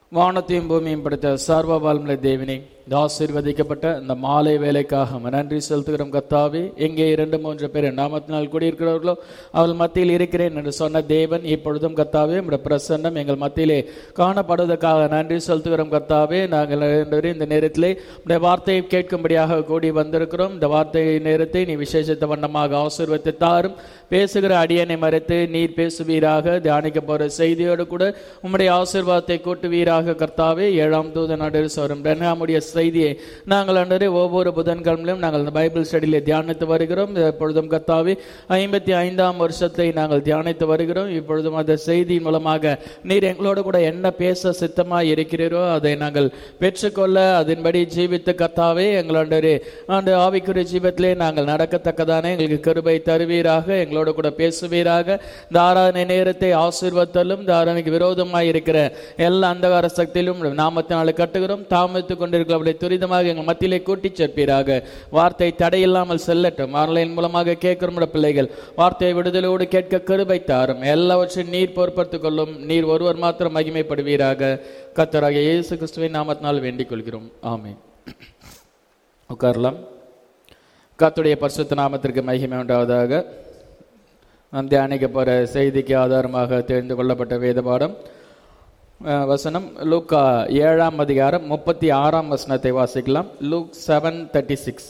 வானத்தையும் பூமியும் படைத்த சர்வ வல்லமை தேவனே இந்த ஆசீர்வதிக்கப்பட்ட இந்த மாலை வேலைக்காக உமக்கு நன்றி செலுத்துகிறோம் கத்தாவே எங்கே இரண்டு மூன்று பேர் நாமத்தினால் கூடியிருக்கிறவர்களோ அவள் மத்தியில் இருக்கிறேன் என்று சொன்ன தேவன் இப்பொழுதும் கத்தாவே உம்முடைய பிரசன்னம் எங்கள் மத்தியிலே காணப்படுவதற்காக நன்றி செலுத்துகிறோம் கத்தாவே நாங்கள் ஆண்டவரே, இந்த நேரத்திலே உடைய வார்த்தையை கேட்கும்படியாக கூடி வந்திருக்கிறோம் இந்த வார்த்தை நேரத்தை நீ விசேஷத்த வண்ணமாக ஆசீர்வதித்து தாரும் பேசுகிற அடியனை மறைத்து நீர் பேசுவீராக தியானிக்க போற செய்தியோடு கூட உம்முடைய ஆசீர்வாதத்தை கூட்டுவீராக கர்த்தாவே ஏழாம் தூதன் நடுவில் சோறும் ரெண்டாமுடைய செய்தியை நாங்கள் அன்றே ஒவ்வொரு புதன்கிழமையிலும் நாங்கள் இந்த பைபிள் ஸ்டடியிலே தியானித்து வருகிறோம் இப்பொழுதும் கர்த்தாவே ஐம்பத்தி ஐந்தாம் வருஷத்தை நாங்கள் தியானித்து வருகிறோம் இப்பொழுதும் அந்த செய்தியின் மூலமாக நீர் எங்களோடு கூட என்ன பேச சித்தமாய் இருக்கிறீரோ அதை நாங்கள் பெற்றுக்கொள்ள அதன்படி ஜீவித்து கர்த்தாவே எங்களோட ஆண்டு ஆவிக்குரிய ஜீவத்திலே நாங்கள் நடக்கத்தக்கதானே எங்களுக்கு கிருபை தருவீராக எங்களோடு கூட பேசுவீராக இந்த ஆராதனை நேரத்தை ஆசீர்வத்தலும் இந்த ஆராதனைக்கு விரோதமாய் இருக்கிற எல்லா அந்தகார சக்தியிலும் நாமத்தினால கட்டுகிறோம் தாமதித்துக் கொண்டிருக்கிறவர்களை துரிதமாக எங்கள் மத்தியிலே கூட்டிச் சேர்ப்பீராக வார்த்தை தடையில்லாமல் செல்லட்டும் ஆன்லைன் மூலமாக கேட்கிறோம் பிள்ளைகள் வார்த்தையை விடுதலோடு கேட்க கிருபை தாரும் எல்லாவற்றையும் நீர் பொறுப்படுத்திக் கொள்ளும் நீர் ஒருவர் மாத்திரம் மகிமைப்படுவீராக கத்தராக இயேசு கிறிஸ்துவின் நாமத்தினால் வேண்டிக் கொள்கிறோம் ஆமென் உட்காரலாம் கர்த்தருடைய பரிசுத்த நாமத்திற்கு மகிமை உண்டாவதாக நாம் தியானிக்க போற செய்திக்கு ஆதாரமாக தெரிந்து கொள்ளப்பட்ட வேத பாடம் அஹ், வசனம் லூக்கா ஏழாம் அதிகாரம் முப்பத்தி ஆறாம் வசனத்தை வாசிக்கலாம் லூக் செவன் தேர்ட்டி சிக்ஸ்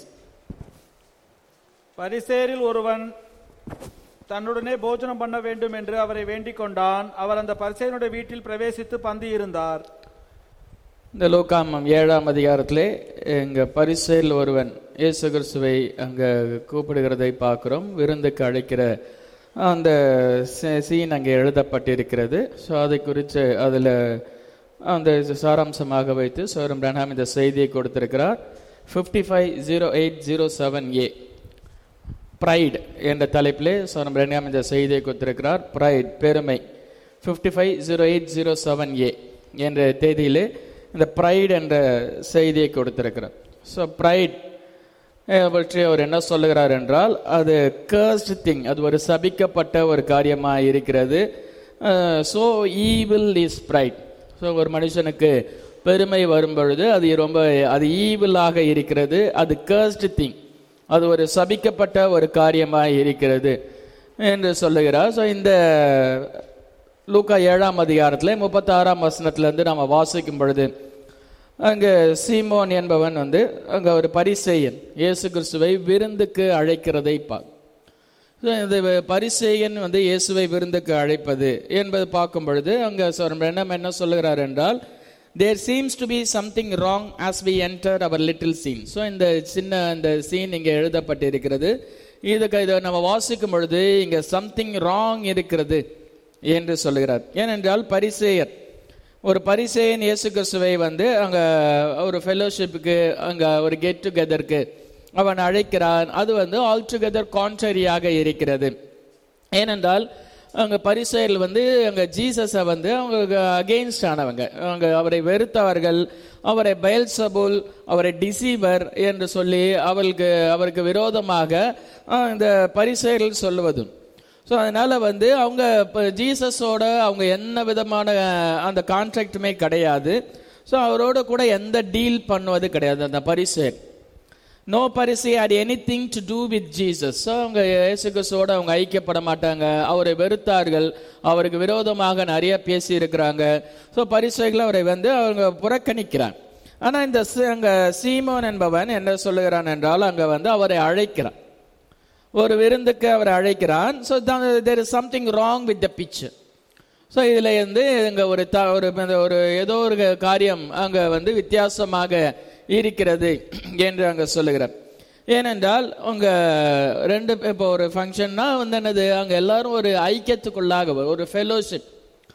பரிசேரில் ஒருவன் தன்னுடனே போஜனம் பண்ண வேண்டும் என்று அவரை வேண்டிக் கொண்டான் அவர் அந்த பரிசேனுடைய வீட்டில் பிரவேசித்து பந்தி இருந்தார் இந்த லூக்காமம் ஏழாம் அதிகாரத்திலே எங்க பரிசேல் ஒருவன் இயேசு கிறிஸ்துவை அங்க கூப்பிடுகிறதை பார்க்கிறோம் விருந்துக்கு அழைக்கிற அந்த சீன் அங்கே எழுதப்பட்டிருக்கிறது ஸோ அதை குறித்து அதில் அந்த சாராம்சமாக வைத்து சோரம் பிரணாம் இந்த செய்தியை கொடுத்திருக்கிறார் fifty five zero eight zero seven A pride என்ற தலைப்பிலே சோரம் பிரணாம் இந்த செய்தியை கொடுத்திருக்கிறார் ப்ரைட் பெருமை fifty five zero eight zero seven A என்ற தேதியிலே இந்த ப்ரைட் என்ற செய்தியை கொடுத்திருக்கிறார் ஸோ ப்ரைட் பற்றி அவர் என்ன சொல்லுகிறார் என்றால் அது கர்ஸ்ட் திங் அது ஒரு சபிக்கப்பட்ட ஒரு காரியமாக இருக்கிறது so evil is pride so ஒரு மனுஷனுக்கு பெருமை வரும் பொழுது அது ரொம்ப அது ஈவிலாக இருக்கிறது அது கர்ஸ்ட் திங் அது ஒரு சபிக்கப்பட்ட ஒரு காரியமாக இருக்கிறது என்று சொல்லுகிறார் ஸோ இந்த லூக்கா ஏழாம் அதிகாரத்தில் முப்பத்தாறாம் வசனத்திலிருந்து நாம் வாசிக்கும் பொழுது அங்கே சீமோன் என்பவன் வந்து அங்கே ஒரு பரிசேயன் இயேசு கிறிஸ்துவை விருந்துக்கு அழைக்கிறதை பார்க்க So, இந்த பரிசேயன் வந்து இயேசுவை விருந்துக்கு அழைப்பது என்பது பார்க்கும் பொழுது அங்கே என்ன என்ன சொல்லுகிறார் என்றால் there seems to be something wrong as we enter our little scene so இந்த சின்ன இந்த சீன் இங்கே எழுதப்பட்டிருக்கிறது இதுக்கு இதை நம்ம வாசிக்கும் பொழுது இங்கே சம்திங் ராங் இருக்கிறது என்று சொல்லுகிறார் ஏனென்றால் பரிசேயர் ஒரு பரிசேயன் இயேசு கிறிஸ்துவை வந்து அங்க ஒரு ஃபெலோஷிப்புக்கு அங்க ஒரு கெட் டுகெதருக்கு அவன் அழைக்கிறான் அது வந்து ஆல் டுகெதர் கான்ட்ரரியாக இருக்கிறது ஏனென்றால் அங்க பரிசேயர்கள் வந்து அங்க ஜீசஸை வந்து அவங்க அகெயின்ஸ்ட் ஆனவங்க அவங்க அவரை வெறுத்தவர்கள் அவரை பயல்சபுல் அவரை டிசீவர் என்று சொல்லி அவருக்கு அவருக்கு விரோதமாக அஹ், இந்த பரிசேயர்கள் சொல்லுவதும் ஸோ அதனால வந்து அவங்க இப்போ ஜீசஸோட அவங்க என்ன விதமான அஹ், அந்த கான்ட்ராக்டுமே கிடையாது ஸோ அவரோட கூட எந்த டீல் பண்ணுவது கிடையாது அந்த பரிசேர் no Pharisee had anything to do with Jesus so அவங்க இயேசு கிறிஸ்துவோட அவங்க ஐக்கியப்பட மாட்டாங்க அவரை வெறுத்தார்கள் அவருக்கு விரோதமாக நிறைய பேசி இருக்கிறாங்க ஸோ பரிசைகள் அவரை வந்து அவங்க புறக்கணிக்கிறான் ஆனா இந்த சி- அங்க சீமோன் என்பவன் என்ன சொல்லுகிறான் என்றால் அங்க வந்து அவரை அழைக்கிறான் ஒரு விருந்துக்கு அவரை அழைக்கிறான் so there is something wrong with the picture so இதில் வந்து இங்கே ஒரு த ஒரு இந்த ஒரு ஏதோ ஒரு காரியம் அங்கே வந்து வித்தியாசமாக இருக்கிறது என்று அங்கே சொல்லுகிறார் ஏனென்றால் உங்க ரெண்டு பே- இப்போ ஒரு ஃபங்க்ஷன்னா வந்து என்னது அங்கே எல்லாரும் ஒரு ஐக்கியத்துக்குள்ளாக ஒரு ஃபெலோஷிப்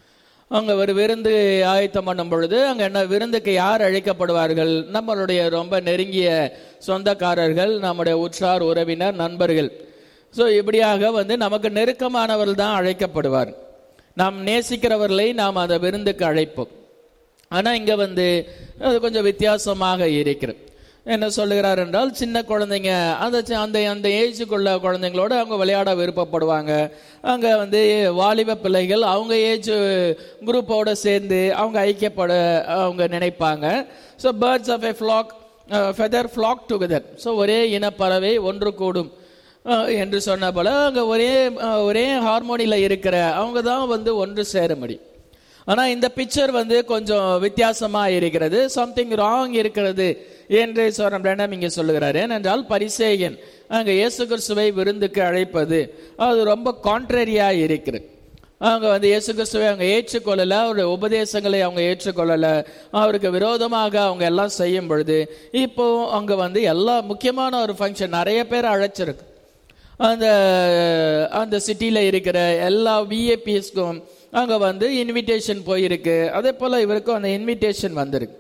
அங்க ஒரு விருந்து ஆயத்தம் பண்ணும் பொழுது அங்க என்ன விருந்துக்கு யார் அழைக்கப்படுவார்கள் நம்மளுடைய ரொம்ப நெருங்கிய சொந்தக்காரர்கள் நம்முடைய உற்றார் உறவினர் நண்பர்கள் ஸோ இப்படியாக வந்து நமக்கு நெருக்கமானவர்கள் தான் அழைக்கப்படுவார் நாம் நேசிக்கிறவர்களை நாம் அந்த விருந்துக்கு அழைப்போம் ஆனா இங்க வந்து அது கொஞ்சம் வித்தியாசமாக இருக்கிறது என்ன சொல்லுகிறார் என்றால் சின்ன குழந்தைங்க அந்த சி- அந்த அந்த ஏஜுக்குள்ள குழந்தைங்களோட அவங்க விளையாட விருப்பப்படுவாங்க அங்கே வந்து வாலிப பிள்ளைகள் அவங்க ஏஜ் குரூப்போட சேர்ந்து அவங்க ஐக்கியப்பட அவங்க நினைப்பாங்க so birds of a flock feather flock together so ஒரே இனப்பறவை ஒன்று கூடும் அஹ், என்று சொன்ன போல அங்கே ஒரே அஹ், ஒரே ஹார்மோனியில் இருக்கிற அவங்க தான் வந்து ஒன்று சேர முடியும் ஆனா இந்த பிக்சர் வந்து கொஞ்சம் வித்தியாசமா இருக்கிறது சம்திங் ராங் இருக்கிறது என்று சோரம் பிரணம் இங்க சொல்லுகிறார் ஏனென்றால் பரிசேயன் அங்க இயேசு கிறிஸ்துவை விருந்துக்கு அழைப்பது அது ரொம்ப கான்ட்ரரியா இருக்கிறது அவங்க வந்து இயேசு கிறிஸ்துவை அவங்க ஏற்றுக்கொள்ளல அவருடைய உபதேசங்களை அவங்க ஏற்றுக்கொள்ளல அவருக்கு விரோதமாக அவங்க எல்லாம் செய்யும் பொழுது இப்போ அங்க வந்து எல்லா முக்கியமான ஒரு ஃபங்க்ஷன் நிறைய பேர் அழைச்சிருக்கு அந்த அந்த சிட்டியில் இருக்கிற எல்லா விஏபிஎஸ்க்கும் அங்கே வந்து இன்விடேஷன் போயிருக்கு அதே போல் இவருக்கும் அந்த இன்விடேஷன் வந்திருக்கு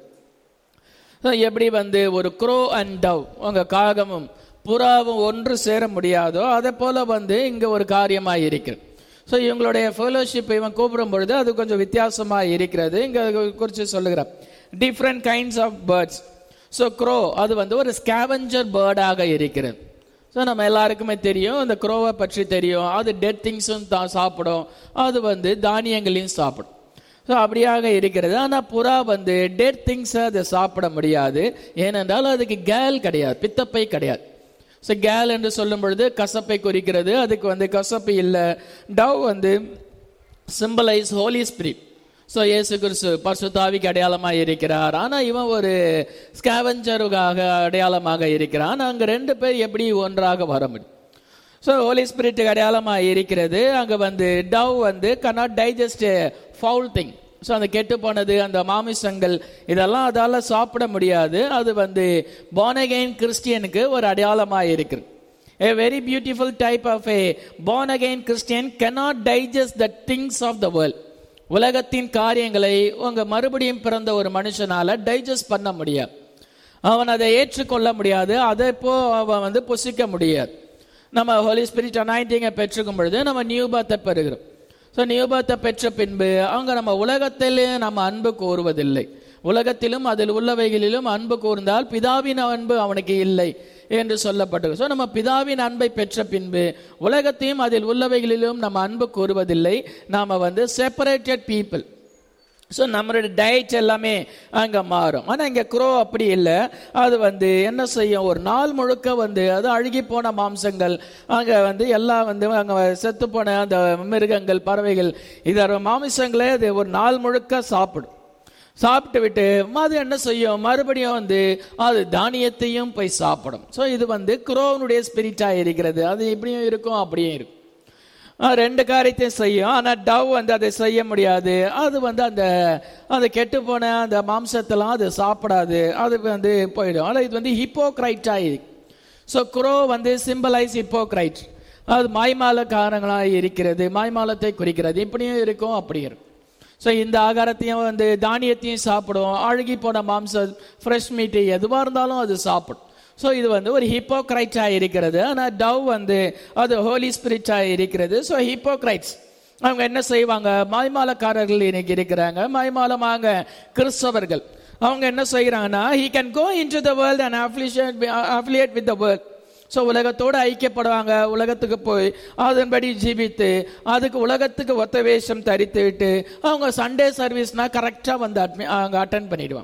So, எப்படி வந்து ஒரு க்ரோ அண்ட் டவ் உங்க காகமும் புறாவும் ஒன்று சேர முடியாதோ அதே போல வந்து இங்க ஒரு காரியமாக இருக்கிறது ஸோ இவங்களுடைய ஃபெலோஷிப் இவன் கூப்பிடும் பொழுது அது கொஞ்சம் வித்தியாசமாக இருக்கிறது இங்க குறித்து சொல்லுகிறார் different kinds of birds so crow அது வந்து ஒரு ஸ்கேவஞ்சர் பேர்டாக இருக்கிறது ஸோ நம்ம எல்லாருக்குமே தெரியும் அந்த க்ரோவை பற்றி தெரியும் அது டெட் திங்ஸும் தான் சாப்பிடும் அது வந்து தானியங்களையும் சாப்பிடும் ஸோ அப்படியாக இருக்கிறது ஆனால் புறா வந்து டெட் திங்ஸை அதை சாப்பிட முடியாது ஏனென்றால் அதுக்கு கேல் கிடையாது பித்தப்பை கிடையாது ஸோ கேல் என்று சொல்லும் பொழுது கசப்பை குறிக்கிறது அதுக்கு வந்து கசப்பு இல்லை டவ் வந்து சிம்பலைஸ் ஹோலி ஸ்பிரிட் ஸோ இயேசு கிறிஸ்து பரிசுத்தாவிக்கு அடையாளமாக இருக்கிறார் ஆனால் இவன் ஒரு ஸ்கேவஞ்சருக்காக அடையாளமாக இருக்கிறான் அங்கே ரெண்டு பேர் எப்படி ஒன்றாக வர முடியும் ஸோ ஹோலி ஸ்பிரிட்டுக்கு அடையாளமாக இருக்கிறது அங்கே வந்து டவ் வந்து cannot digest foul thing so அந்த கெட்டு போனது அந்த மாமிசங்கள் இதெல்லாம் அதால் சாப்பிட முடியாது அது வந்து பானகைன் கிறிஸ்டியனுக்கு ஒரு அடையாளமாக இருக்குது A very beautiful type of a born again Christian cannot digest the things of the world. உலகத்தின் காரியங்களை உங்க மறுபடியும் பிறந்த ஒரு மனுஷனால டைஜஸ்ட் பண்ண முடியாது அவன் அதை ஏற்றுக்கொள்ள முடியாது அதை இப்போ அவன் வந்து புசிக்க முடியாது நம்ம ஹோலி ஸ்பிரிட் அனாயிண்டிங்கை பெற்றுக்கும் பொழுது நம்ம நியூ பர்த்தை பெறுகிறோம் ஸோ நியூ பர்த்தை பெற்ற பின்பு அவங்க நம்ம உலகத்திலே நம்ம அன்பு கூறுவதில்லை உலகத்திலும் அதில் உள்ளவைகளிலும் அன்பு கூர்ந்தால் பிதாவின் அன்பு அவனுக்கு இல்லை என்று சொல்லப்பட்டது ஸோ நம்ம பிதாவின் அன்பை பெற்ற பின்பு உலகத்தையும் அதில் உள்ளவைகளிலும் நம்ம அன்பு கூறுவதில்லை நாம வந்து செப்பரேட்டட் பீப்புள் ஸோ நம்மளுடைய டயட் எல்லாமே அங்கே மாறும் ஆனால் இங்கே க்ரோ அப்படி இல்லை அது வந்து என்ன செய்யும் ஒரு நாள் முழுக்க வந்து அது அழுகி போன மாம்சங்கள் அங்கே வந்து எல்லாம் வந்து அங்கே செத்து போன அந்த மிருகங்கள் பறவைகள் இதர மாமிசங்களே அது ஒரு நாள் முழுக்க சாப்பிடும் சாப்பிட்டு விட்டு அது என்ன செய்யும் மறுபடியும் வந்து அது தானியத்தையும் போய் சாப்பிடும் ஸோ இது வந்து குரோவனுடைய ஸ்பிரிட்டாக இருக்கிறது அது இப்படியும் இருக்கும் அப்படியும் இருக்கும் ஆஹ் ரெண்டு காரியத்தையும் செய்யும் ஆனால் டவ் வந்து அதை செய்ய முடியாது அது வந்து அந்த அந்த கெட்டு போன அந்த மாம்சத்தெல்லாம் அது சாப்பிடாது அது வந்து போயிடும் ஆனால் இது வந்து ஹிப்போக்ரைட்டாக இருக்கு ஸோ குரோ வந்து சிம்பலைஸ் ஹிப்போக்ரைட் அது மாய்மாலக்காரங்களாக இருக்கிறது மாய்மாலத்தை குறிக்கிறது இப்படியும் இருக்கும் அப்படி இருக்கும் ஸோ இந்த ஆகாரத்தையும் வந்து தானியத்தையும் சாப்பிடும் அழுகி போன மாம்சம் ஃப்ரெஷ் மீட்டு எதுவாக இருந்தாலும் அது சாப்பிடும் ஸோ இது வந்து ஒரு ஹிப்போக்ரைட்டாக இருக்கிறது ஆனால் டவ் வந்து அது ஹோலி ஸ்பிரிட்டாக இருக்கிறது ஸோ ஹிப்போக்ரைட்ஸ் அவங்க என்ன செய்வாங்க மாய்மாலக்காரர்கள் இன்னைக்கு இருக்கிறாங்க மாய்மாலமாக கிறிஸ்தவர்கள் அவங்க என்ன செய்கிறாங்கன்னா he can go into the world and affiliate affiliate with the world so உலகத்தோடு ஐக்கியப்படுவாங்க உலகத்துக்கு போய் அதன்படி ஜீவித்து அதுக்கு உலகத்துக்கு ஒத்த வேஷம் தரித்து விட்டு அவங்க சண்டே சர்வீஸ்னா கரெக்டாக வந்து அட்மி அவங்க அட்டன் பண்ணிடுவாங்க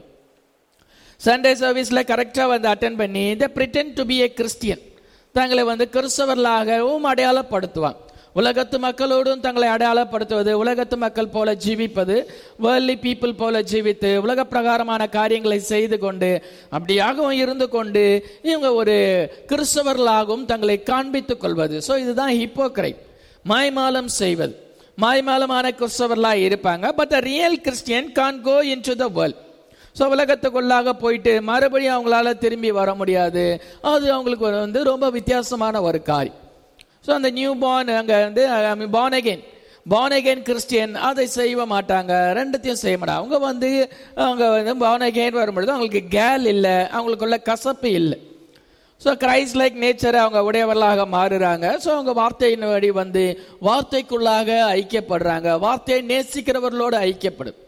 சண்டே சர்வீஸில் கரெக்டாக வந்து அட்டன் பண்ணி the pretend to be a Christian தங்களை வந்து கிறிஸ்தவர்களாகவும் அடையாளப்படுத்துவாங்க உலகத்து மக்களோடும் தங்களை அடையாளப்படுத்துவது உலகத்து மக்கள் போல ஜீவிப்பது வேர்லி பீப்புள் போல ஜீவித்து உலக பிரகாரமான காரியங்களை செய்து கொண்டு அப்படியாகவும் இருந்து கொண்டு இவங்க ஒரு கிறிஸ்தவர்களாகவும் தங்களை காண்பித்துக் கொள்வது ஸோ இதுதான் ஹிப்போக்ரை மாய்மாலம் செய்வது மாய்மாலமான கிறிஸ்தவர்களாக இருப்பாங்க but the real Christian can't go into the world so உலகத்துக்குள்ளாக போயிட்டு மறுபடியும் அவங்களால திரும்பி வர முடியாது அது அவங்களுக்கு வந்து ரொம்ப வித்தியாசமான ஒரு காரியம் ஸோ அந்த நியூ பார்ன் அங்கே வந்து born again born again Christian அதை செய்ய மாட்டாங்க ரெண்டுத்தையும் செய்ய மாட்டாங்க அவங்க வந்து அவங்க வந்து பார்ன் அகெயின் வரும்பொழுது அவங்களுக்கு கேல் இல்லை அவங்களுக்குள்ள கசப்பு இல்லை ஸோ கிரைஸ்ட் லைக் நேச்சரை அவங்க உடையவர்களாக மாறுறாங்க ஸோ அவங்க வார்த்தையின் வழி வந்து வார்த்தைக்குள்ளாக ஐக்கியப்படுறாங்க வார்த்தையை நேசிக்கிறவர்களோடு ஐக்கியப்படும்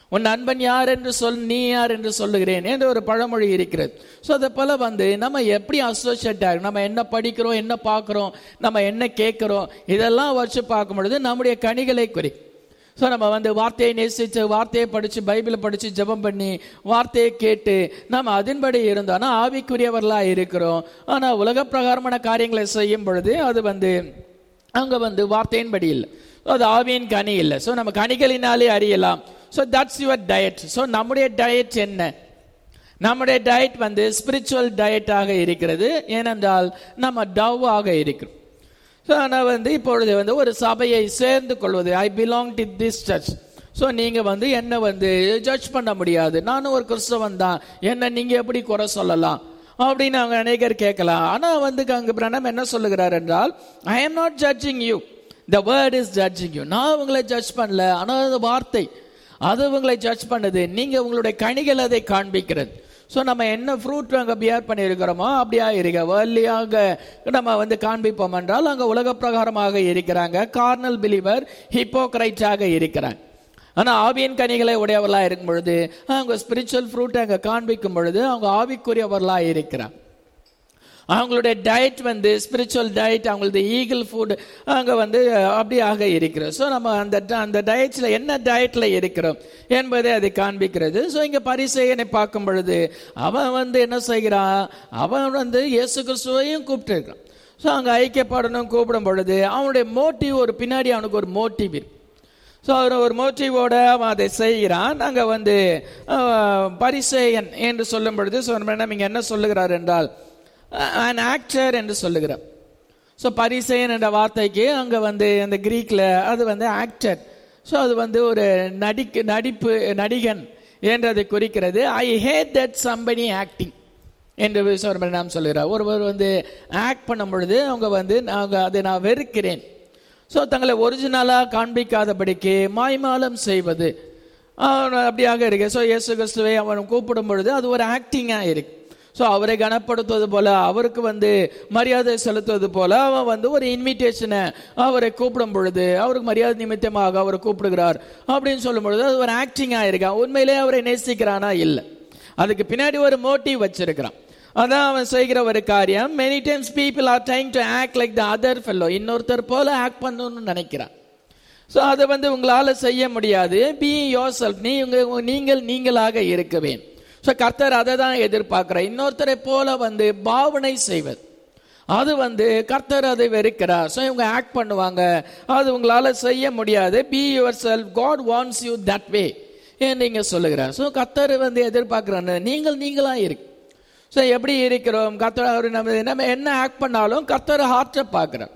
உன் நண்பன் யார் என்று சொல் நீ யார் என்று சொல்லுகிறேன் என்று ஒரு பழமொழி இருக்கிறது ஸோ அதை போல வந்து நம்ம எப்படி அசோசியேட் ஆகும் நம்ம என்ன படிக்கிறோம் என்ன பார்க்குறோம் நம்ம என்ன கேட்குறோம் இதெல்லாம் வச்சு பார்க்கும் பொழுது நம்முடைய கனிகளை குறி ஸோ நம்ம வந்து வார்த்தையை நேசித்து வார்த்தையை படித்து பைபிளை படித்து ஜெபம் பண்ணி வார்த்தையை கேட்டு நம்ம அதன்படி இருந்தோம்னா ஆவிக்குரியவர்களாக இருக்கிறோம் ஆனால் உலக பிரகாரமான காரியங்களை செய்யும் பொழுது அது வந்து அங்கே வந்து வார்த்தையின்படி இல்லை அது ஆவியின் கனி இல்லை ஸோ நம்ம கனிகளினாலே அறியலாம் so that's your diet so நம்முடைய டயட் என்ன நம்முடைய டயட் வந்து ஸ்பிரிச்சுவல் டயட்டாக இருக்கிறது ஏனென்றால் நம்ம டவ்வாக இருக்கிறோம் ஸோ ஆனால் வந்து இப்பொழுது வந்து ஒரு சபையை சேர்ந்து கொள்வது I belong to this church so நீங்கள் வந்து என்னை வந்து ஜட்ஜ் பண்ண முடியாது நானும் ஒரு கிறிஸ்தவன் தான் என்ன நீங்கள் எப்படி குறை சொல்லலாம் அப்படின்னு அவங்க அநேகர் கேட்கலாம் ஆனால் வந்து அங்கே பிரணம் என்ன சொல்லுகிறார் என்றால் I am not judging you the word is judging you நான் உங்களை ஜட்ஜ் பண்ணல ஆனால் அது வார்த்தை அது உங்களை ஜட்ஜ் பண்ணுது நீங்கள் உங்களுடைய கனிகள் அதை காண்பிக்கிறது ஸோ நம்ம என்ன ஃப்ரூட் அங்கே பியர் பண்ணியிருக்கிறோமோ அப்படியா இருக்க வேர்லியாக நம்ம வந்து காண்பிப்போம் என்றால் அங்கே உலக பிரகாரமாக இருக்கிறாங்க கார்னல் பிலீவர் ஹிப்போக்ரைட்டாக இருக்கிறாங்க ஆனால் ஆவியின் கனிகளை உடையவர்களாக இருக்கும் பொழுது அவங்க ஸ்பிரிச்சுவல் ஃப்ரூட் அங்கே காண்பிக்கும் பொழுது அவங்க ஆவிக்குரியவர்களாக இருக்கிறாங்க அவங்களுடைய டயட் வந்து ஸ்பிரிச்சுவல் டயட் அவங்களது ஈகிள் ஃபுட் அங்கே வந்து அப்படியாக இருக்கிறது ஸோ நம்ம அந்த அந்த டயட்ஸில் என்ன டயட்டில் இருக்கிறோம் என்பதை அதை காண்பிக்கிறது ஸோ இங்கே பரிசெயனை பார்க்கும் பொழுது அவன் வந்து என்ன செய்கிறான் அவன் வந்து இயேசு கிறிஸ்துவையும் கூப்பிட்டு ஸோ அங்கே ஐக்கியப்படணும் கூப்பிடும் பொழுது அவனுடைய மோட்டிவ் ஒரு பின்னாடி அவனுக்கு ஒரு மோட்டிவ் இருக்கு ஸோ அவர் ஒரு மோட்டிவோட அவன் அதை செய்கிறான் அங்கே வந்து பரிசேயன் என்று சொல்லும் பொழுது ஸோ நம்ம என்ன சொல்லுகிறார் என்றால் அன் ஆக்டர் என்று சொல்லுகிறார் ஸோ பரிசேயன் என்ற வார்த்தைக்கு அங்கே வந்து அந்த கிரீக்கில் அது வந்து ஆக்டர் ஸோ அது வந்து ஒரு நடிக்கு நடிப்பு நடிகன் என்று அதை குறிக்கிறது I hate that company acting என்று விஸ்வரமன் நாம் சொல்கிறார் ஒருவர் வந்து ஆக்ட் பண்ணும் பொழுது அவங்க வந்து நாங்கள் அதை நான் வெறுக்கிறேன் ஸோ தங்களை ஒரிஜினலாக காண்பிக்காதபடிக்கு மாய்மாலம் செய்வது அப்படியாக இருக்கு ஸோ இயேசு கிறிஸ்துவை அவன் கூப்பிடும் பொழுது அது ஒரு ஆக்டிங்காக இருக்கு ஸோ அவரை கனப்படுத்துவது போல அவருக்கு வந்து மரியாதை செலுத்துவது போல அவன் வந்து ஒரு இன்விடேஷனை அவரை கூப்பிடும் பொழுது அவருக்கு மரியாதை நிமித்தமாக அவரை கூப்பிடுகிறார் அப்படின்னு சொல்லும் பொழுது அது ஒரு ஆக்டிங்காக இருக்கான் உண்மையிலே அவரை நேசிக்கிறானா இல்லை அதுக்கு பின்னாடி ஒரு மோட்டிவ் வச்சிருக்கிறான் அதான் அவன் செய்கிற ஒரு காரியம் many times people are trying to act like the other fellow இன்னொருத்தர் போல ஆக்ட் பண்ணணும்னு நினைக்கிறான் ஸோ அதை வந்து உங்களால் செய்ய முடியாது பி யோர் செல்ஃப் நீ உங்க நீங்கள் நீங்களாக இருக்கவேன் ஸோ கர்த்தர் அதை தான் எதிர்பார்க்கிறார் இன்னொருத்தரை போல வந்து பாவனை செய்வது அது வந்து கர்த்தர் அதை வெறுக்கிறார் ஸோ இவங்க ஆக்ட் பண்ணுவாங்க அது உங்களால் செய்ய முடியாது be yourself God wants you that way ஏன் நீங்கள் சொல்லுகிறார் ஸோ கர்த்தர் வந்து எதிர்பார்க்குறாங்க நீங்கள் நீங்களாக இருக்கு ஸோ எப்படி இருக்கிறோம் கர்த்தர் நம்ம நம்ம என்ன ஆக்ட் பண்ணாலும் கர்த்தர் ஹார்ட்டை பார்க்குறோம்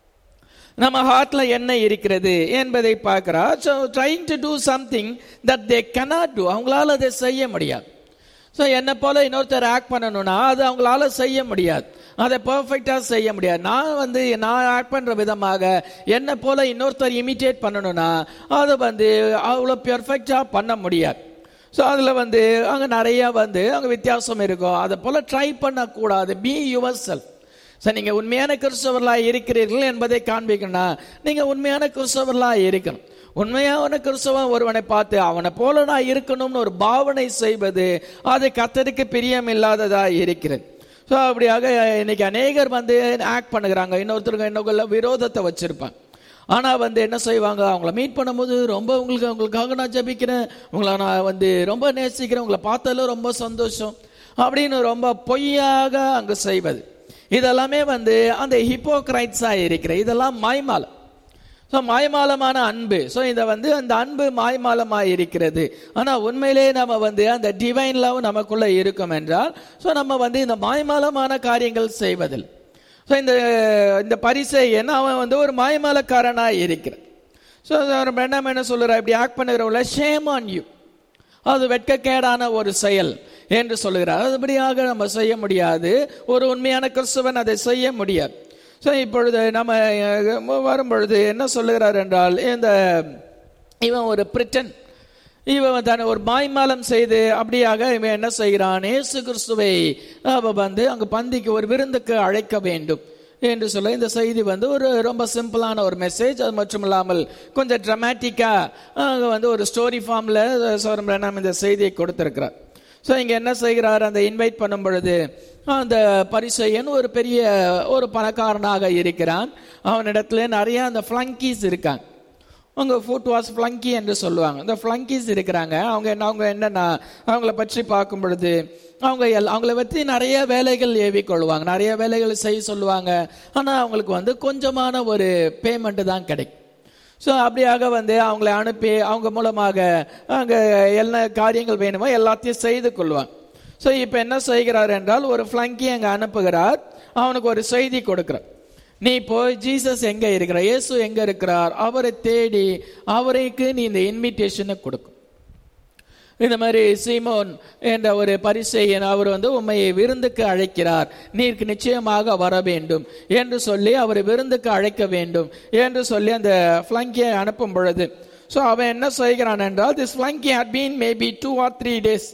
நம்ம ஹார்ட்டில் என்ன இருக்கிறது என்பதை பார்க்குறா so trying to do something that they cannot do அவங்களால அதை செய்ய முடியாது ஸோ என்னை போல இன்னொருத்தர் ஆக்ட் பண்ணணும்னா அது அவங்களால செய்ய முடியாது அதை பர்ஃபெக்டாக செய்ய முடியாது நான் வந்து நான் ஆக்ட் பண்ணுற விதமாக என்னை போல இன்னொருத்தர் இமிட்டேட் பண்ணணும்னா அதை வந்து அவ்வளோ பெர்ஃபெக்டாக பண்ண முடியாது ஸோ அதில் வந்து அங்கே நிறைய வந்து அங்கே வித்தியாசம் இருக்கும் அதை போல் ட்ரை பண்ணக்கூடாது பி யுவர் செல்ஃப் ஸோ நீங்கள் உண்மையான கிறிஸ்தவர்களாக இருக்கிறீர்கள் என்பதை காண்பிக்கணும்னா நீங்கள் உண்மையான கிறிஸ்தவர்களாக இருக்கணும் உண்மையான கிறிஸ்தவன் ஒருவனை பார்த்து அவனை போல நான் இருக்கணும்னு ஒரு பாவனை செய்வது அது கத்தருக்கு பிரியம் இல்லாததா இருக்கிறது ஸோ அப்படியாக இன்னைக்கு அநேகர் வந்து ஆக்ட் பண்ணுகிறாங்க இன்னொருத்தருக்கு இன்னொரு விரோதத்தை வச்சிருப்பாங்க ஆனால் வந்து என்ன செய்வாங்க அவங்கள மீட் பண்ணும்போது ரொம்ப உங்களுக்கு உங்களுக்காக நான் ஜபிக்கிறேன் உங்களை நான் வந்து ரொம்ப நேசிக்கிறேன் உங்களை பார்த்தாலும் ரொம்ப சந்தோஷம் அப்படின்னு ரொம்ப பொய்யாக அங்கே செய்வது இதெல்லாமே வந்து அந்த ஹிப்போக்ரைட்ஸாக இருக்கிற இதெல்லாம் மாய்மாலம் ஸோ மாய்மாலமான அன்பு ஸோ இதை வந்து அந்த அன்பு மாய்மாலமாக இருக்கிறது ஆனால் உண்மையிலே நம்ம வந்து அந்த டிவைன் லவ் நமக்குள்ளே இருக்கும் என்றால் ஸோ நம்ம வந்து இந்த மாய்மாலமான காரியங்கள் செய்வதில் ஸோ இந்த இந்த பரிசையன் அவன் வந்து ஒரு மாய்மாலக்காரனாக இருக்கிறான் ஸோ என்ன என்ன சொல்லுறா இப்படி ஆக்ட் பண்ணுகிறவங்கள ஷேம் ஆன் யூ அது வெட்கக்கேடான ஒரு செயல் என்று சொல்லுகிறார் அதுபடியாக நம்ம செய்ய முடியாது ஒரு உண்மையான கிறிஸ்துவன் அதை செய்ய முடியாது ஸோ இப்பொழுது நம்ம வரும்பொழுது என்ன சொல்லுகிறார் என்றால் இந்த இவன் ஒரு பிரிட்டன் இவன் தன்னை ஒரு மாய்மாலம் செய்து அப்படியாக இவன் என்ன செய்கிறான் ஏசு கிறிஸ்துவை அவ வந்து அங்கு பந்திக்கு ஒரு விருந்துக்கு அழைக்க வேண்டும் என்று சொல்ல இந்த செய்தி வந்து ஒரு ரொம்ப சிம்பிளான ஒரு மெசேஜ் அது மட்டும் இல்லாமல் கொஞ்சம் ட்ரமாட்டிக்காக வந்து ஒரு ஸ்டோரி ஃபார்மில் சோரம் நம்ம இந்த செய்தியை கொடுத்துருக்கிறார் ஸோ இங்கே என்ன செய்கிறார் அந்த இன்வைட் பண்ணும் பொழுது அந்த பரிசையன் ஒரு பெரிய ஒரு பணக்காரனாக இருக்கிறான் அவனிடத்துல நிறைய அந்த ஃப்ளங்கீஸ் இருக்காங்க அவங்க ஃபுட் வாஸ் ஃப்ளங்கி என்று சொல்லுவாங்க இந்த ஃப்ளங்கீஸ் இருக்கிறாங்க அவங்க என்ன அவங்க என்னன்னா அவங்கள பற்றி பார்க்கும் பொழுது அவங்க எல் அவங்கள பற்றி நிறைய வேலைகள் ஏவி கொள்வாங்க நிறைய வேலைகள் செய்ய சொல்லுவாங்க ஆனால் அவங்களுக்கு வந்து கொஞ்சமான ஒரு பேமெண்ட் தான் கிடைக்கும் ஸோ அப்படியாக வந்து அவங்கள அனுப்பி அவங்க மூலமாக அங்கே என்ன காரியங்கள் வேணுமோ எல்லாத்தையும் செய்து கொள்வாங்க ஸோ இப்போ என்ன செய்கிறார் என்றால் ஒரு ஃப்ளங்கி அங்கே அனுப்புகிறார் அவனுக்கு ஒரு செய்தி கொடுக்கிறார் நீ போய் ஜீசஸ் எங்க இருக்கிறார் இயேசு எங்க இருக்கிறார் அவரை தேடி அவருக்கு நீ இந்த இன்விடேஷனை கொடுக்கும் இந்த மாதிரி சீமோன் என்ற ஒரு பரிசெயன் அவர் வந்து உண்மையை விருந்துக்கு அழைக்கிறார் நீருக்கு நிச்சயமாக வர வேண்டும் என்று சொல்லி அவரை விருந்துக்கு அழைக்க வேண்டும் என்று சொல்லி அந்த ஃப்ளங்கியை அனுப்பும் பொழுது ஸோ அவன் என்ன செய்கிறான் என்றால் this flunky had been maybe two or three days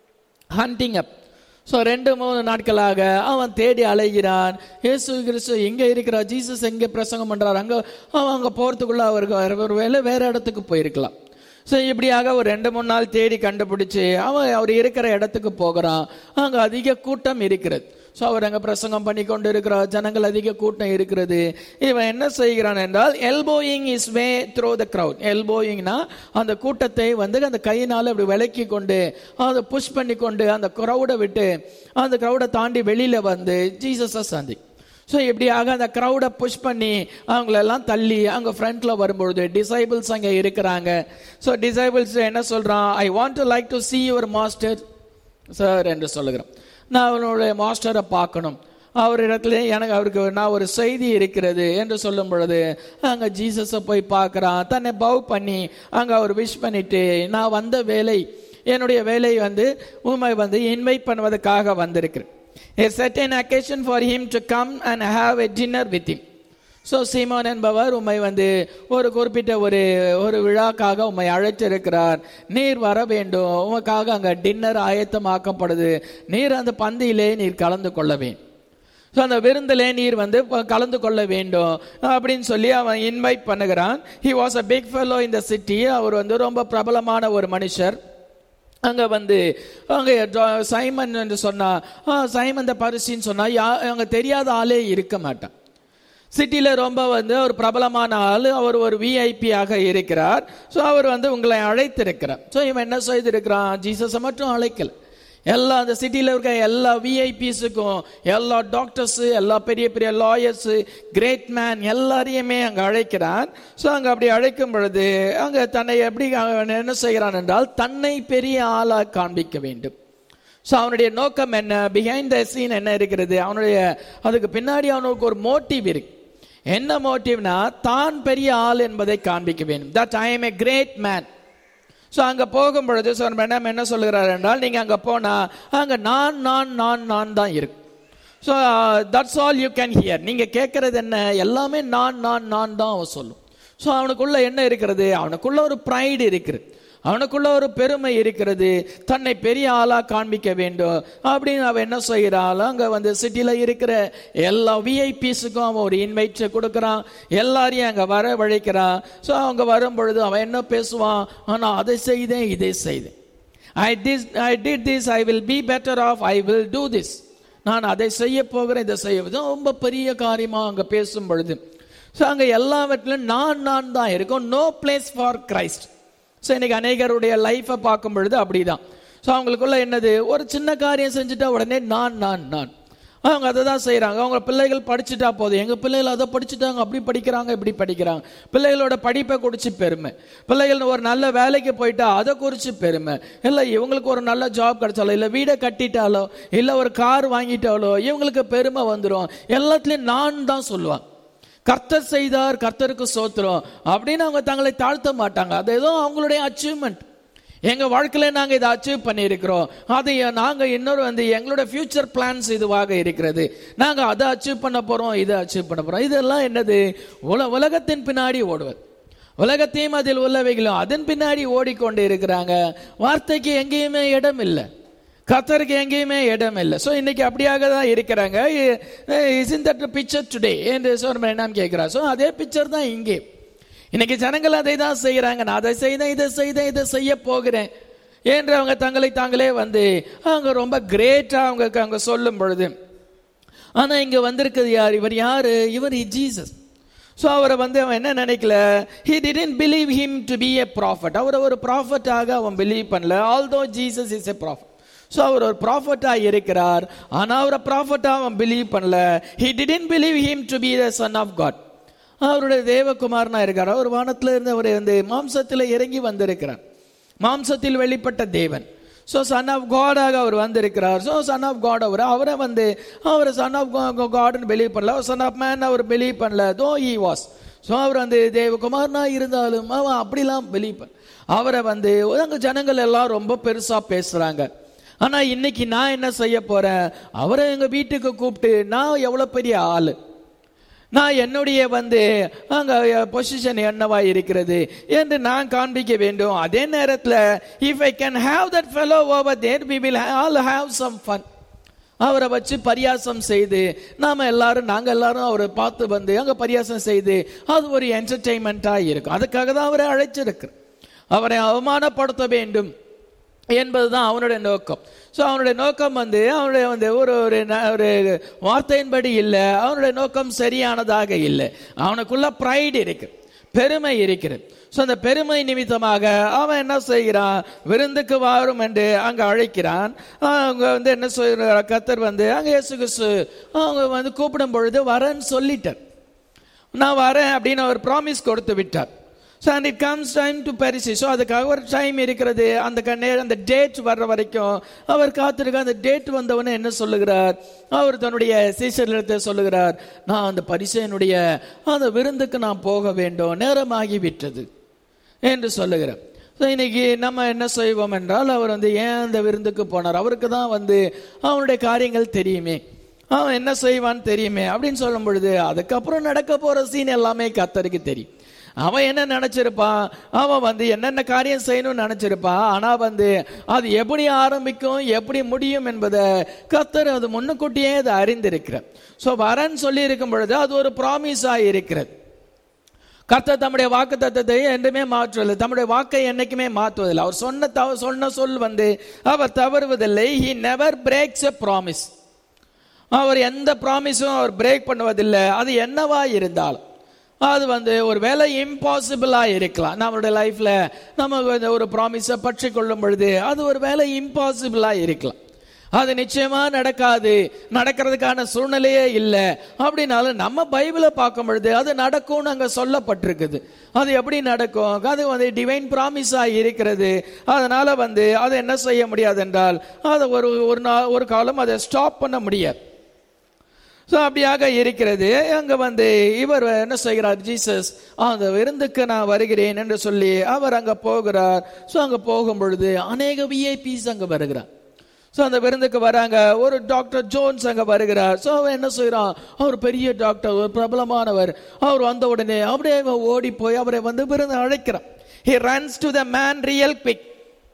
hunting up so ரெண்டு மூணு நாட்களாக அவன் தேடி அலைகிறான் இயேசு கிறிஸ்து எங்கே இருக்கிறார் ஜீசஸ் எங்கே பிரசங்கம் பண்ணுறார் அங்கே அவன் அங்கே போகிறதுக்குள்ள அவருக்கு ஒரு வேலை வேற இடத்துக்கு போயிருக்கலாம் ஸோ இப்படியாக ஒரு ரெண்டு மூணு நாள் தேடி கண்டுபிடிச்சு அவன் அவர் இருக்கிற இடத்துக்கு போகிறான் அங்கே அதிக கூட்டம் இருக்கிறது ஸோ அவர் அங்கே பிரசங்கம் பண்ணி கொண்டு இருக்கிறார் ஜனங்கள் அதிக கூட்டம் இருக்கிறது இவன் என்ன செய்கிறான் என்றால் elbowing his way through the crowd எல்போயிங்னா அந்த கூட்டத்தை வந்து அந்த கையினால் அப்படி விலக்கி கொண்டு அதை புஷ் பண்ணி கொண்டு அந்த க்ரௌடை விட்டு அந்த க்ரௌடை தாண்டி வெளியில் வந்து ஜீசஸை சந்தி ஸோ இப்படியாக அந்த க்ரௌடை புஷ் பண்ணி அவங்களெல்லாம் தள்ளி அங்கே ஃப்ரண்ட்ல வரும்பொழுது டிசைபிள்ஸ் அங்கே இருக்கிறாங்க ஸோ டிசைபிள்ஸ் என்ன சொல்கிறான் I want to like to see your master sir என்று சொல்லுகிறோம் நான் அவனுடைய மாஸ்டரை பார்க்கணும் அவர் இடத்துல எனக்கு அவருக்கு நான் ஒரு செய்தி இருக்கிறது என்று சொல்லும் பொழுது அங்கே ஜீசஸை போய் பார்க்குறான் தன்னை பவ் பண்ணி அங்கே அவர் விஷ் பண்ணிட்டு நான் வந்த வேலை என்னுடைய வேலை வந்து உண்மை வந்து இன்வைட் பண்ணுவதற்காக வந்திருக்கிறேன் a certain occasion for him to come and have a dinner with him so Simon என்பவர் உம்மை வந்து ஒரு குறிப்பிட்ட ஒரு ஒரு விழாக்காக உம்மை அழைத்திருக்கிறார் நீர் வர வேண்டும் உமக்காக அங்கே டின்னர் ஆயத்தமாக்கப்படுது நீர் அந்த பந்தியிலே நீர் கலந்து கொள்ள வேண்டும் ஸோ அந்த விருந்திலே நீர் வந்து ப- கலந்து கொள்ள வேண்டும் அப்படின்னு சொல்லி அவன் இன்வைட் பண்ணுகிறான் he was a big fellow இந்த சிட்டி அவர் வந்து ரொம்ப பிரபலமான ஒரு மனுஷர் அங்க வந்து அங்க ஜா- சைமன் என்று சொன்னா ஆ, சைமன் த பரிசின்னு சொன்னா யா அங்க தெரியாத ஆளே இருக்க மாட்டான் சிட்டில ரொம்ப வந்து ஒரு பிரபலமான ஆள் அவர் ஒரு விஐபி ஆக இருக்கிறார் ஸோ அவர் வந்து உங்களை அழைத்திருக்கிறார் ஸோ இவன் என்ன செய்திருக்கிறான் ஜீசஸை மட்டும் அழைக்கல எல்லா அந்த சிட்டியில் இருக்க எல்லா விஐபிஸுக்கும் எல்லா டாக்டர்ஸ் எல்லா பெரிய பெரிய லாயர்ஸ் கிரேட் மேன் எல்லாரையுமே அங்கே அழைக்கிறான் ஸோ அங்கே அப்படி அழைக்கும் பொழுது அங்கே தன்னை எப்படி அவன் என்ன செய்கிறான் என்றால் தன்னை பெரிய ஆளாக காண்பிக்க வேண்டும் ஸோ அவனுடைய நோக்கம் என்ன பிஹைண்ட் த சீன் என்ன இருக்கிறது அவனுடைய அதுக்கு பின்னாடி அவனுக்கு ஒரு மோட்டிவ் இருக்கு என்ன மோட்டிவ்னா தான் பெரிய ஆள் என்பதை காண்பிக்க வேண்டும் that I am a great man so அங்கே போகும் பொழுது ஸோ மேடம் என்ன சொல்லுகிறார் என்றால் நீங்கள் அங்கே போனால் அங்கே நான் நான் நான் நான் தான் இருக்கு so that's all you can hear நீங்கள் கேட்கறது என்ன எல்லாமே நான் நான் நான் தான் அவன் சொல்லும் ஸோ அவனுக்குள்ள என்ன இருக்கிறது அவனுக்குள்ள ஒரு ப்ரைடு இருக்கிறது அவனுக்குள்ள ஒரு பெருமை இருக்கிறது தன்னை பெரிய ஆளா காண்பிக்க வேண்டும் அப்படின்னு அவன் என்ன செய்கிறாள் அங்க வந்து சிட்டில இருக்கிற எல்லா விஐபிஸுக்கும் அவன் ஒரு இன்வைட் கொடுக்கறான் எல்லாரையும் அங்க வர வழைக்கிறான் ஸோ அவங்க வரும் பொழுது அவன் என்ன பேசுவான் ஆனா அதை செய்தேன் இதை செய்தேன் I this I did this I will be better off I will do this நான் அதை செய்ய போகிறேன் இதை செய்ய போகிறேன். ரொம்ப பெரிய காரியமா அங்க பேசும் பொழுது ஸோ அங்க எல்லாவற்றிலும் நான் நான் தான் இருக்கும் no place for Christ so இன்னைக்கு அநேகருடைய லைஃப்பை பார்க்கும் பொழுது அப்படிதான் ஸோ அவங்களுக்குள்ள என்னது ஒரு சின்ன காரியம் செஞ்சுட்டா உடனே நான் நான் நான் அவங்க அதை தான் செய்கிறாங்க அவங்க பிள்ளைகள் படிச்சுட்டா போதும் எங்கள் பிள்ளைகள் அதை படிச்சுட்டாங்க அப்படி படிக்கிறாங்க இப்படி படிக்கிறாங்க பிள்ளைகளோட படிப்பை குறித்து பெருமை பிள்ளைகள் ஒரு நல்ல வேலைக்கு போயிட்டா அதை குறித்து பெருமை இல்லை இவங்களுக்கு ஒரு நல்ல ஜாப் கிடைச்சாலோ இல்லை வீடை கட்டிட்டாலோ இல்லை ஒரு கார் வாங்கிட்டாலோ இவங்களுக்கு பெருமை வந்துடும் எல்லாத்துலேயும் நான் தான் சொல்லுவாங்க கர்த்தர் செய்தார் கர்த்தருக்கு சோத்திரம் அப்படின்னு அவங்க தங்களை தாழ்த்த மாட்டாங்க அது ஏதோ அவங்களுடைய அச்சீவ்மெண்ட் எங்க வாழ்க்கையில நாங்க இதை அச்சீவ் பண்ணியிருக்கிறோம் அது நாங்க இன்னொரு வந்து எங்களோட ஃபியூச்சர் பிளான்ஸ் இதுவாக இருக்கிறது நாங்க அதை அச்சீவ் பண்ண போறோம் இதை அச்சீவ் பண்ண போறோம் இதெல்லாம் என்னது உல உலகத்தின் பின்னாடி ஓடுவது உலகத்தையும் அதில் உள்ளவைகளும் அதன் பின்னாடி ஓடிக்கொண்டு இருக்கிறாங்க வார்த்தைக்கு எங்கேயுமே இடம் இல்லை கத்தருக்கு எங்கேயுமே இடம் இல்லை ஸோ இன்னைக்கு அப்படியாக தான் இருக்கிறாங்க is in that picture today என்று சொல்ற நாம் கேட்கிறார் ஸோ அதே பிக்சர் தான் இங்கே இன்னைக்கு ஜனங்கள் அதை தான் செய்கிறாங்க நான் அதை செய்தேன் இதை செய்தேன் இதை செய்ய போகிறேன் என்று அவங்க தங்களை தாங்களே வந்து அவங்க ரொம்ப கிரேட்டா அவங்க அவங்க சொல்லும் பொழுது ஆனா இங்க வந்திருக்கிறது யார் இவர் யாரு இவர் ஜீசஸ் ஸோ அவரை வந்து அவன் என்ன நினைக்கல he didn't believe him to be a prophet அவரை ஒரு ப்ராஃபட்டாக அவன் பிலீவ் பண்ணல although Jesus is a prophet so அவர் ஒரு ப்ராஃபட்டாக இருக்கிறார் ஆனால் அவரை ப்ராஃபட்டாக அவன் பிலீவ் பண்ணல he didn't believe him to be the son of God அவருடைய தேவகுமாரனா இருக்கார் அவர் வானத்தில் இருந்து அவர் வந்து மாம்சத்தில் இறங்கி வந்திருக்கிறார் மாம்சத்தில் வெளிப்பட்ட தேவன் ஸோ சன் ஆஃப் காடாக அவர் வந்திருக்கிறார் ஸோ சன் ஆஃப் காட் அவர் அவரை வந்து அவர் சன் ஆஃப் காட்னு பிலீவ் பண்ணல சன் ஆஃப் மேன் அவர் பிலீவ் பண்ணல தோ ஈ வாஸ் ஸோ அவர் வந்து தேவகுமாரனா இருந்தாலும் அவன் அப்படிலாம் பிலீவ் பண்ண அவரை வந்து அங்கே ஜனங்கள் எல்லாம் ரொம்ப பெருசா பேசுறாங்க ஆனா இன்னைக்கு நான் என்ன செய்ய போறேன் அவரை எங்க வீட்டுக்கு கூப்பிட்டு நான் எவ்வளவு பெரிய ஆளு நான் என்னுடைய வந்து அங்க பொசிஷன் என்னவா இருக்கிறது என்று நான் காண்பிக்க வேண்டும் அதே நேரத்தில் if I can have that fellow over there we will all have some fun அவரை வச்சு பரியாசம் செய்து நாம எல்லாரும் நாங்க எல்லாரும் அவரை பார்த்து வந்து அங்க பரியாசம் செய்து அது ஒரு என்டர்டெயின்மெண்டா இருக்கும் அதுக்காக தான் அவரை அழைச்சிருக்கு அவரை அவமானப்படுத்த வேண்டும் என்பதுதான் அவனுடைய நோக்கம் ஸோ அவனுடைய நோக்கம் வந்து அவனுடைய வந்து ஒரு ஒரு ந- ஒரு வார்த்தையின்படி இல்லை அவனுடைய நோக்கம் சரியானதாக இல்லை அவனுக்குள்ள ப்ரைடு இருக்கு பெருமை இருக்கிறது ஸோ அந்த பெருமை நிமித்தமாக அவன் என்ன செய்கிறான் விருந்துக்கு வாரும் என்று அங்க அழைக்கிறான் அவங்க வந்து என்ன சொல்ற கத்தர் வந்து அங்க இயேசு கிறிஸ்து அவங்க வந்து கூப்பிடும் பொழுது வரேன்னு சொல்லிட்டார் நான் வரேன் அப்படின்னு அவர் ப்ராமிஸ் கொடுத்து விட்டார் so and it comes time to பெரிசி ஸோ அதுக்காக ஒரு டைம் இருக்கிறது அந்த கண்ணே அந்த டேட் வர்ற வரைக்கும் அவர் காத்திருக்க அந்த டேட் வந்தவொடனே என்ன சொல்லுகிறார் அவர் தன்னுடைய சீசரிடத்தை சொல்லுகிறார் நான் அந்த பரிசையனுடைய அந்த விருந்துக்கு நான் போக வேண்டும் நேரமாகி விட்டது என்று சொல்லுகிறார் ஸோ இன்னைக்கு நம்ம என்ன செய்வோம் என்றால் அவர் வந்து ஏன் அந்த விருந்துக்கு போனார் அவருக்கு தான் வந்து அவனுடைய காரியங்கள் தெரியுமே அவன் என்ன செய்வான்னு தெரியுமே அப்படின்னு சொல்லும் பொழுது அதுக்கப்புறம் நடக்க போற சீன் எல்லாமே கத்தருக்கு தெரியும் அவன் என்ன நினைச்சிருப்பான் அவன் வந்து என்னென்ன காரியம் செய்யணும்னு நினைச்சிருப்பான் ஆனா வந்து அது எப்படி ஆரம்பிக்கும் எப்படி முடியும் என்பதை கத்தர் அது முன்னுக்கூட்டியே அதை அறிந்திருக்கிறார் ஸோ வரன்னு சொல்லி இருக்கும் பொழுது அது ஒரு ப்ராமிஸா இருக்கிறது கர்த்தர் தம்முடைய வாக்கு தத்தத்தை என்றுமே மாற்றுவதில்லை தம்முடைய வாக்கை என்னைக்குமே மாற்றுவதில்லை அவர் சொன்ன தவ சொன்ன சொல் வந்து அவர் தவறுவதில்லை he never breaks a promise அவர் எந்த ப்ராமிஸும் அவர் பிரேக் பண்ணுவதில்லை அது என்னவா இருந்தாலும் அது வந்து ஒரு வேலை இம்பாசிபிளா இருக்கலாம் நம்மளுடைய லைஃப்ல நம்ம வந்து ஒரு ப்ராமிஸை பற்றி கொள்ளும் பொழுது அது ஒரு வேலை இம்பாசிபிளா இருக்கலாம் அது நிச்சயமா நடக்காது நடக்கிறதுக்கான சூழ்நிலையே இல்லை அப்படின்னாலும் நம்ம பைபிளை பார்க்கும் பொழுது அது நடக்கும்னு அங்க சொல்லப்பட்டிருக்குது அது எப்படி நடக்கும் அது வந்து டிவைன் ப்ராமிஸா இருக்கிறது அதனால வந்து அதை என்ன செய்ய முடியாது என்றால் அதை ஒரு ஒரு நாள் ஒரு காலம் அதை ஸ்டாப் பண்ண முடியாது ஸோ அப்படியாக இருக்கிறது அங்க வந்து இவர் என்ன செய்கிறார் ஜீசஸ் அந்த விருந்துக்கு நான் வருகிறேன் என்று சொல்லி அவர் அங்க போகிறார் ஸோ அங்க போகும் பொழுது அநேக விஐபிஸ் அங்க வருகிறார் ஸோ அந்த விருந்துக்கு வராங்க ஒரு டாக்டர் ஜோன்ஸ் அங்க வருகிறார் ஸோ அவன் என்ன செய்யறான் அவர் பெரிய டாக்டர் ஒரு பிரபலமானவர் அவர் வந்த உடனே அப்படியே அவன் ஓடி போய் அவரை வந்து விருந்து அழைக்கிறான் he runs to the man real quick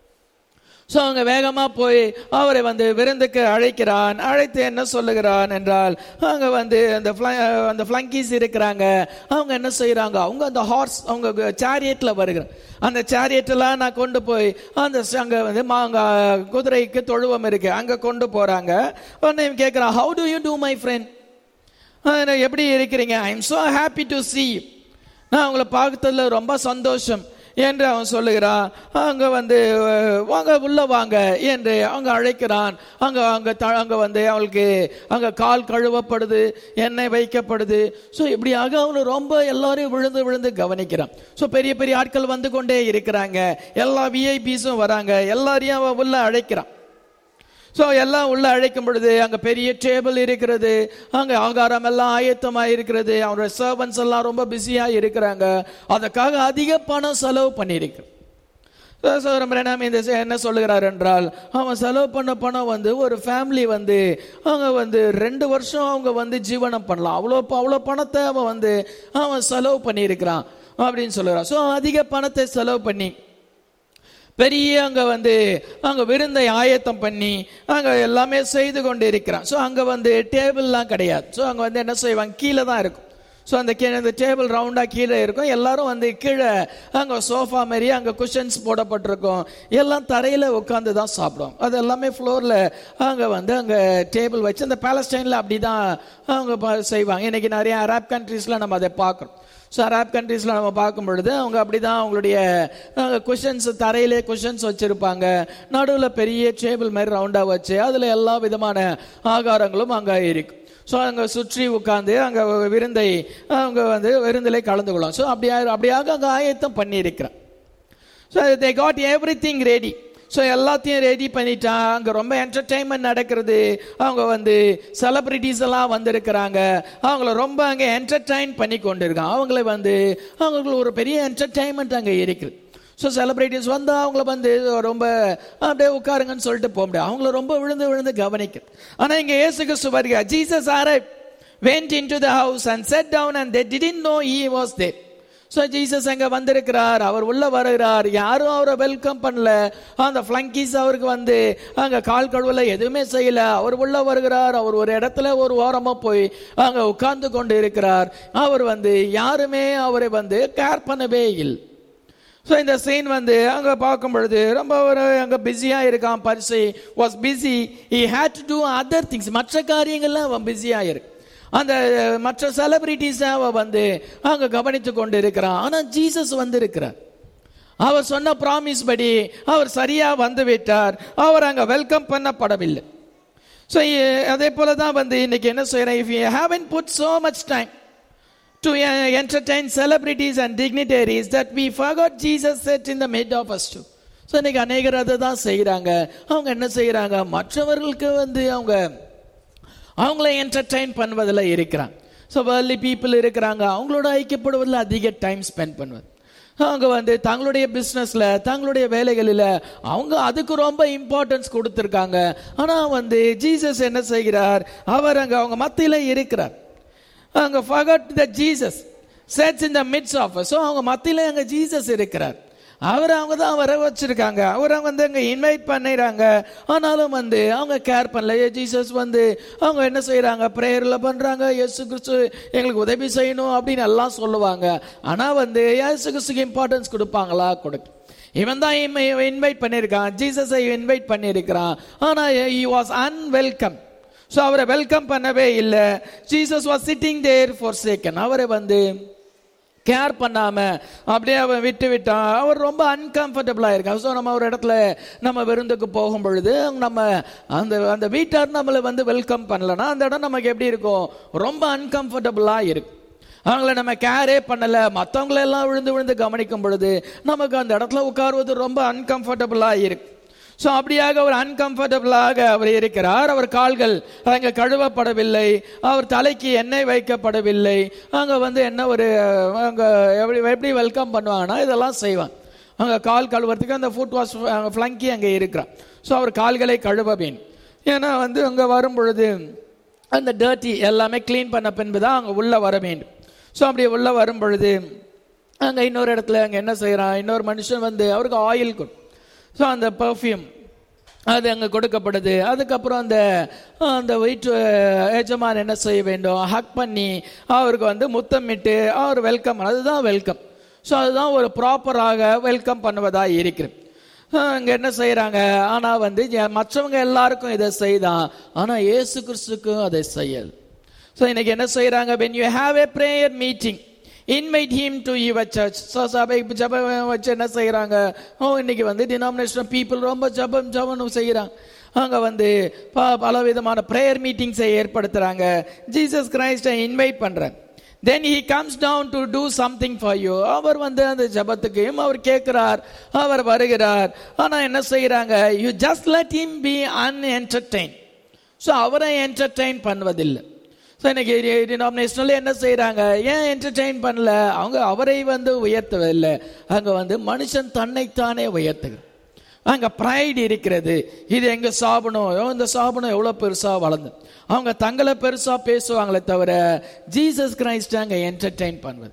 so அவங்க வேகமா போய் அவரை வந்து விருந்துக்கு அழைக்கிறான் அழைத்து என்ன சொல்லுகிறான் என்றால் அவங்க வந்து அந்த fly- அந்த ஃப்ளங்கீஸ் இருக்கிறாங்க அவங்க என்ன செய்றாங்க அவங்க அந்த ஹார்ஸ் அவங்க சேரியட்ல வருகிறாங்க அந்த சேரியட்லாம் நான் கொண்டு போய் அந்த ச- அங்க வந்து மாங்க குதிரைக்கு தொழுவம் இருக்கு அங்க கொண்டு போறாங்க உடனே இவன் கேட்கிறான் how do you do my friend எப்படி இருக்கிறீங்க I am so happy to see you நான் உங்களை பார்த்ததுல ரொம்ப சந்தோஷம் என்று அவன் சொல்லுகிறான் அங்க வந்து அஹ், வாங்க உள்ள வாங்க என்று அங்க அழைக்கிறான் அங்க அங்க த- அங்க வந்து அவளுக்கு அங்க கால் கழுவப்படுது எண்ணெய் வைக்கப்படுது ஸோ இப்படியாக அவனு ரொம்ப எல்லாரையும் விழுந்து விழுந்து கவனிக்கிறான் ஸோ பெரிய பெரிய ஆட்கள் வந்து கொண்டே இருக்கிறாங்க எல்லா விஐபிஸும் வராங்க எல்லாரையும் அவன் உள்ள அழைக்கிறான் ஸோ எல்லாம் உள்ள அழைக்கும் பொழுது அங்க பெரிய டேபிள் இருக்கிறது அங்க ஆகாரம் எல்லாம் ஆயத்தமா இருக்கிறது அவனுடைய சர்வன்ஸ் எல்லாம் ரொம்ப பிஸியா இருக்கிறாங்க அதுக்காக அதிக பணம் செலவு பண்ணியிருக்கு சோதரம் இந்த ச- என்ன சொல்லுகிறார் என்றால் அவன் செலவு பண்ண பணம் வந்து ஒரு ஃபேமிலி வந்து அவங்க வந்து ரெண்டு வருஷம் அவங்க வந்து ஜீவனம் பண்ணலாம் அவ்வளோ ப- அவ்வளோ பணத்தை அவன் வந்து அவன் செலவு பண்ணியிருக்கிறான் அப்படின்னு சொல்லுகிறான் ஸோ அதிக பணத்தை செலவு பண்ணி பெரிய அங்க வந்து அங்க விருந்தை ஆயத்தம் பண்ணி அங்க எல்லாமே செய்து கொண்டு இருக்கிறான் ஸோ அங்க வந்து டேபிள்லாம் கிடையாது ஸோ அங்க வந்து என்ன செய்வாங்க கீழே தான் இருக்கும் ஸோ அந்த கீழே அந்த டேபிள் ரவுண்டாக கீழே இருக்கும் எல்லாரும் வந்து கீழே அங்கே சோஃபா மாதிரி அங்கே குஷன்ஸ் போடப்பட்டிருக்கும் எல்லாம் தரையில் உட்காந்து தான் சாப்பிடும் அது எல்லாமே ஃப்ளோரில் அங்கே வந்து அங்கே டேபிள் வச்சு அந்த பேலஸ்டைனில் அப்படி தான் அவங்க ப- செய்வாங்க இன்னைக்கு நிறைய அரேப் கண்ட்ரீஸில் நம்ம அதை பார்க்குறோம் ஸோ அரேப் கண்ட்ரீஸில் நம்ம பார்க்கும் பொழுது அவங்க அப்படி தான் அவங்களுடைய குஷன்ஸ் தரையிலே குஷன்ஸ் வச்சுருப்பாங்க நடுவில் பெரிய டேபிள் மாதிரி ரவுண்டாக வச்சு அதில் எல்லா விதமான ஆகாரங்களும் அங்கே இருக்கும் ஸோ அங்கே சுற்றி உட்கார்ந்து அங்கே விருந்தை அவங்க வந்து விருந்திலே கலந்து கொள்ளும் ஸோ அப்படியா அப்படியாக அங்கே ஆயத்தம் பண்ணியிருக்கிறான் so they got everything ready so எல்லாத்தையும் ரெடி பண்ணிட்டா அங்கே ரொம்ப என்டர்டைன்மெண்ட் நடக்கிறது அவங்க வந்து செலிபிரிட்டிஸ் எல்லாம் வந்திருக்கிறாங்க அவங்கள ரொம்ப அங்கே என்டர்டைன் பண்ணி கொண்டு இருக்காங்க அவங்கள வந்து அவங்களுக்கு ஒரு பெரிய என்டர்டைன்மெண்ட் அங்கே இருக்குது ஸோ செலிபிரிட்டிஸ் வந்து அவங்கள வந்து ரொம்ப அப்படியே உட்காருங்கன்னு சொல்லிட்டு போக முடியாது அவங்கள ரொம்ப விழுந்து விழுந்து கவனிக்கும் ஆனால் இங்கே இயேசு கிறிஸ்து வருகிறார் ஜீசஸ் ஆரை went into the house and sat down and they didn't know he was there so Jesus அங்க வந்திருக்கிறார் அவர் உள்ள வருகிறார் யாரும் அவரை வெல்கம் பண்ணல அந்த ஃபிளங்கீஸ் அவருக்கு வந்து அங்க கால் கழுவல எதுவுமே செய்யல அவர் உள்ள வருகிறார் அவர் ஒரு இடத்துல ஒரு ஓரமா போய் அங்க உட்கார்ந்து கொண்டு இருக்கிறார் அவர் வந்து யாருமே அவரை வந்து கேர் பண்ணவே இல்லை ஸோ இந்த சீன் வந்து அங்கே பார்க்கும் பொழுது ரொம்ப ஒரு அங்கே பிஸியாக இருக்கான் Pharisee was busy he had to do other things மற்ற காரியங்கள்லாம் அவன் பிஸியாக இருக்கு அந்த மற்ற செலிபிரிட்டிஸை அவன் வந்து அங்கே கவனித்து கொண்டு இருக்கிறான் ஆனால் ஜீசஸ் வந்து இருக்கிறார் அவர் சொன்ன ப்ராமிஸ் படி அவர் சரியா வந்து விட்டார் அவர் அங்கே வெல்கம் பண்ணப்படவில்லை ஸோ அதே போல தான் வந்து இன்னைக்கு என்ன செய்யறேன் if you haven't put so much time to uh, entertain celebrities and dignitaries that we forgot Jesus set in the mid of us too. So இன்னைக்கு அநேகர் அதை தான் செய்கிறாங்க அவங்க என்ன செய்கிறாங்க மற்றவர்களுக்கு வந்து அவங்க அவங்கள என்டர்டைன் பண்ணுவதில் இருக்கிறாங்க ஸோ வேர்லி பீப்புள் இருக்கிறாங்க அவங்களோட ஐக்கியப்படுவதில் அதிக டைம் ஸ்பெண்ட் பண்ணுவது அவங்க வந்து தங்களுடைய பிஸ்னஸில் தங்களுடைய வேலைகளில் அவங்க அதுக்கு ரொம்ப இம்பார்ட்டன்ஸ் கொடுத்துருக்காங்க ஆனால் வந்து ஜீசஸ் என்ன செய்கிறார் அவர் அங்கே அவங்க மத்தியில் இருக்கிறார் அங்க forgot that Jesus sits in the midst of us. So அவங்க மத்தியில அங்க ஜீசஸ் இருக்கிறார் அவர் அவங்க தான் வர வச்சிருக்காங்க அவரை வந்து அங்க இன்வைட் பண்ணிடுறாங்க ஆனாலும் வந்து அவங்க கேர் பண்ணல ஏ, ஜீசஸ் வந்து அவங்க என்ன செய்றாங்க பிரேயர்ல பண்றாங்க இயேசு கிறிஸ்து எங்களுக்கு உதவி செய்யணும் அப்படின்னு எல்லாம் சொல்லுவாங்க ஆனா வந்து இயேசு கிறிஸ்துக்கு இம்பார்ட்டன்ஸ் கொடுப்பாங்களா கொடுக்க இவன் தான் இன்வைட் பண்ணியிருக்கான் ஜீசஸை இன்வைட் பண்ணியிருக்கிறான் ஆனா he வாஸ் அன்வெல்கம் ஸோ அவரை வெல்கம் பண்ணவே இல்லை Jesus was sitting there for சேக்கன் அவரை வந்து கேர் பண்ணாம அப்படியே அவன் விட்டு விட்டான் அவர் ரொம்ப அன்கம்ஃபர்டபுளாக இருக்கான் ஸோ நம்ம ஒரு இடத்துல நம்ம விருந்துக்கு போகும் பொழுது நம்ம அந்த அந்த வீட்டார் நம்மளை வந்து வெல்கம் பண்ணலன்னா அந்த இடம் நமக்கு எப்படி இருக்கும் ரொம்ப அன்கம்ஃபர்டபுளாக இருக்கும் அவங்கள நம்ம கேரே பண்ணல மற்றவங்கள எல்லாம் விழுந்து விழுந்து கவனிக்கும் பொழுது நமக்கு அந்த இடத்துல உட்காருவது ரொம்ப அன்கம்ஃபர்டபுளாக இருக்கு ஸோ அப்படியாக அவர் அன்கம்ஃபர்டபுளாக அவர் இருக்கிறார் அவர் கால்கள் அங்கே கழுவப்படவில்லை அவர் தலைக்கு எண்ணெய் வைக்கப்படவில்லை அங்கே வந்து என்ன ஒரு அங்கே எப்படி எப்படி வெல்கம் பண்ணுவாங்கன்னா இதெல்லாம் செய்வாங்க அங்கே கால் கழுவுறதுக்கு அந்த ஃபுட் வாஷ் ஃப்ளங்கி அங்கே இருக்கிறான் ஸோ அவர் கால்களை கழுவ வேண்டும் ஏன்னா வந்து அங்கே வரும் பொழுது அந்த டர்ட்டி எல்லாமே க்ளீன் பண்ண பின்பு தான் அங்கே உள்ளே வர வேண்டும் ஸோ அப்படி உள்ளே வரும் பொழுது அங்கே இன்னொரு இடத்துல அங்கே என்ன செய்கிறான் இன்னொரு மனுஷன் வந்து அவருக்கு ஆயில் கொடு ஸோ அந்த பர்ஃப்யூம் அது அங்கே கொடுக்கப்படுது அதுக்கப்புறம் அந்த அந்த வீட்டு எஜமான் என்ன செய்ய வேண்டும் ஹக் பண்ணி அவருக்கு வந்து முத்தமிட்டு அவர் வெல்கம் அதுதான் வெல்கம் ஸோ அதுதான் ஒரு ப்ராப்பராக வெல்கம் பண்ணுவதாக இருக்கிறது அங்கே என்ன செய்கிறாங்க ஆனால் வந்து ஜ- மற்றவங்க எல்லாருக்கும் இதை செய்தான் ஆனால் இயேசு கிறிஸ்துக்கும் அதை செய்யல் ஸோ இன்னைக்கு என்ன செய்கிறாங்க when you have a prayer meeting invite him to your church so சபை ஜபம் வச்சு என்ன செய்கிறாங்க ஓ இன்னைக்கு வந்து டினாமினேஷன் பீப்புள் ரொம்ப ஜபம் ஜபம் செய்கிறாங்க அங்கே வந்து ப பல விதமான ப்ரேயர் மீட்டிங்ஸை ஏற்படுத்துகிறாங்க ஜீசஸ் கிரைஸ்டை இன்வைட் பண்ணுறாங்க then he comes down to do something for you அவர் வந்து அந்த ஜபத்துக்கையும் அவர் கேட்கிறார் அவர் வருகிறார் ஆனா என்ன செய்யறாங்க you just let him be unentertained so அவரை என்டர்டெயின் பண்ணுவதில்லை ஸோ இன்னைக்கு டினாமினேஷனில் என்ன செய்கிறாங்க ஏன் என்டர்டெயின் பண்ணல அவங்க அவரை வந்து உயர்த்தவில்லை அங்கே வந்து மனுஷன் தன்னைத்தானே உயர்த்துகிறார் அங்க ப்ரைட் இருக்கிறது இது எங்க சாபனம் ஐயோ, இந்த சாபனம் எவ்வளவு பெருசா வளர்ந்து அவங்க தங்களை பெருசா பேசுவாங்களே தவிர ஜீசஸ் கிரைஸ்ட் அங்க என்டர்டெயின் பண்ணுவது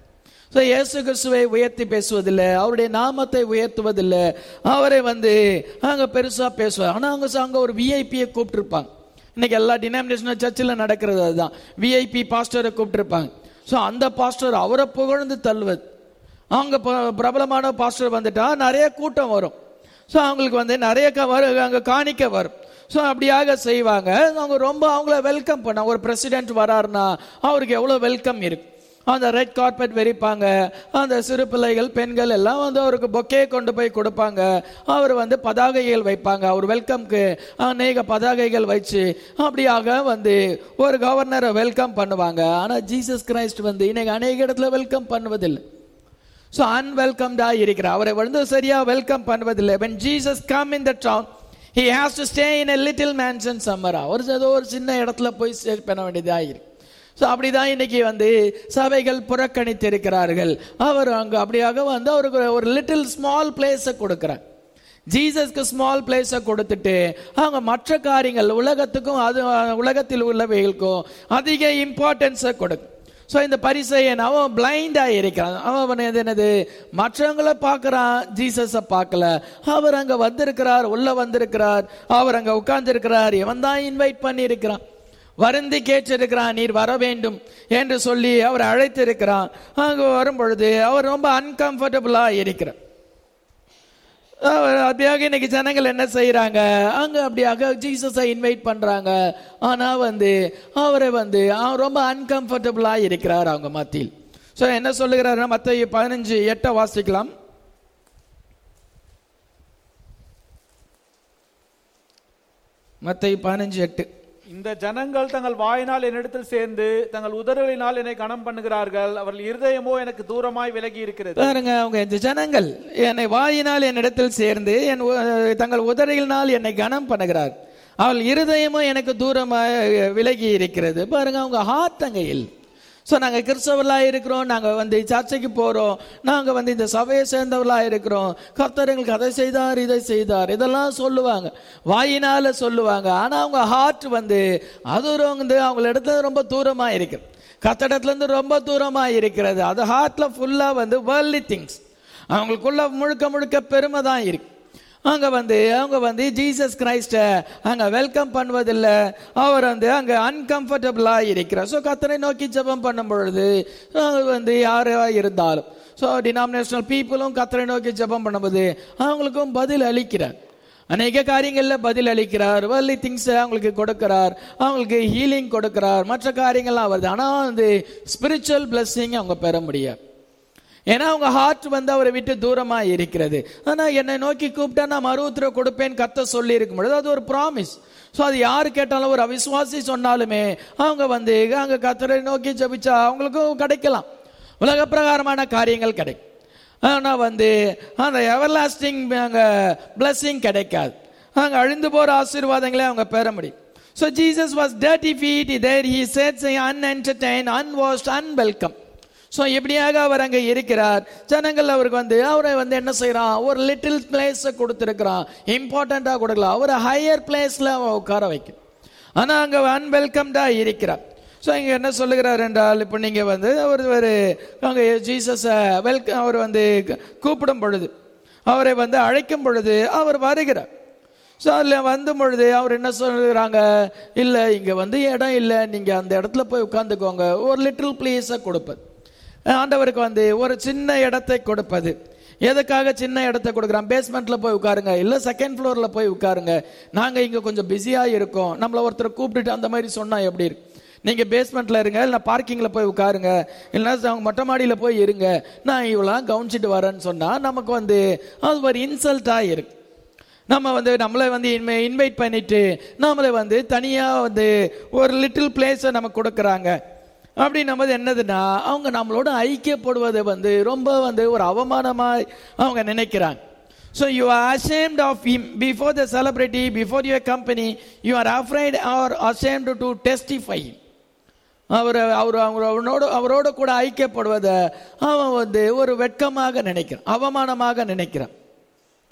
ஸோ இயேசு கிறிஸ்துவை உயர்த்தி பேசுவதில்லை அவருடைய நாமத்தை உயர்த்துவதில்லை அவரை வந்து அங்கே பெருசாக பேசுவார் ஆனால் அவங்க அங்கே ஒரு விஐபியை கூப்பிட்டுருப்பாங்க இன்னைக்கு எல்லா டினாமினேஷனல் சர்ச்சில் நடக்கிறது அதுதான் விஐபி பாஸ்டரை கூப்பிட்டுருப்பாங்க ஸோ அந்த பாஸ்டர் அவரை புகழ்ந்து தள்ளுவது அவங்க ப- பிரபலமான பாஸ்டர் வந்துட்டா நிறைய கூட்டம் வரும் ஸோ அவங்களுக்கு வந்து நிறைய க- வரு அங்கே காணிக்க வரும் ஸோ அப்படியாக செய்வாங்க அவங்க ரொம்ப அவங்கள வெல்கம் பண்ண ஒரு பிரசிடென்ட் வராருன்னா அவருக்கு எவ்வளோ வெல்கம் இருக்கு அந்த ரெட் கார்பெட் விரிப்பாங்க அந்த சிறு பிள்ளைகள் பெண்கள் எல்லாம் வந்து அவருக்கு பொக்கே கொண்டு போய் கொடுப்பாங்க அவர் வந்து பதாகைகள் வைப்பாங்க அவர் வெல்கம்க்கு அநேக பதாகைகள் வச்சு அப்படியாக வந்து ஒரு கவர்னரை வெல்கம் பண்ணுவாங்க ஆனால் ஜீசஸ் கிரைஸ்ட் வந்து இன்னைக்கு அநேக இடத்துல வெல்கம் பண்ணுவதில்லை ஸோ அன்வெல்கம்டா இருக்கிறார் அவரை வந்து சரியா வெல்கம் பண்ணுவதில்லை when Jesus come in the town he has to stay in a little mansion somewhere ஒரு ஏதோ ஒரு சின்ன இடத்துல போய் ஸ்டே பண்ண வேண்டியதா இருக்கு ஸோ அப்படிதான் இன்னைக்கு வந்து சபைகள் புறக்கணித்திருக்கிறார்கள் அவர் அங்க அப்படியாக வந்து அவருக்கு ஒரு லிட்டில் ஸ்மால் பிளேஸை கொடுக்குறார் ஜீசஸ்க்கு ஸ்மால் பிளேஸை கொடுத்துட்டு அவங்க மற்ற காரியங்கள் உலகத்துக்கும் அது உலகத்தில் உள்ளவைகளுக்கும் அதிக இம்பார்ட்டன்ஸை கொடுக்கும் ஸோ இந்த பரிசையன் அவன் பிளைண்டாக இருக்கிறான் அவன் எது என்னது மற்றவங்கள பார்க்குறான் ஜீசஸை பார்க்கல அவர் அங்கே வந்திருக்கிறார் உள்ள வந்திருக்கிறார் அவர் அங்கே உட்கார்ந்திருக்கிறார் இவன் தான் இன்வைட் பண்ணியிருக்கிறான் வருந்தி கேட்டிருக்கிறான் நீர் வர வேண்டும் என்று சொல்லி அவர் அழைத்திருக்கிறான் அங்கே வரும் பொழுது அவர் ரொம்ப அன்கம்ஃபர்டபுளாக இருக்கிறார் அவர் அப்படியாக இன்னைக்கு ஜனங்கள் என்ன செய்யறாங்க அங்க அப்படியாக ஜீசஸை இன்வைட் பண்றாங்க ஆனா வந்து அவரை வந்து அவர் ரொம்ப அன்கம்ஃபர்டபுளா இருக்கிறார் அவங்க மத்தியில் ஸோ என்ன சொல்லுகிறாரு மத்த பதினஞ்சு எட்டை வாசிக்கலாம் மத்த பதினஞ்சு எட்டு இந்த ஜனங்கள் தங்கள் வாயினால் என்னிடத்தில் சேர்ந்து தங்கள் உதடுகளினால் என்னை கனம் பண்ணுகிறார்கள் அவர்கள் இருதயமோ எனக்கு தூரமாய் விலகி இருக்கிறது பாருங்க அவங்க இந்த ஜனங்கள் என்னை வாயினால் என்னிடத்தில் சேர்ந்து என் உ- தங்கள் உதரையினால் என்னை கனம் பண்ணுகிறார் அவள் இருதயமும் எனக்கு தூரமாக விலகி இருக்கிறது பாருங்க அவங்க ஹார்ட் அங்க இல்லை ஸோ நாங்கள் கிறிஸ்தவர்களாக இருக்கிறோம் நாங்கள் வந்து சர்ச்சைக்கு போகிறோம் நாங்கள் வந்து இந்த சபையை சேர்ந்தவர்களாக இருக்கிறோம் கர்த்தர் எங்களுக்கு அதை செய்தார் இதை செய்தார் இதெல்லாம் சொல்லுவாங்க வாயினால சொல்லுவாங்க ஆனால் அவங்க ஹார்ட் வந்து அது ஒரு வந்து அவங்கள இடத்துல ரொம்ப தூரமாக இருக்கு கத்தடத்துல இருந்து ரொம்ப தூரமாக இருக்கிறது அது ஹார்ட்ல ஃபுல்லாக வந்து வேர்ல்டி திங்ஸ் அவங்களுக்குள்ள முழுக்க முழுக்க பெருமை தான் இருக்கு அங்க வந்து அவங்க வந்து ஜீசஸ் கிரைஸ்ட அங்க வெல்கம் பண்ணுவதில்லை அவர் வந்து அங்க அன்கம்ஃபர்டபுளா இருக்கிறார் ஸோ கத்தரை நோக்கி ஜெபம் பண்ணும் பொழுது அவங்க வந்து யாரா இருந்தாலும் ஸோ டினாமினேஷனல் பீப்புளும் கத்தரை நோக்கி ஜெபம் பண்ணும்போது அவங்களுக்கும் பதில் அளிக்கிறார் அநேக காரியங்களில் பதில் அளிக்கிறார் வர்லி திங்ஸ் அவங்களுக்கு கொடுக்கிறார் அவங்களுக்கு ஹீலிங் கொடுக்கிறார் மற்ற காரியங்கள்லாம் வருது ஆனால் வந்து ஸ்பிரிச்சுவல் blessing அவங்க பெற முடியாது ஏன்னா அவங்க ஹார்ட் வந்து அவரை விட்டு தூரமா இருக்கிறது ஆனா என்னை நோக்கி கூப்பிட்டா நான் மறு உத்தரவு கொடுப்பேன் கத்த சொல்லி இருக்கும் பொழுது அது ஒரு ப்ராமிஸ் ஸோ அது யாரு கேட்டாலும் ஒரு அவிசுவாசி சொன்னாலுமே அவங்க வந்து அங்க கத்தரை நோக்கி ஜபிச்சா அவங்களுக்கும் கிடைக்கலாம் உலக பிரகாரமான காரியங்கள் கிடைக்கும் ஆனா வந்து அந்த எவர்லாஸ்டிங் அங்க blessing கிடைக்காது அங்க அழிந்து போற ஆசீர்வாதங்களை அவங்க பெற முடியும் so Jesus was dirty feet there he said unentertained unwashed unwelcome so எப்படியாக அவர் அங்கே இருக்கிறார் ஜனங்கள் அவருக்கு வந்து அவரை வந்து என்ன செய்றான் ஒரு லிட்டில் பிளேஸை கொடுத்துருக்கிறான் இம்பார்ட்டண்ட்டாக கொடுக்கலாம் அவரை ஹையர் பிளேஸில் உட்கார வைக்கும் ஆனால் அங்கே அன்வெல்கம்டாக இருக்கிறார் ஸோ இங்கே என்ன சொல்லுகிறார் என்றால் இப்போ நீங்கள் வந்து அவர் ஒரு அங்கே ஜீசஸை வெல்கம் அவர் வந்து கூப்பிடும் பொழுது அவரை வந்து அழைக்கும் பொழுது அவர் வருகிறார் ஸோ அதில் வந்த பொழுது அவர் என்ன சொல்லுறாங்க இல்லை இங்கே வந்து இடம் இல்லை நீங்கள் அந்த இடத்துல போய் உட்காந்துக்கோங்க ஒரு லிட்டில் பிளேஸை கொடுப்பது ஆண்டவருக்கு வந்து ஒரு சின்ன இடத்தை கொடுப்பது எதுக்காக சின்ன இடத்தை கொடுக்குறான் பேஸ்மெண்ட்ல போய் உட்காருங்க இல்ல செகண்ட் ஃப்ளோர்ல போய் உட்காருங்க நாங்க இங்க கொஞ்சம் பிஸியா இருக்கோம் நம்மள ஒருத்தர் கூப்பிட்டுட்டு அந்த மாதிரி சொன்னா எப்படி இருக்கு நீங்க பேஸ்மெண்ட்ல இருங்க இல்ல பார்க்கிங்ல போய் உட்காருங்க இல்லைன்னா அவங்க மொட்டை மாடியில போய் இருங்க நான் இவ்வளவு கவனிச்சிட்டு வரேன்னு சொன்னா நமக்கு வந்து அது ஒரு இன்சல்ட்டா இருக்கு நம்ம வந்து நம்மளை வந்து இன்வைட் பண்ணிட்டு நம்மளை வந்து தனியா வந்து ஒரு லிட்டில் பிளேஸை நமக்கு கொடுக்குறாங்க அப்படின்னும் போது என்னதுன்னா அவங்க நம்மளோட ஐக்கியப்படுவதை வந்து ரொம்ப வந்து ஒரு அவமானமாய் அவங்க நினைக்கிறாங்க so you are ashamed of him before the celebrity before your company you are afraid or ashamed to testify அவர் அவர் அவரோட அவரோட கூட ஐக்கியப்படுவதை அவன் வந்து ஒரு வெட்கமாக நினைக்கிறான் அவமானமாக நினைக்கிறான்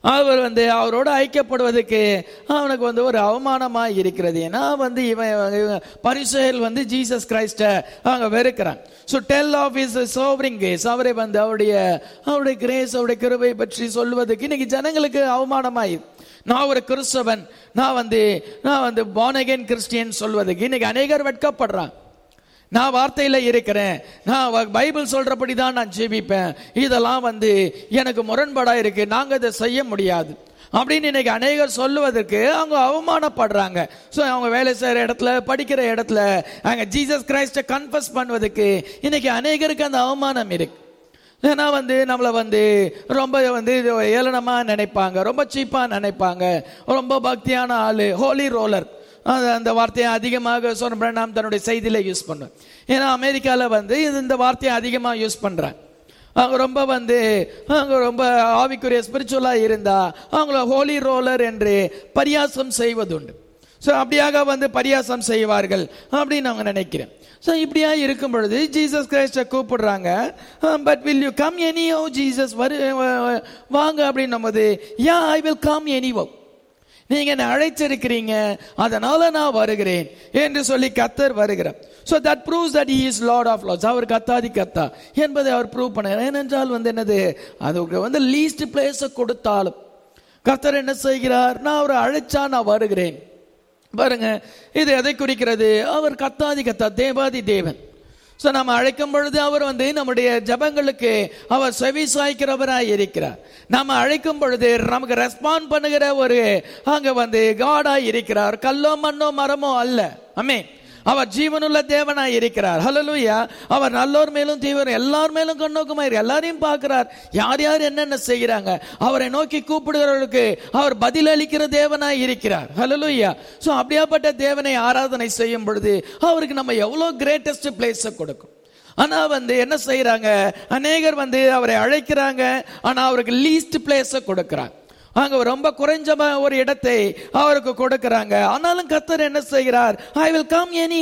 அவர் வந்து அவரோட ஐக்கியப்படுவதற்கு அவனுக்கு வந்து ஒரு அவமானமா இருக்கிறது ஏன்னா வந்து இவன் இவன் பரிசேல் வந்து ஜீசஸ் கிரைஸ்ட அவங்க வெறுக்கிறான் ஸோ டெல் ஆஃப் இஸ் சோவரிங் கேஸ் அவரை வந்து அவருடைய அவருடைய கிரேஸ் அவருடைய கிருபை பற்றி சொல்வதற்கு இன்னைக்கு ஜனங்களுக்கு அவமானமாயிரு நான் ஒரு கிறிஸ்தவன் நான் வந்து நான் வந்து பானகன் கிறிஸ்டியன் சொல்வதற்கு இன்னைக்கு அநேகர் வெட்கப்படுறான் நான் வார்த்தையில இருக்கிறேன் நான் வ- பைபிள் சொல்றபடி தான் நான் ஜெபிப்பேன் இதெல்லாம் வந்து எனக்கு முரண்பாடா இருக்கு நாங்க இதை செய்ய முடியாது அப்படின்னு இன்னைக்கு அநேகர் சொல்லுவதற்கு அவங்க அவமானப்படுறாங்க ஸோ அவங்க வேலை செய்யற இடத்துல படிக்கிற இடத்துல அங்க ஜீசஸ் கிரைஸ்ட கன்ஃபஸ் பண்ணுவதற்கு இன்னைக்கு அநேகருக்கு அந்த அவமானம் இருக்கு ஏன்னா வந்து நம்மளை வந்து ரொம்ப வந்து ஏளனமா நினைப்பாங்க ரொம்ப சீப்பா நினைப்பாங்க ரொம்ப பக்தியான ஆளு ஹோலி ரோலர் அது அந்த வார்த்தையை அதிகமாக சொன்ன நாம் தன்னுடைய செய்தியில யூஸ் பண்ணுறோம் ஏன்னா அமெரிக்கால வந்து இது இந்த வார்த்தையை அதிகமாக யூஸ் பண்றாங்க அவங்க ரொம்ப வந்து அவங்க ரொம்ப ஆவிக்குரிய ஸ்பிரிச்சுவலா இருந்தா அவங்கள ஹோலி ரோலர் என்று பரியாசம் செய்வதுண்டு ஸோ அப்படியாக வந்து பரியாசம் செய்வார்கள் அப்படின்னு அவங்க நினைக்கிறேன் ஸோ இப்படியா இருக்கும் பொழுது ஜீசஸ் கிரைஸ்டை கூப்பிடுறாங்க but will you come any oh Jesus வரு வ- வாங்க அப்படின்னும் போது yeah I will come any நீங்க என்னை அழைச்சிருக்கிறீங்க அதனால நான் வருகிறேன் என்று சொல்லி கத்தர் வருகிறார் so that proves that is lord of lords அவர் கத்தாதி கத்தா என்பதை அவர் ப்ரூவ் பண்ணார் ஏனென்றால் வந்து என்னது அதுக்கு வந்து லீஸ்ட் பிளேஸை கொடுத்தாலும் கத்தர் என்ன செய்கிறார் நான் அவரை அழைச்சா நான் வருகிறேன் பாருங்க இது எதை குறிக்கிறது அவர் கத்தாதி கத்தா தேவாதி தேவன் ஸோ நம்ம அழைக்கும் பொழுது அவர் வந்து நம்முடைய ஜபங்களுக்கு அவர் செவி சாய்க்கிறவராய் இருக்கிறார் நம்ம அழைக்கும் பொழுது நமக்கு ரெஸ்பாண்ட் பண்ணுகிற ஒரு அங்க வந்து காடாய் இருக்கிறார் கல்லோ மண்ணோ மரமோ அல்ல அமே அவர் ஜீவனுள்ள தேவனாய் இருக்கிறார் ஹalleluya அவர் நல்லோர் மேலும் தீவிர எல்லார் மேலும் கண்ணோக்கமா இரு எல்லாரையும் பார்க்கிறார் யார் யார் என்னென்ன செய்கிறாங்க அவரை நோக்கி கூப்பிடுகிறவர்களுக்கு அவர் பதில் அளிக்கிற தேவனாய் இருக்கிறார் ஹalleluya சோ அப்படியாப்பட்ட தேவனை ஆராதனை செய்யும் பொழுது அவருக்கு நம்ம எவ்வளவு கிரேட்டஸ்ட் பிளேஸை கொடுக்கும் ஆனா வந்து என்ன செய்யறாங்க அநேகர் வந்து அவரை அழைக்கிறாங்க ஆனா அவருக்கு லீஸ்ட் பிளேஸை கொடுக்கிறாங்க அங்க ரொம்ப குறைஞ்ச ம- ஒரு இடத்தை அவருக்கு கொடுக்கறாங்க ஆனாலும் கத்தர் என்ன செய்கிறார் ஐ வில் கம் எனி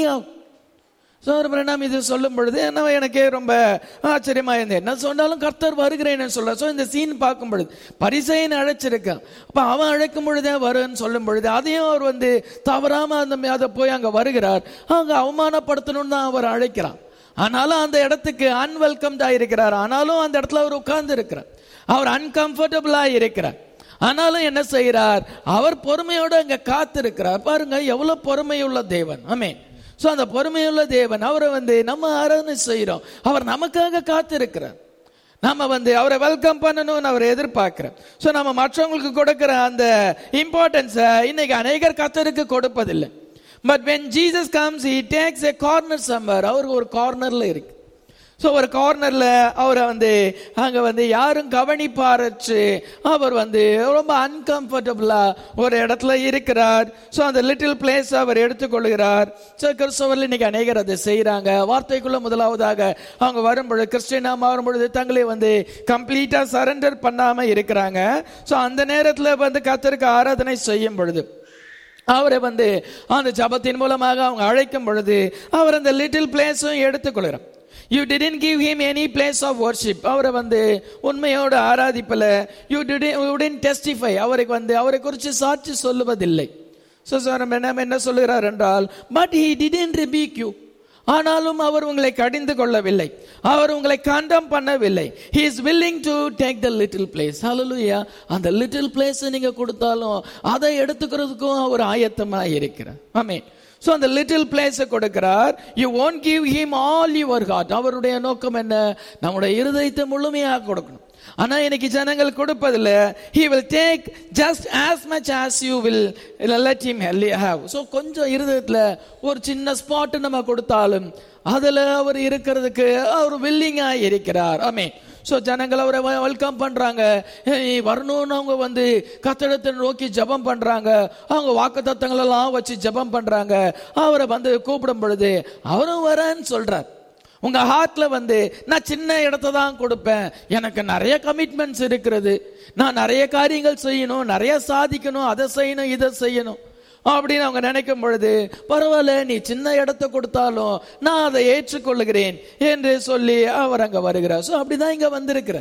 சோதர நாம் இது சொல்லும் பொழுது என்ன எனக்கே ரொம்ப ஆச்சரியமா இருந்தது என்ன சொன்னாலும் கர்த்தர் வருகிறேன்னு சொல்ற சோ இந்த சீன் பார்க்கும் பொழுது பரிசையன் அழைச்சிருக்கான் அப்ப அவன் அழைக்கும் பொழுதே வருன்னு சொல்லும் பொழுது அதையும் அவர் வந்து தவறாம அந்த அதை போய் அங்க வருகிறார் அங்க அவமானப்படுத்தணும்னு தான் அவர் அழைக்கிறான் ஆனாலும் அந்த இடத்துக்கு அன்வெல்கம்டா இருக்கிறார் ஆனாலும் அந்த இடத்துல அவர் உட்கார்ந்து இருக்கிறார் அவர் அன்கம்ஃபர்டபுளா இருக்கிறார் ஆனாலும் என்ன செய்கிறார் அவர் பொறுமையோட அங்க காத்திருக்கிறார் பாருங்க எவ்வளவு பொறுமையுள்ள தேவன் ஆமே சோ அந்த பொறுமையுள்ள தேவன் அவரை வந்து நம்ம ஆராதனை செய்யறோம் அவர் நமக்காக காத்திருக்கிறார் நாம வந்து அவரை வெல்கம் பண்ணணும்னு அவரை எதிர்பார்க்கிறோம் சோ நம்ம மற்றவங்களுக்கு கொடுக்கிற அந்த இம்பார்ட்டன்ஸை இன்னைக்கு அநேகர் கத்தருக்கு கொடுப்பதில்லை but when Jesus comes he takes a corner somewhere அவருக்கு ஒரு கார்னர்ல இருக்கு ஸோ ஒரு கார்னர்ல அவரை வந்து அங்க வந்து யாரும் கவனிப்பாரற்று அவர் வந்து ரொம்ப அன்கம்ஃபர்டபுளா ஒரு இடத்துல இருக்கிறார் ஸோ அந்த லிட்டில் பிளேஸ் அவர் எடுத்துக்கொள்கிறார் ஸோ கிறிஸ்தவர்கள் இன்னைக்கு அநேகர் அதை செய்றாங்க வார்த்தைக்குள்ள முதலாவதாக அவங்க வரும்பொழுது கிறிஸ்டியனா மாறும்பொழுது தங்களை வந்து கம்ப்ளீட்டா சரண்டர் பண்ணாம இருக்கிறாங்க ஸோ அந்த நேரத்துல வந்து கத்தருக்கு ஆராதனை செய்யும் பொழுது அவரை வந்து அந்த ஜபத்தின் மூலமாக அவங்க அழைக்கும் பொழுது அவர் அந்த லிட்டில் பிளேஸும் எடுத்துக்கொள்கிறார் you didn't give him any place of worship அவரை வந்து உண்மையோடு ஆராதிப்பல யூ டிடன் டெஸ்டிஃபை அவருக்கு வந்து அவரை குறித்து சாட்சி சொல்லுவதில்லை ஸோ சார் என்ன என்ன சொல்லுகிறார் என்றால் but he didn't rebuke you ஆனாலும் அவர் உங்களை கடிந்து கொள்ளவில்லை அவர் உங்களை கண்டம் பண்ணவில்லை he is willing to take the little place hallelujah அந்த little place நீங்க கொடுத்தாலும் அதை எடுத்துக்கிறதுக்கும் அவர் ஆயத்தமா இருக்கிறார் ஆமென் சோ அந்த லிட்டில் பிளேஸ் கொடுக்கிறார் you won't give him all your heart அவருடைய நோக்கம் என்ன நம்முடைய இருதயத்தை முழுமையாக கொடுக்கணும் ஆனா இன்னைக்கு ஜனங்கள் கொடுப்பதில்ல he will take just as much as you will let him have so கொஞ்சம் இருதயத்துல ஒரு சின்ன ஸ்பாட் நம்ம கொடுத்தாலும் அதுல அவர் இருக்கிறதுக்கு அவர் வில்லிங்கா இருக்கிறார் ஆமே சோ ஜனங்கள் அவரை வெல்கம் பண்றாங்க ஏய், வரணும்னு அவங்க வந்து கத்தடத்தை நோக்கி ஜெபம் பண்றாங்க அவங்க வாக்கு தத்தங்கள் எல்லாம் வச்சு ஜெபம் பண்றாங்க அவரை வந்து கூப்பிடும் பொழுது அவரும் வரேன்னு சொல்றார் உங்க ஹார்ட்ல வந்து நான் சின்ன இடத்தை தான் கொடுப்பேன் எனக்கு நிறைய கமிட்மெண்ட்ஸ் இருக்கிறது நான் நிறைய காரியங்கள் செய்யணும் நிறைய சாதிக்கணும் அதை செய்யணும் இதை செய்யணும் அப்படின்னு அவங்க நினைக்கும் பொழுது பரவாயில்ல நீ சின்ன இடத்தை கொடுத்தாலும் நான் அதை ஏற்றுக்கொள்ளுகிறேன் என்று சொல்லி அவர் அங்க வருகிறார் ஸோ அப்படிதான் இங்க வந்திருக்கிறார்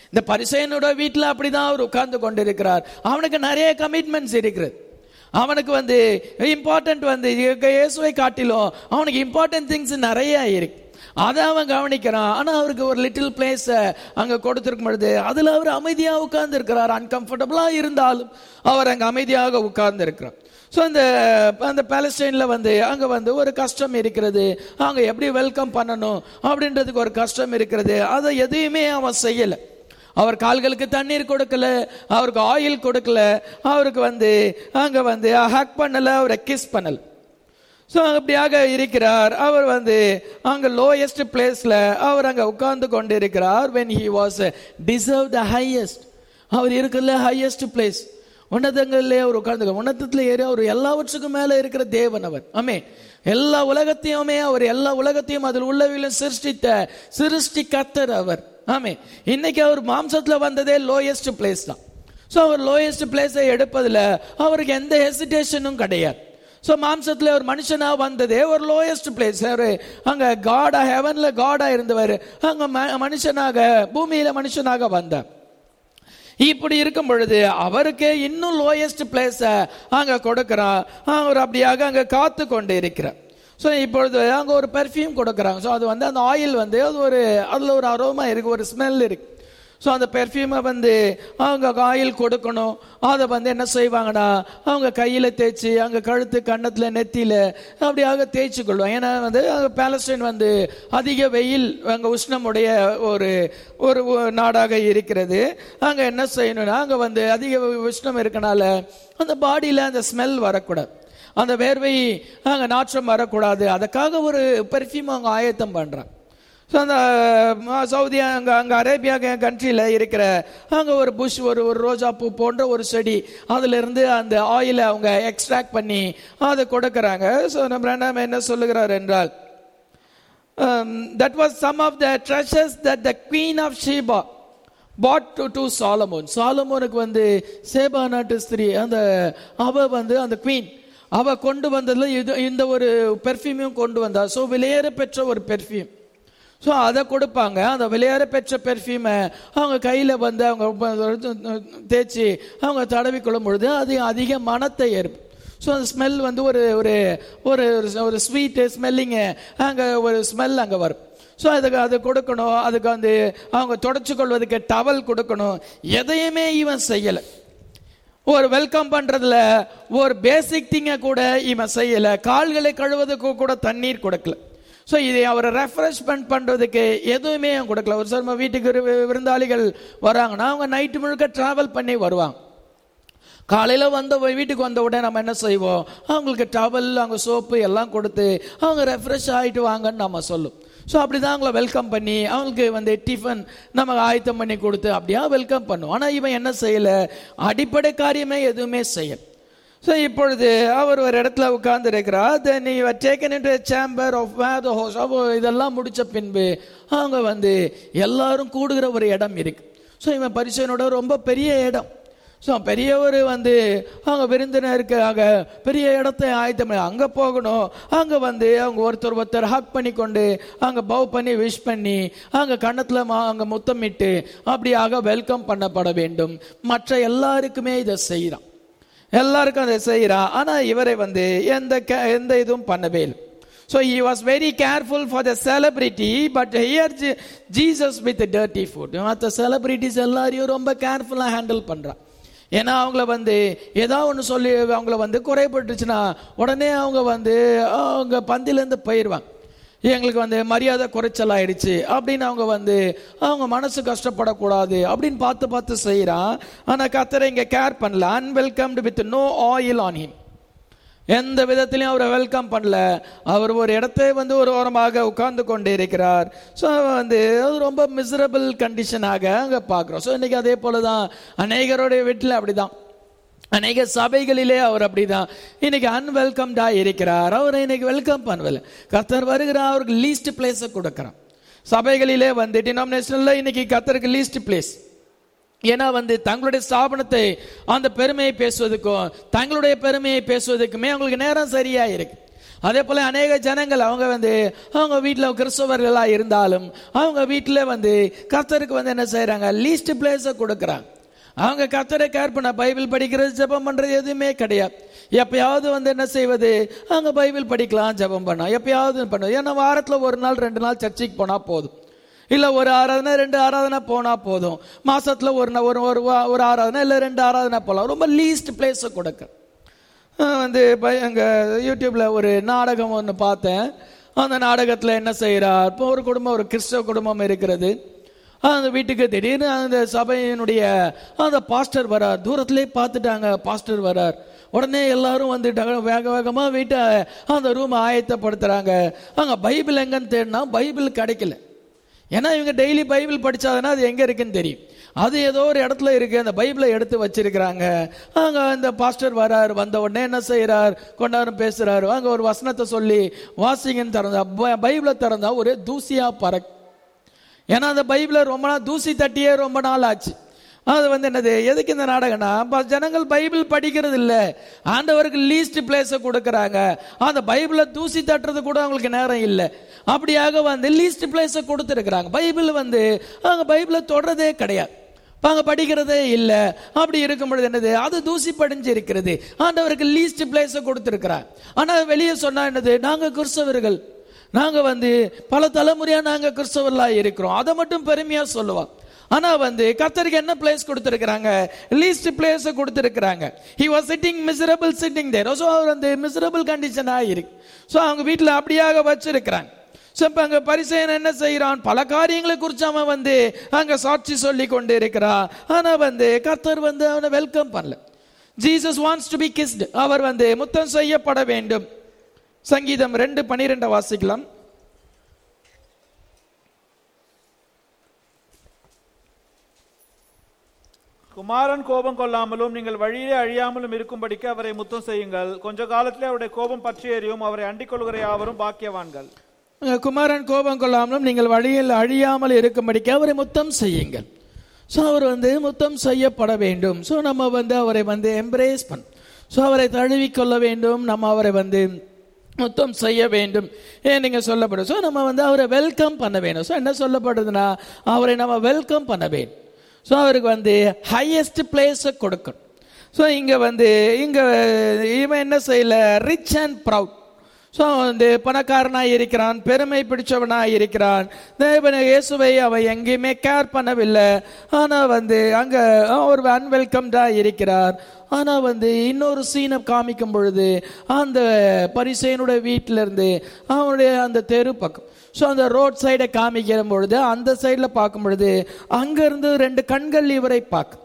இந்த பரிசையனோட வீட்டில் அப்படிதான் அவர் உட்கார்ந்து கொண்டிருக்கிறார் அவனுக்கு நிறைய கமிட்மெண்ட்ஸ் இருக்கிறது அவனுக்கு வந்து இம்பார்ட்டன்ட் வந்து இயேசுவை காட்டிலும் அவனுக்கு இம்பார்ட்டன்ட் திங்ஸ் நிறைய இருக்கு அதை அவன் கவனிக்கிறான் ஆனா அவருக்கு ஒரு லிட்டில் பிளேஸ் அங்க கொடுத்திருக்கும் பொழுது அதுல அவர் அமைதியா உட்கார்ந்து இருக்கிறார் அன்கம்ஃபர்டபுளா இருந்தாலும் அவர் அங்க அமைதியாக உட்கார்ந்து இருக்கிறார் ஸோ அந்த அந்த பாலஸ்டைனில் வந்து அங்கே வந்து ஒரு கஷ்டம் இருக்கிறது அங்கே எப்படி வெல்கம் பண்ணணும் அப்படின்றதுக்கு ஒரு கஷ்டம் இருக்கிறது அதை எதையுமே அவன் செய்யலை அவர் கால்களுக்கு தண்ணீர் கொடுக்கல அவருக்கு ஆயில் கொடுக்கல அவருக்கு வந்து அங்கே வந்து ஹக் பண்ணல அவரை கிஸ் பண்ணல ஸோ அப்படியாக இருக்கிறார் அவர் வந்து அங்கே லோயஸ்ட் பிளேஸ்ல அவர் அங்கே உட்கார்ந்து கொண்டு இருக்கிறார் when he was deserve the highest அவர் இருக்கிறதுல ஹையஸ்ட் பிளேஸ் உன்னதங்களிலே அவர் உட்கார்ந்து உன்னதத்தில் ஏறி அவர் எல்லாவற்றுக்கும் மேல இருக்கிற தேவன் அவர் ஆமே எல்லா உலகத்தையுமே அவர் எல்லா உலகத்தையும் அதில் உள்ளவையிலும் சிருஷ்டித்த சிருஷ்டி கத்தர் அவர் ஆமே இன்னைக்கு அவர் மாம்சத்துல வந்ததே லோயஸ்ட் பிளேஸ் தான் ஸோ அவர் லோயஸ்ட் பிளேஸை எடுப்பதில் அவருக்கு எந்த ஹெசிடேஷனும் கிடையாது ஸோ மாம்சத்தில் ஒரு மனுஷனா வந்ததே ஒரு லோயஸ்ட் பிளேஸ் அவர் அங்க காடா ஹெவன்ல காடா இருந்தவர் அங்க ம- மனுஷனாக பூமியில மனுஷனாக வந்தார் இப்படி இருக்கும் பொழுது அவருக்கு இன்னும் லோயஸ்ட் பிளேஸ அங்க கொடுக்கிறான் அவர் அப்படியாக அங்க காத்து கொண்டு இருக்கிறார் ஸோ இப்பொழுது அங்க ஒரு பெர்ஃப்யூம் கொடுக்குறாங்க ஸோ அது வந்து அந்த ஆயில் வந்து அது ஒரு அதுல ஒரு அரோமா இருக்கு ஒரு ஸ்மெல் இருக்கு ஸோ அந்த பெர்ஃப்யூமை வந்து அவங்க ஆயில் கொடுக்கணும் அதை வந்து என்ன செய்வாங்கன்னா அவங்க கையில் தேய்ச்சி அங்கே கழுத்து கன்னத்தில் நெத்தியில் அப்படியாக தேய்ச்சி கொள்வாங்க ஏன்னா வந்து அங்கே பாலஸ்டைன் வந்து அதிக வெயில் அங்கே உஷ்ணமுடைய ஒரு ஒரு நாடாக இருக்கிறது அங்கே என்ன செய்யணும்னா அங்கே வந்து அதிக உஷ்ணம் இருக்கனால அந்த பாடியில் அந்த ஸ்மெல் வரக்கூடாது அந்த வேர்வை அங்கே நாற்றம் வரக்கூடாது அதுக்காக ஒரு பெர்ஃப்யூம் அவங்க ஆயத்தம் பண்ணுறாங்க ஸோ அந்த அஹ், சவுதி அங்கே அங்கே அரேபியா கண்ட்ரியில் இருக்கிற அங்கே ஒரு புஷ் ஒரு ஒரு ரோஜா பூ போன்ற ஒரு செடி அதிலிருந்து அந்த ஆயிலை அவங்க எக்ஸ்ட்ராக்ட் பண்ணி அதை கொடுக்கறாங்க ஸோ நம்ம ரெண்டாம் என்ன சொல்லுகிறார் என்றால் that was some of the treasures that the queen of Sheba brought to to Solomon சாலமோனுக்கு வந்து சேபா நாட்டு ஸ்திரீ அந்த அவ வந்து அந்த குவீன் அவ கொண்டு வந்ததுல இது இந்த ஒரு பெர்ஃப்யூமையும் கொண்டு வந்தா ஸோ விலையேற பெற்ற ஒரு பெர்ஃப்யூம் ஸோ அதை கொடுப்பாங்க அந்த விளையாட பெற்ற பெர்ஃப்யூமை அவங்க கையில் வந்து அவங்க உப்ப- தேய்ச்சி அவங்க தடவி கொள்ளும் பொழுது அது அதிக மனத்தை ஏற்படும் ஸோ அந்த ஸ்மெல் வந்து ஒரு ஒரு ஒரு ஒரு ஸ்வீட்டு ஸ்மெல்லிங்கு அங்கே ஒரு ஸ்மெல் அங்கே வரும் ஸோ அதுக்கு அது கொடுக்கணும் அதுக்கு வந்து அவங்க தொடச்சு கொள்வதற்கு டவல் கொடுக்கணும் எதையுமே இவன் செய்யலை ஒரு வெல்கம் பண்றதுல ஒரு பேசிக் திங்க கூட இவன் செய்யல கால்களை கழுவதுக்கு கூட தண்ணீர் கொடுக்கல ஸோ இதை அவரை ரெஃப்ரெஷ்மெண்ட் பண்றதுக்கு எதுவுமே அவன் கொடுக்கல ஒரு சில வீட்டுக்கு விரு- விருந்தாளிகள் வராங்கன்னா அவங்க நைட்டு முழுக்க டிராவல் பண்ணி வருவாங்க காலையில வந்த வீட்டுக்கு வந்த உடனே நம்ம என்ன செய்வோம் அவங்களுக்கு டவல் அவங்க சோப்பு எல்லாம் கொடுத்து அவங்க ரெஃப்ரெஷ் ஆயிட்டு வாங்கன்னு நம்ம சொல்லும் ஸோ அப்படிதான் அவங்கள வெல்கம் பண்ணி அவங்களுக்கு வந்து டிஃபன் நம்ம ஆயத்தம் பண்ணி கொடுத்து அப்படியா வெல்கம் பண்ணும் ஆனா இவன் என்ன செய்யல அடிப்படை காரியமே எதுவுமே செய்யல ஸோ இப்பொழுது அவர் ஒரு இடத்துல உட்கார்ந்து இருக்கிறார் தென் இவர் taken into chamber of where whose இதெல்லாம் முடிச்ச பின்பு அவங்க வந்து எல்லாரும் கூடுகிற ஒரு இடம் இருக்கு ஸோ இவன் பரிசனோட ரொம்ப பெரிய இடம் ஸோ பெரிய ஒரு வந்து அவங்க விருந்தினருக்காக பெரிய இடத்தை ஆயத்தம் பண்ணி அங்கே போகணும் அங்கே வந்து அவங்க ஒருத்தர் ஒருத்தர் ஹக் பண்ணி கொண்டு அங்கே பவ் பண்ணி விஷ் பண்ணி அங்கே கன்னத்தில் மா அங்கே முத்தமிட்டு அப்படியாக வெல்கம் பண்ணப்பட வேண்டும் மற்ற எல்லாருக்குமே இதை செய்கிறான் எல்லாருக்கும் அதை செய்கிறான் ஆனால் இவரை வந்து எந்த ca- எந்த இதுவும் பண்ணவே இல்லை so he was very careful for the celebrity but here Jesus with dirty foot மற்ற செலிபிரிட்டிஸ் எல்லாரையும் ரொம்ப கேர்ஃபுல்லாக ஹேண்டில் பண்ணுறான் ஏன்னா அவங்கள வந்து ஏதாவது ஒன்று சொல்லி அவங்கள வந்து குறைபட்டுச்சுன்னா உடனே அவங்க வந்து அவங்க பந்திலேருந்து போயிடுவாங்க எங்களுக்கு வந்து மரியாதை குறைச்சல் ஆயிடுச்சு அப்படின்னு அவங்க வந்து அவங்க மனசு கஷ்டப்படக்கூடாது அப்படின்னு பார்த்து பார்த்து செய்கிறான் ஆனால் கத்தரை இங்கே கேர் பண்ணல unwelcomed with no oil on him எந்த விதத்திலையும் அவரை வெல்கம் பண்ணல அவர் ஒரு இடத்தை வந்து ஒரு ஓரமாக உட்கார்ந்து கொண்டு இருக்கிறார் ஸோ வந்து அது ரொம்ப மிசரபிள் கண்டிஷனாக அங்கே பார்க்குறோம் ஸோ இன்னைக்கு அதே போல தான் அநேகருடைய வீட்டில் அப்படிதான் அநேக சபைகளிலே அவர் அப்படிதான் இன்னைக்கு அன்வெல்கம்டா இருக்கிறார் அவரை இன்னைக்கு வெல்கம் பண்ணவில்லை கர்த்தர் வருகிறார் அவருக்கு லீஸ்ட் பிளேஸை கொடுக்குறான் சபைகளிலே வந்து டினாமினேஷனில் இன்னைக்கு கர்த்தருக்கு லீஸ்ட் பிளேஸ் ஏன்னா வந்து தங்களுடைய ஸ்தாபனத்தை அந்த பெருமையை பேசுவதற்கும் தங்களுடைய பெருமையை பேசுவதற்குமே அவங்களுக்கு நேரம் சரியா இருக்கு அதே போல அநேக ஜனங்கள் அவங்க வந்து அவங்க வீட்டில் கிறிஸ்தவர்களா இருந்தாலும் அவங்க வீட்டில் வந்து கர்த்தருக்கு வந்து என்ன செய்றாங்க லீஸ்ட் பிளேஸை கொடுக்குறாங்க அவங்க கர்த்தரை கேர் பண்ண பைபிள் படிக்கிறது ஜெபம் பண்றது எதுவுமே கிடையாது எப்பயாவது வந்து என்ன செய்வது அவங்க பைபிள் படிக்கலாம் ஜெபம் பண்ணலாம் எப்பயாவது பண்ணுவோம் ஏன்னா வாரத்தில் ஒரு நாள் ரெண்டு நாள் சர்ச்சுக்கு போனா போதும் இல்ல ஒரு ஆராதனை ரெண்டு ஆராதனை போனா போதும் மாசத்துல ஒரு நா- ஒரு ஒரு வா- ஒரு ஆராதனை இல்ல ரெண்டு ஆராதனை போலாம் ரொம்ப லீஸ்ட் பிளேஸை கொடுக்க அஹ் வந்து பை- அங்க யூடியூப்ல ஒரு நாடகம் ஒன்று பார்த்தேன் அந்த நாடகத்துல என்ன செய்யறார் இப்போ ஒரு குடும்பம் ஒரு கிறிஸ்தவ குடும்பம் இருக்கிறது அந்த வீட்டுக்கு திடீர்னு அந்த சபையினுடைய அந்த பாஸ்டர் வரார் தூரத்திலே பார்த்துட்டாங்க பாஸ்டர் வரார் உடனே எல்லாரும் வந்து டக- வேக வேகமா வீட்டை அந்த ரூம் ஆயத்தப்படுத்துறாங்க அங்க பைபிள் எங்கன்னு தேடினா பைபிள் கிடைக்கல ஏன்னா இவங்க டெய்லி பைபிள் படிச்சாதானே அது எங்க இருக்குன்னு தெரியும் அது ஏதோ ஒரு இடத்துல இருக்கு அந்த பைபிளை எடுத்து வச்சிருக்கிறாங்க அங்க அந்த பாஸ்டர் வரார் வந்த உடனே என்ன செய்யறார் கொண்டாரும் பேசுறாரு அங்க ஒரு வசனத்தை சொல்லி வாசிங்கன்னு திறந்தா ப- பைபிளை திறந்தா ஒரே தூசியா பறக் ஏன்னா அந்த பைபிளை ரொம்ப நாள் தூசி தட்டியே ரொம்ப நாள் ஆச்சு அது வந்து என்னது எதுக்கு இந்த நாடகம்னா ப- ஜனங்கள் பைபிள் படிக்கிறது இல்ல ஆண்டவருக்கு லீஸ்ட் பிளேஸை கொடுக்கறாங்க அந்த பைபிளை தூசி தட்டுறது கூட அவங்களுக்கு நேரம் இல்லை அப்படியாக வந்து லீஸ்ட் பிளேஸை கொடுத்துருக்குறாங்க பைபிள் வந்து அவங்க பைபிளை தொடரதே கிடையாது இப்ப அங்க படிக்கிறதே இல்ல அப்படி இருக்கும் பொழுது என்னது அது தூசி படிஞ்சு இருக்கிறது ஆண்டவருக்கு லீஸ்ட் பிளேஸை கொடுத்துருக்கிறாங்க ஆனா வெளியே சொன்னா என்னது நாங்க கிறிஸ்தவர்கள் நாங்க வந்து பல தலைமுறையா நாங்க கிறிஸ்தவர்களா இருக்கிறோம் அதை மட்டும் பெருமையா சொல்லுவான் ஆனா வந்து கர்த்தருக்கு என்ன பிளேஸ் கொடுத்திருக்கிறாங்க லீஸ்ட் பிளேஸ் கொடுத்திருக்கிறாங்க he was sitting miserable sitting there so அவர் வந்து மிசரபிள் கண்டிஷனா இருக்கு ஸோ அவங்க வீட்டுல அப்படியாக வச்சிருக்கிறாங்க ஸோ இப்போ அங்கே பரிசெயன் என்ன செய்கிறான் பல காரியங்களை குறித்து அவன் வந்து அங்கே சாட்சி சொல்லி கொண்டு இருக்கிறான் ஆனால் வந்து கர்த்தர் வந்து அவனை வெல்கம் பண்ணல Jesus wants to be kissed அவர் வந்து முத்தம் செய்யப்பட வேண்டும் சங்கீதம் ரெண்டு பனிரெண்டை வாசிக்கலாம் குமாரன் கோபம் கொள்ளாமலும் நீங்கள் வழியிலே அழியாமலும் இருக்கும்படிக்கு அவரை முத்தம் செய்யுங்கள் கொஞ்ச காலத்திலே அவருடைய கோபம் பற்றி எறியும் அவரை அண்டிக் கொள்கிற யாவரும் பாக்கியவான்கள் அஹ் குமாரன் கோபம் கொள்ளாமலும் நீங்கள் வழியில் அழியாமல் இருக்கும்படிக்கு அவரை முத்தம் செய்யுங்கள் ஸோ அவர் வந்து முத்தம் செய்யப்பட வேண்டும் ஸோ நம்ம வந்து அவரை வந்து எம்ப்ரேஸ் பண்ண ஸோ அவரை தழுவிக்கொள்ள வேண்டும் நம்ம அவரை வந்து முத்தம் செய்ய வேண்டும் ஏன் நீங்க சொல்லப்படும் ஸோ நம்ம வந்து அவரை வெல்கம் பண்ண வேணும் ஸோ என்ன சொல்லப்படுதுன்னா அவரை நம்ம வெல்கம் பண்ண வேண்டும் ஸோ அவருக்கு வந்து ஹையஸ்ட் பிளேஸை கொடுக்கணும் ஸோ இங்கே வந்து இங்கே இவன் என்ன செய்யல ரிச் அண்ட் ப்ரவுட் ஸோ வந்து பணக்காரனாக இருக்கிறான் பெருமை பிடிச்சவனாக இருக்கிறான் தேவன இயேசுவை அவன் எங்கேயுமே கேர் பண்ணவில்லை ஆனால் வந்து அங்கே ஒரு அன்வெல்கம்டாக இருக்கிறார் ஆனால் வந்து இன்னொரு சீனை காமிக்கும் பொழுது அந்த பரிசையனுடைய வீட்டிலேருந்து அவனுடைய அந்த தெரு பக்கம் ஸோ அந்த ரோட் சைடை காமிக்கிற பொழுது அந்த சைடில் பார்க்கும் பொழுது அங்கேருந்து ரெண்டு கண்கள் இவரை பார்க்கும்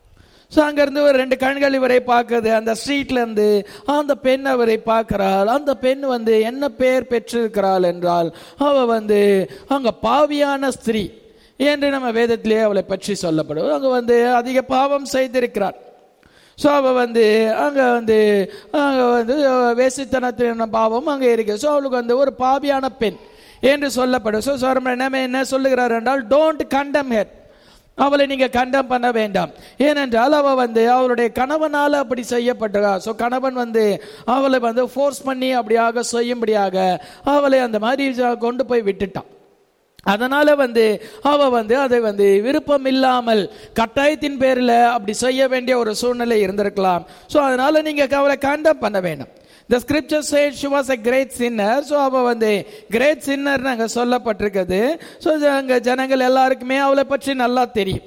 ஸோ அங்கேருந்து ஒரு ரெண்டு கண்கள் இவரை பார்க்குது அந்த ஸ்ட்ரீட்ல இருந்து அந்த பெண் அவரை பார்க்கிறாள் அந்த பெண் வந்து என்ன பெயர் பெற்றிருக்கிறாள் என்றால் அவ வந்து அங்க பாவியான ஸ்திரீ என்று நம்ம வேதத்திலே அவளை பற்றி சொல்லப்படும் அங்க வந்து அதிக பாவம் செய்திருக்கிறார் ஸோ அவ வந்து அங்க வந்து அங்க வந்து வேசித்தனத்தின பாவம் அங்க இருக்கு ஸோ அவளுக்கு வந்து ஒரு பாவியான பெண் என்று சொல்லப்படும் ஸோ என்ன என்ன சொல்லுகிறார் என்றால் டோன்ட் கண்டம் ஹெட் அவளை நீங்க கண்டம் பண்ண வேண்டாம் ஏனென்றால் அவ வந்து அவளுடைய கணவனால அப்படி செய்யப்பட்டா ஸோ கணவன் வந்து அவளை வந்து ஃபோர்ஸ் பண்ணி அப்படியாக செய்யும்படியாக அவளை அந்த மாதிரி கொண்டு போய் விட்டுட்டான் அதனால வந்து அவ வந்து அதை வந்து விருப்பம் இல்லாமல் கட்டாயத்தின் பேரில் அப்படி செய்ய வேண்டிய ஒரு சூழ்நிலை இருந்திருக்கலாம் ஸோ அதனால நீங்க அவளை கண்டம் பண்ண வேண்டாம் the scripture said she was a great sinner so அவள் வந்து கிரேட் சின்னர் அங்கே சொல்லப்பட்டிருக்குது ஸோ அங்கே ஜனங்கள் எல்லாருக்குமே அவளை பற்றி நல்லா தெரியும்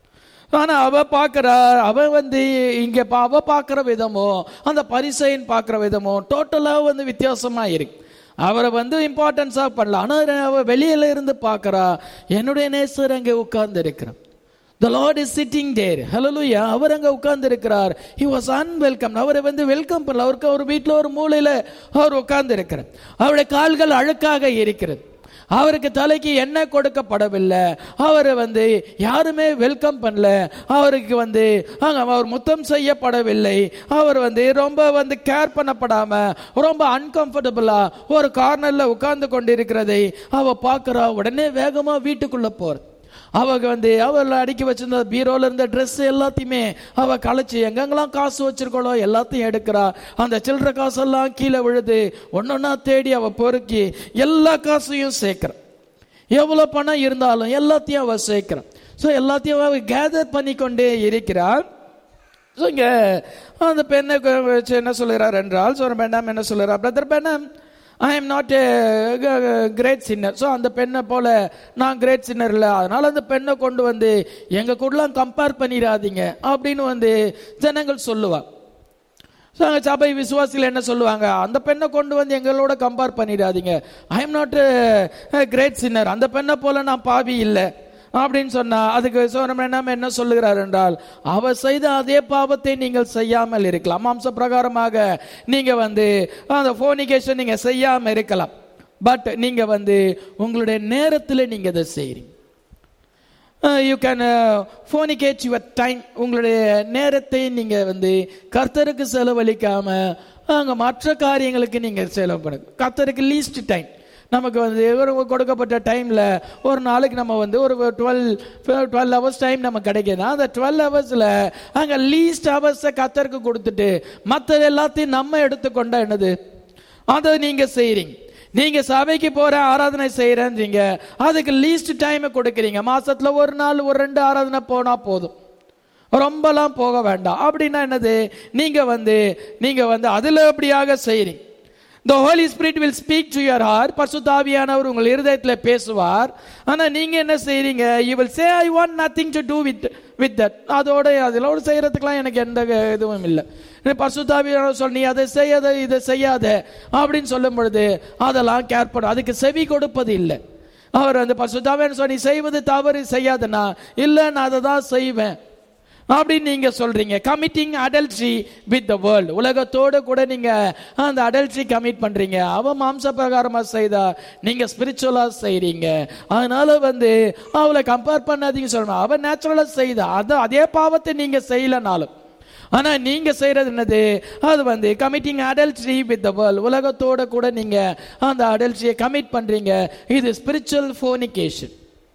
ஆனால் அவ பார்க்குறா அவ வந்து இங்கே அவ பார்க்குற விதமோ அந்த பரிசைன்னு பார்க்குற விதமோ டோட்டலாக வந்து வித்தியாசமாக இருக்கு அவரை வந்து இம்பார்ட்டன்ஸாக பண்ணலாம் ஆனால் அவ வெளியில இருந்து பார்க்குறா என்னுடைய நேசர் அங்கே உட்கார்ந்து இருக்கிறான் the lord is sitting there hallelujah அவர் அங்க உட்கார்ந்து இருக்கிறார் ஹி வாஸ் அன்வெல்கம் அவரை வந்து வெல்கம் பண்ணல அவருக்கு ஒரு வீட்டில் ஒரு மூலையில அவர் உட்கார்ந்து இருக்கிறார் அவருடைய கால்கள் அழுக்காக இருக்கிறது அவருக்கு தலைக்கு எண்ணெய் கொடுக்கப்படவில்லை அவரை வந்து யாருமே வெல்கம் பண்ணல அவருக்கு வந்து அங்க அவர் முத்தம் செய்யப்படவில்லை அவர் வந்து ரொம்ப வந்து கேர் பண்ணப்படாம ரொம்ப அன்கம்ஃபர்டபுளா ஒரு கார்னர்ல உட்கார்ந்து கொண்டிருக்கிறதை அவ பார்க்கிறா உடனே வேகமா வீட்டுக்குள்ள போற அவங்க வந்து அவள் அடுக்கி வச்சிருந்த பீரோல இருந்த Dress எல்லாத்தையுமே அவ களைச்சு எங்கெங்கெல்லாம் காசு வச்சிருக்கோளோ எல்லாத்தையும் எடுக்கிறா அந்த சில்லற காசெல்லாம் கீழே விழுது ஒன்னொன்னா தேடி அவ பொறுக்கி எல்லா காசையும் சேர்க்கிறா எவ்வளவு பணம் இருந்தாலும் எல்லாத்தையும் அவ சேர்க்கிறான் ஸோ எல்லாத்தையும் அவ கேதர் பண்ணி கொண்டே இருக்கிறார் ஸோ இங்க அந்த பெண்ணை கு- வச்சு என்ன சொல்கிறார் என்றால் ஸோ பெண்ணாம் என்ன சொல்கிறார் பிரதர் பெண்ணாம் I am not a great sinner so அந்த பெண்ணை போல நான் கிரேட் சின்னர் இல்லை அதனால அந்த பெண்ணை கொண்டு வந்து எங்க கூடலாம் கம்பேர் பண்ணிடாதீங்க அப்படின்னு வந்து ஜனங்கள் சொல்லுவா ஸோ அங்கே சபை விசுவாசிகள் என்ன சொல்லுவாங்க அந்த பெண்ணை கொண்டு வந்து எங்களோட கம்பேர் பண்ணிடாதீங்க I am not great sinner அந்த பெண்ணை போல நான் பாவி இல்லை அப்படின்னு சொன்னா அதுக்கு சோனம் என்ன என்ன சொல்லுகிறார் என்றால் அவ செய்த அதே பாவத்தை நீங்கள் செய்யாமல் இருக்கலாம் மாம்ச பிரகாரமாக நீங்க வந்து அந்த ஃபோனிகேஷன் நீங்க செய்யாம இருக்கலாம் பட் நீங்க வந்து உங்களுடைய நேரத்தில் நீங்க அதை செய்றீங்க you can fornicate your time உங்களுடைய நேரத்தை நீங்க வந்து கர்த்தருக்கு செலவழிக்காம அங்க மற்ற காரியங்களுக்கு நீங்க செலவு பண்ணுங்க கர்த்தருக்கு லீஸ்ட் டைம் நமக்கு வந்து ஒரு கொடுக்கப்பட்ட டைம்ல ஒரு நாளைக்கு நம்ம வந்து ஒரு டுவெல் டுவெல் ஹவர்ஸ் டைம் நமக்கு கிடைக்குதுன்னா அந்த டுவெல் ஹவர்ஸ்ல அங்க லீஸ்ட் ஹவர்ஸை கர்த்தருக்கு கொடுத்துட்டு மற்றது எல்லாத்தையும் நம்ம எடுத்துக்கொண்டா என்னது அதை நீங்க செய்றீங்க நீங்க சபைக்கு போற ஆராதனை செய்யறேன்றீங்க அதுக்கு லீஸ்ட் டைம் கொடுக்குறீங்க மாசத்துல ஒரு நாள் ஒரு ரெண்டு ஆராதனை போனா போதும் ரொம்பலாம் போக வேண்டாம் அப்படின்னா என்னது நீங்க வந்து நீங்க வந்து அதுல அப்படியாக செய்றீங்க the holy spirit will speak to your heart பரிசுத்தாவியானவர் உங்கள் இருதயத்தில் பேசுவார் ஆனா நீங்க என்ன செய்றீங்க you will say i want nothing to do with with that அதோட அதோட செய்யறதுக்கெல்லாம் எனக்கு எந்த இதுவும் இல்லை பரிசுத்தாவியானவர் சொல் நீ அதை செய்யாத இதை செய்யாத அப்படின்னு சொல்லும் பொழுது அதெல்லாம் கேர் பண்ண அதுக்கு செவி கொடுப்பது இல்லை அவர் வந்து பரிசுத்தாவியான சொல்லி நீ செய்வது தவறு செய்யாதனா இல்லை நான் அதை தான் செய்வேன் அப்படின்னு நீங்க சொல்றீங்க committing adultery with the world உலகத்தோடு கூட நீங்க அந்த அடல்ட்ரி கமிட் பண்றீங்க அவ மாம்ச பிரகாரமா செய்தா நீங்க ஸ்பிரிச்சுவலா செய்றீங்க அதனால வந்து அவளை கம்பேர் பண்ணாதீங்க சொல்லணும் அவ நேச்சுரலா செய்தா அது அதே பாவத்தை நீங்க செய்யலனாலும் ஆனா நீங்க செய்யறது என்னது அது வந்து committing adultery with the world உலகத்தோட கூட நீங்க அந்த அடல்ட்ரியை கமிட் பண்றீங்க இது ஸ்பிரிச்சுவல் ஃபோனிகேஷன்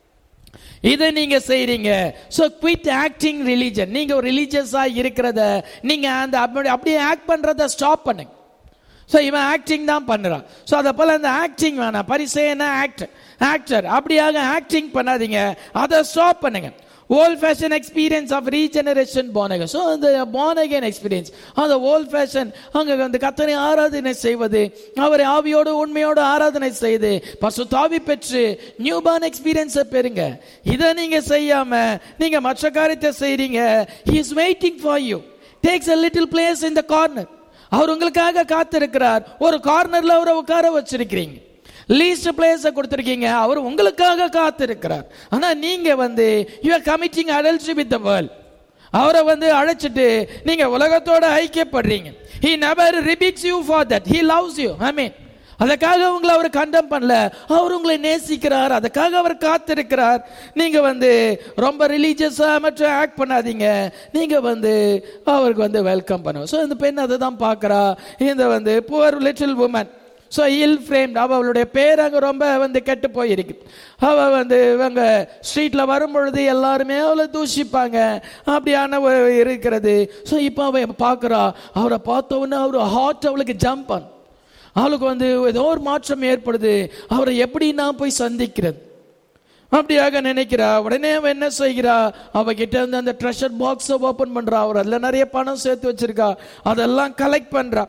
இதை நீங்க செய்றீங்க ஸோ குவிட் ஆக்டிங் ரிலீஜன் நீங்க ஒரு ரிலீஜியஸா இருக்கிறத நீங்க அந்த அப்படி அப்படியே ஆக்ட் பண்றத ஸ்டாப் பண்ணுங்க ஸோ இவன் ஆக்டிங் தான் பண்ணுறான் ஸோ அதை போல அந்த ஆக்டிங் வேணாம் பரிசேன ஆக்டர் ஆக்டர் அப்படியாக ஆக்டிங் பண்ணாதீங்க அதை ஸ்டாப் பண்ணுங்க old fashion experience of regeneration போனக ஸோ அந்த போனகன் எக்ஸ்பீரியன்ஸ் அந்த ஓல்ட் ஃபேஷன் அங்கே வந்து கத்தனை ஆராதனை செய்வது அவரை ஆவியோடு உண்மையோடு ஆராதனை செய்து பசுத்தாவி பெற்று நியூ பார்ன் எக்ஸ்பீரியன்ஸை பெறுங்க இதை நீங்க செய்யாம நீங்க மற்ற காரியத்தை செய்றீங்க he is waiting for you takes a little place in the corner அவர் உங்களுக்காக காத்திருக்கிறார் ஒரு கார்னர்ல அவரை உட்கார வச்சிருக்கிறீங்க லீஸ்ட் பிளேஸ கொடுத்திருக்கீங்க அவர் உங்களுக்காக காத்திருக்கிறார் ஆனா நீங்க வந்து you are committing adultery with the world அவரை வந்து அழைச்சிட்டு நீங்க உலகத்தோட ஐக்கியப்படுறீங்க he never rebukes you for that he loves you i mean அதுக்காக உங்களை அவர் கண்டம் பண்ணல அவர் உங்களை நேசிக்கிறார் அதுக்காக அவர் காத்திருக்கிறார் நீங்க வந்து ரொம்ப ரிலீஜியஸா மற்றும் ஆக்ட் பண்ணாதீங்க நீங்க வந்து அவருக்கு வந்து வெல்கம் பண்ணுவோம் ஸோ இந்த பெண் அதை தான் பார்க்கறா இந்த வந்து poor little woman so ill framed அவ அவளுடைய பேர் அங்கே ரொம்ப வந்து கெட்டு போயிருக்கு அவ வந்து இவங்க ஸ்ட்ரீட்ல வரும்பொழுது எல்லாருமே அவளை தூஷிப்பாங்க அப்படியான ஒரு இருக்கிறது ஸோ இப்போ அவ பார்க்குறா அவரை பார்த்த உடனே அவர் ஹார்ட் அவளுக்கு ஜம்ப் ஆன் அவளுக்கு வந்து ஏதோ ஒரு மாற்றம் ஏற்படுது அவரை எப்படி நான் போய் சந்திக்கிறது அப்படியாக நினைக்கிறா உடனே அவ என்ன செய்கிறா அவகிட்ட இருந்து அந்த ட்ரெஷர் பாக்ஸை ஓபன் பண்றா அவர் அதுல நிறைய பணம் சேர்த்து வச்சிருக்கா அதெல்லாம் கலெக்ட் பண்றா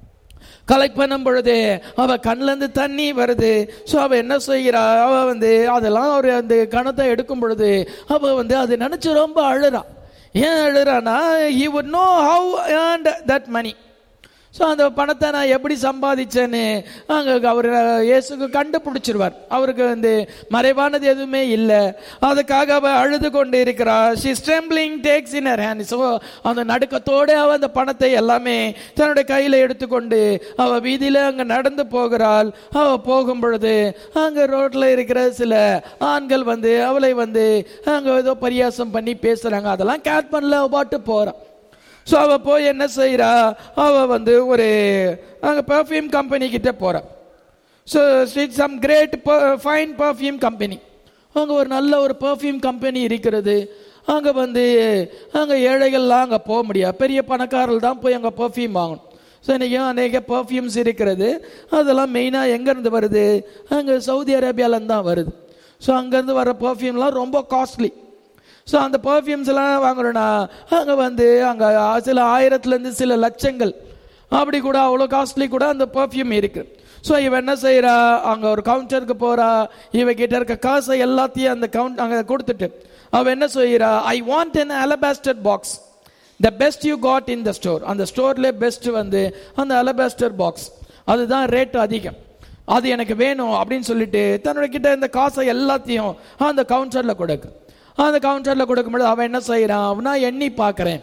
கலெக்ட் பண்ணும் பொழுது அவ கண்ணுல இருந்து தண்ணி வருது ஸோ அவ என்ன செய்கிறா அவ வந்து அதெல்லாம் ஒரு அந்த கணத்தை எடுக்கும் பொழுது அவ வந்து அதை நினைச்சு ரொம்ப அழுறா ஏன் அழுறானா he would know how earned that money so அந்த பணத்தை நான் எப்படி சம்பாதிச்சேன்னு அங்கே அவர் இயேசுக்கு கண்டுபிடிச்சிருவார் அவருக்கு வந்து மறைவானது எதுவுமே இல்லை அதுக்காக அவ அழுது கொண்டு இருக்கிறா she trembling takes in her hand so அந்த நடுக்கத்தோடு அவ அந்த பணத்தை எல்லாமே தன்னுடைய கையில் எடுத்துக்கொண்டு அவ வீதியில் அங்கே நடந்து போகிறாள் அவ போகும் பொழுது அங்கே ரோட்டில் இருக்கிற சில ஆண்கள் வந்து அவளை வந்து அங்கே ஏதோ பரியாசம் பண்ணி பேசுகிறாங்க அதெல்லாம் கேட் பண்ணல அவ பாட்டு போகிறான் ஸோ அவ போய் என்ன செய்கிறா அவ வந்து ஒரு அங்கே பர்ஃப்யூம் கம்பெனி கிட்ட போறா so street some great fine perfume company அங்கே ஒரு நல்ல ஒரு பெர்ஃப்யூம் கம்பெனி இருக்கிறது அங்கே வந்து அங்கே ஏழைகள்லாம் அங்கே போக முடியாது பெரிய பணக்காரர்கள் தான் போய் அங்கே பெர்ஃப்யூம் வாங்கணும் ஸோ இன்றைக்கும் அநேக பர்ஃப்யூம்ஸ் இருக்கிறது அதெல்லாம் மெயினாக எங்கேருந்து வருது அங்கே சவுதி அரேபியாவிலேருந்து தான் வருது ஸோ அங்கேருந்து வர பர்ஃப்யூம்லாம் ரொம்ப காஸ்ட்லி ஸோ அந்த பர்ஃப்யூம்ஸ் எல்லாம் வாங்குறோன்னா அங்கே வந்து அங்கே சில ஆயிரத்துலேருந்து சில லட்சங்கள் அப்படி கூட அவ்வளோ காஸ்ட்லி கூட அந்த பர்ஃப்யூம் இருக்கு ஸோ இவ என்ன செய்கிறா அங்கே ஒரு கவுண்டருக்கு போகிறா இவகிட்ட இருக்க காசை எல்லாத்தையும் அந்த கவுண்ட் அங்கே கொடுத்துட்டு அவ என்ன செய்கிறா I want an alabaster box the best you got in the store அந்த ஸ்டோர்லேயே பெஸ்ட் வந்து அந்த அலபாஸ்டர் பாக்ஸ் அதுதான் ரேட் அதிகம் அது எனக்கு வேணும் அப்படின்னு சொல்லிட்டு தன்னோட கிட்ட இந்த காசை எல்லாத்தையும் அந்த கவுண்டரில் கொடுக்கு அந்த கவுண்டரில் கொடுக்கும்போது அவன் என்ன செய்கிறான் அவனா எண்ணி பார்க்குறேன்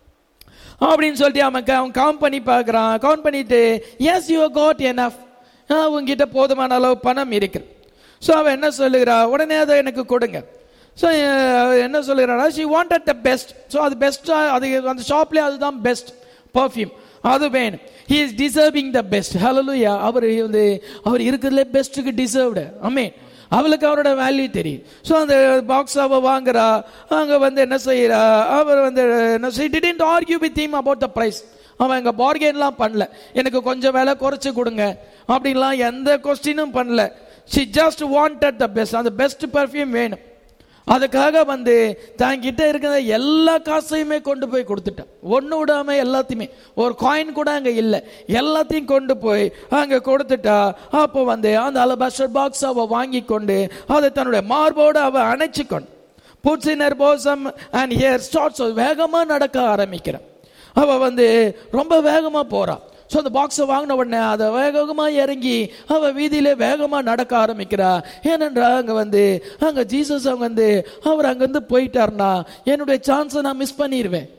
அப்படின்னு சொல்லிட்டு அவன் க- அவன் கவுண்ட் பண்ணி பார்க்குறான் கவுண்ட் பண்ணிட்டு எஸ் யூ காட் எனஃப் உங்ககிட்ட போதுமான அளவு பணம் இருக்கு ஸோ அவன் என்ன சொல்லுகிறா உடனே அதை எனக்கு கொடுங்க ஸோ என்ன சொல்லுகிறானா she wanted the best so அது பெஸ்ட்டாக அது அந்த ஷாப்லேயே அதுதான் பெஸ்ட் பர்ஃப்யூம் அது வேணும் he is deserving the best hallelujah அவர் வந்து அவர் இருக்கிறதுல பெஸ்ட்டுக்கு டிசர்வ்டு அமே அவளுக்கு அவரோட வேல்யூ தெரியும் ஸோ அந்த பாக்ஸ் அவ வாங்குறா அங்கே வந்து என்ன செய்யறா அவர் வந்து என்ன செய் didn't argue with them about the price அவன் எங்க பார்கென்லாம் பண்ணல எனக்கு கொஞ்சம் விலை குறைச்சு கொடுங்க அப்படின்லாம் எந்த கொஸ்டினும் பண்ணல she just wanted the best அந்த பெஸ்ட் பர்ஃப்யூம் வேணும் அதுக்காக வந்து தன்கிட்ட இருக்கிற எல்லா காசையுமே கொண்டு போய் கொடுத்துட்டான் ஒன்று விடாம எல்லாத்தையுமே ஒரு காயின் கூட அங்கே இல்லை எல்லாத்தையும் கொண்டு போய் அங்கே கொடுத்துட்டா அப்போ வந்து அந்த அலபாஸ்டர் பாக்ஸ் அவ வாங்கி கொண்டு அதை தன்னுடைய மார்போடு அவ அணைச்சு கொண்டு puts in bosom and here starts வேகமா நடக்க ஆரம்பிக்கிறான் அவ வந்து ரொம்ப வேகமா போறா ஸோ அந்த பாக்ஸை வாங்கின உடனே அதை வேகமா இறங்கி அவ வீதியில வேகமா நடக்க ஆரம்பிக்கிறா ஏனென்றா அங்க வந்து அங்க ஜீசஸ் அவங்க வந்து அவர் அங்கிருந்து போயிட்டாருன்னா என்னுடைய சான்ஸை நான் மிஸ் பண்ணிடுவேன்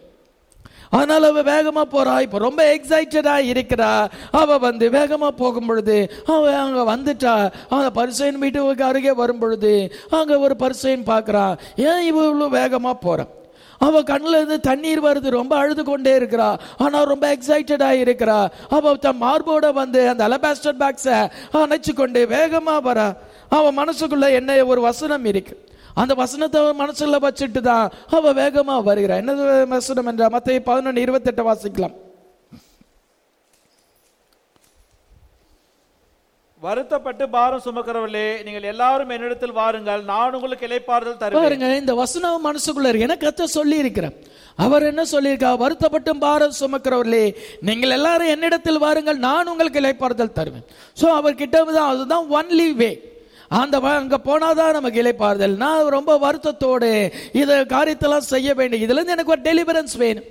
அதனால அவ வேகமா போறா இப்ப ரொம்ப எக்ஸைட்டடா இருக்கிறா அவ வந்து வேகமா போகும் பொழுது அவ அங்க வந்துட்டா அந்த பரிசைன் வீட்டுக்கு அருகே வரும் பொழுது அங்க ஒரு பரிசைன் பார்க்கறா ஏன் இவ இவ்வளவு வேகமா போறான் அவ கண்ணுல இருந்து தண்ணீர் வருது ரொம்ப அழுது கொண்டே இருக்கிறா ஆனா ரொம்ப எக்ஸைட்டடா இருக்கிறா அவ தன் மார்போட வந்து அந்த அலபாஸ்டர் பேக்ஸ அணைச்சு கொண்டு வேகமா வரா அவ மனசுக்குள்ள என்ன ஒரு வசனம் இருக்கு அந்த வசனத்தை அவ மனசுல வச்சுட்டு தான் அவ வேகமா வருகிறா என்ன வசனம் என்ற மத்திய பதினொன்று இருபத்தெட்டு வாசிக்கலாம் வருத்தப்பட்டு பாரம் சுமக்கிறவர்களே நீங்கள் எல்லாரும் என்னிடத்தில் வாருங்கள் நான் உங்களுக்கு இளைப்பாறுதல் தருவேன் பாருங்க இந்த வசனம் மனசுக்குள்ள இருக்கு எனக்கு கத்த சொல்லி இருக்கிறேன் அவர் என்ன சொல்லியிருக்கா வருத்தப்பட்டும் பாரம் சுமக்கிறவர்களே நீங்கள் எல்லாரும் என்னிடத்தில் வாருங்கள் நான் உங்களுக்கு இளைப்பாறுதல் தருவேன் ஸோ அவர் கிட்ட தான் அதுதான் ஒன்லி வே அந்த வ- அங்க போனாதான் நமக்கு இளைப்பாறுதல் நான் ரொம்ப வருத்தத்தோடு இத காரியத்தெல்லாம் செய்ய வேண்டும் இதுல இருந்து எனக்கு ஒரு டெலிவரன்ஸ் வேணும்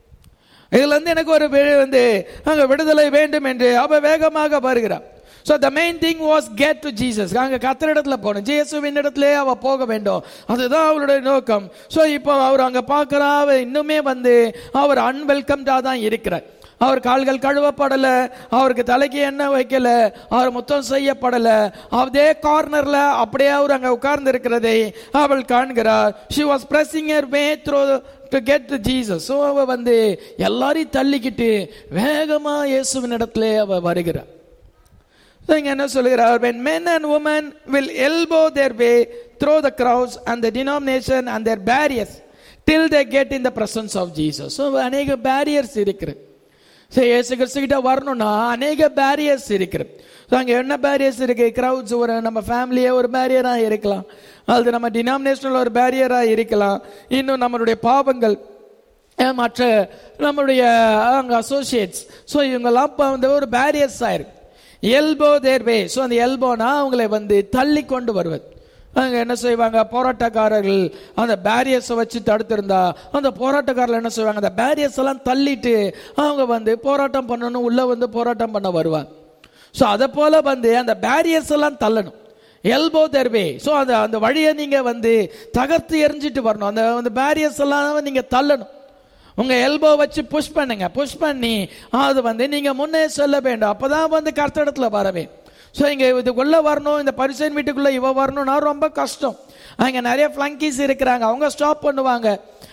இதுல இருந்து எனக்கு ஒரு வி- வந்து அங்க விடுதலை வேண்டும் என்று அவ வேகமாக வருகிறார் so the main thing was get to Jesus அங்க கத்திர இடத்துல போகணும் ஜேசுவின் இடத்திலே அவ போக வேண்டும் அதுதான் அவருடைய நோக்கம் ஸோ இப்போ அவர் அங்க பார்க்கிறா அவ இன்னுமே வந்து அவர் அன்வெல்கம்டா தான் இருக்கிறார் அவர் கால்கள் கழுவப்படல அவருக்கு தலைக்கு எண்ணெய் வைக்கல அவர் முத்தம் செய்யப்படல அதே கார்னர்ல அப்படியே அவர் அங்க உட்கார்ந்து இருக்கிறதை அவள் காண்கிறார் she was pressing her way through to get Jesus so அவ வந்து எல்லாரையும் தள்ளிக்கிட்டு வேகமா இயேசுவின் இடத்துல அவ வருகிறார் So, இங்க என்ன சொல்கிறார் when men and women will elbow their way through the crowds and the denomination and their barriers till they get in the presence of Jesus so அநேக barriers இருக்கிறது ஸோ இயேசு கிறிஸ்து கிட்ட வரணும்னா அநேக பேரியர்ஸ் இருக்கு ஸோ அங்கே என்ன பேரியர்ஸ் இருக்கு கிரவுட்ஸ் ஒரு நம்ம ஃபேமிலியே ஒரு பேரியராக இருக்கலாம் அது நம்ம டினாமினேஷனல் ஒரு பேரியராக இருக்கலாம் இன்னும் நம்மளுடைய பாவங்கள் அஹ், மற்ற நம்மளுடைய அங்கே அசோசியேட்ஸ் ஸோ இவங்கெல்லாம் இப்போ வந்து ஒரு பேரியர்ஸ் ஆயிருக்கு எல்போ தேர் வே ஸோ அந்த எல்போனா அவங்களை வந்து தள்ளி கொண்டு வருவது அங்க என்ன செய்வாங்க போராட்டக்காரர்கள் அந்த பேரியர்ஸை வச்சு தடுத்திருந்தா அந்த போராட்டக்காரர்கள் என்ன செய்வாங்க அந்த பேரியர்ஸ் எல்லாம் தள்ளிட்டு அவங்க வந்து போராட்டம் பண்ணணும் உள்ள வந்து போராட்டம் பண்ண வருவாங்க ஸோ அதை போல வந்து அந்த பேரியர்ஸ் எல்லாம் தள்ளணும் எல்போ தெர்வே ஸோ அந்த அந்த வழியை நீங்க வந்து தகர்த்து எரிஞ்சிட்டு வரணும் அந்த அந்த பேரியர்ஸ் எல்லாம் நீங்க தள்ளணும் உங்க எல்போ வச்சு புஷ் பண்ணுங்க புஷ் பண்ணி அது வந்து நீங்க முன்னே செல்ல வேண்டும் அப்பதான் வந்து கர்த்தடத்துல வரவே ஸோ இங்க இதுக்குள்ள வரணும் இந்த பரிசைன் வீட்டுக்குள்ள இவ வரணும்னா ரொம்ப கஷ்டம் அங்க நிறைய ஃபிளங்கிஸ் இருக்கிறாங்க அவங்க ஸ்டாப் பண்ணுவாங்க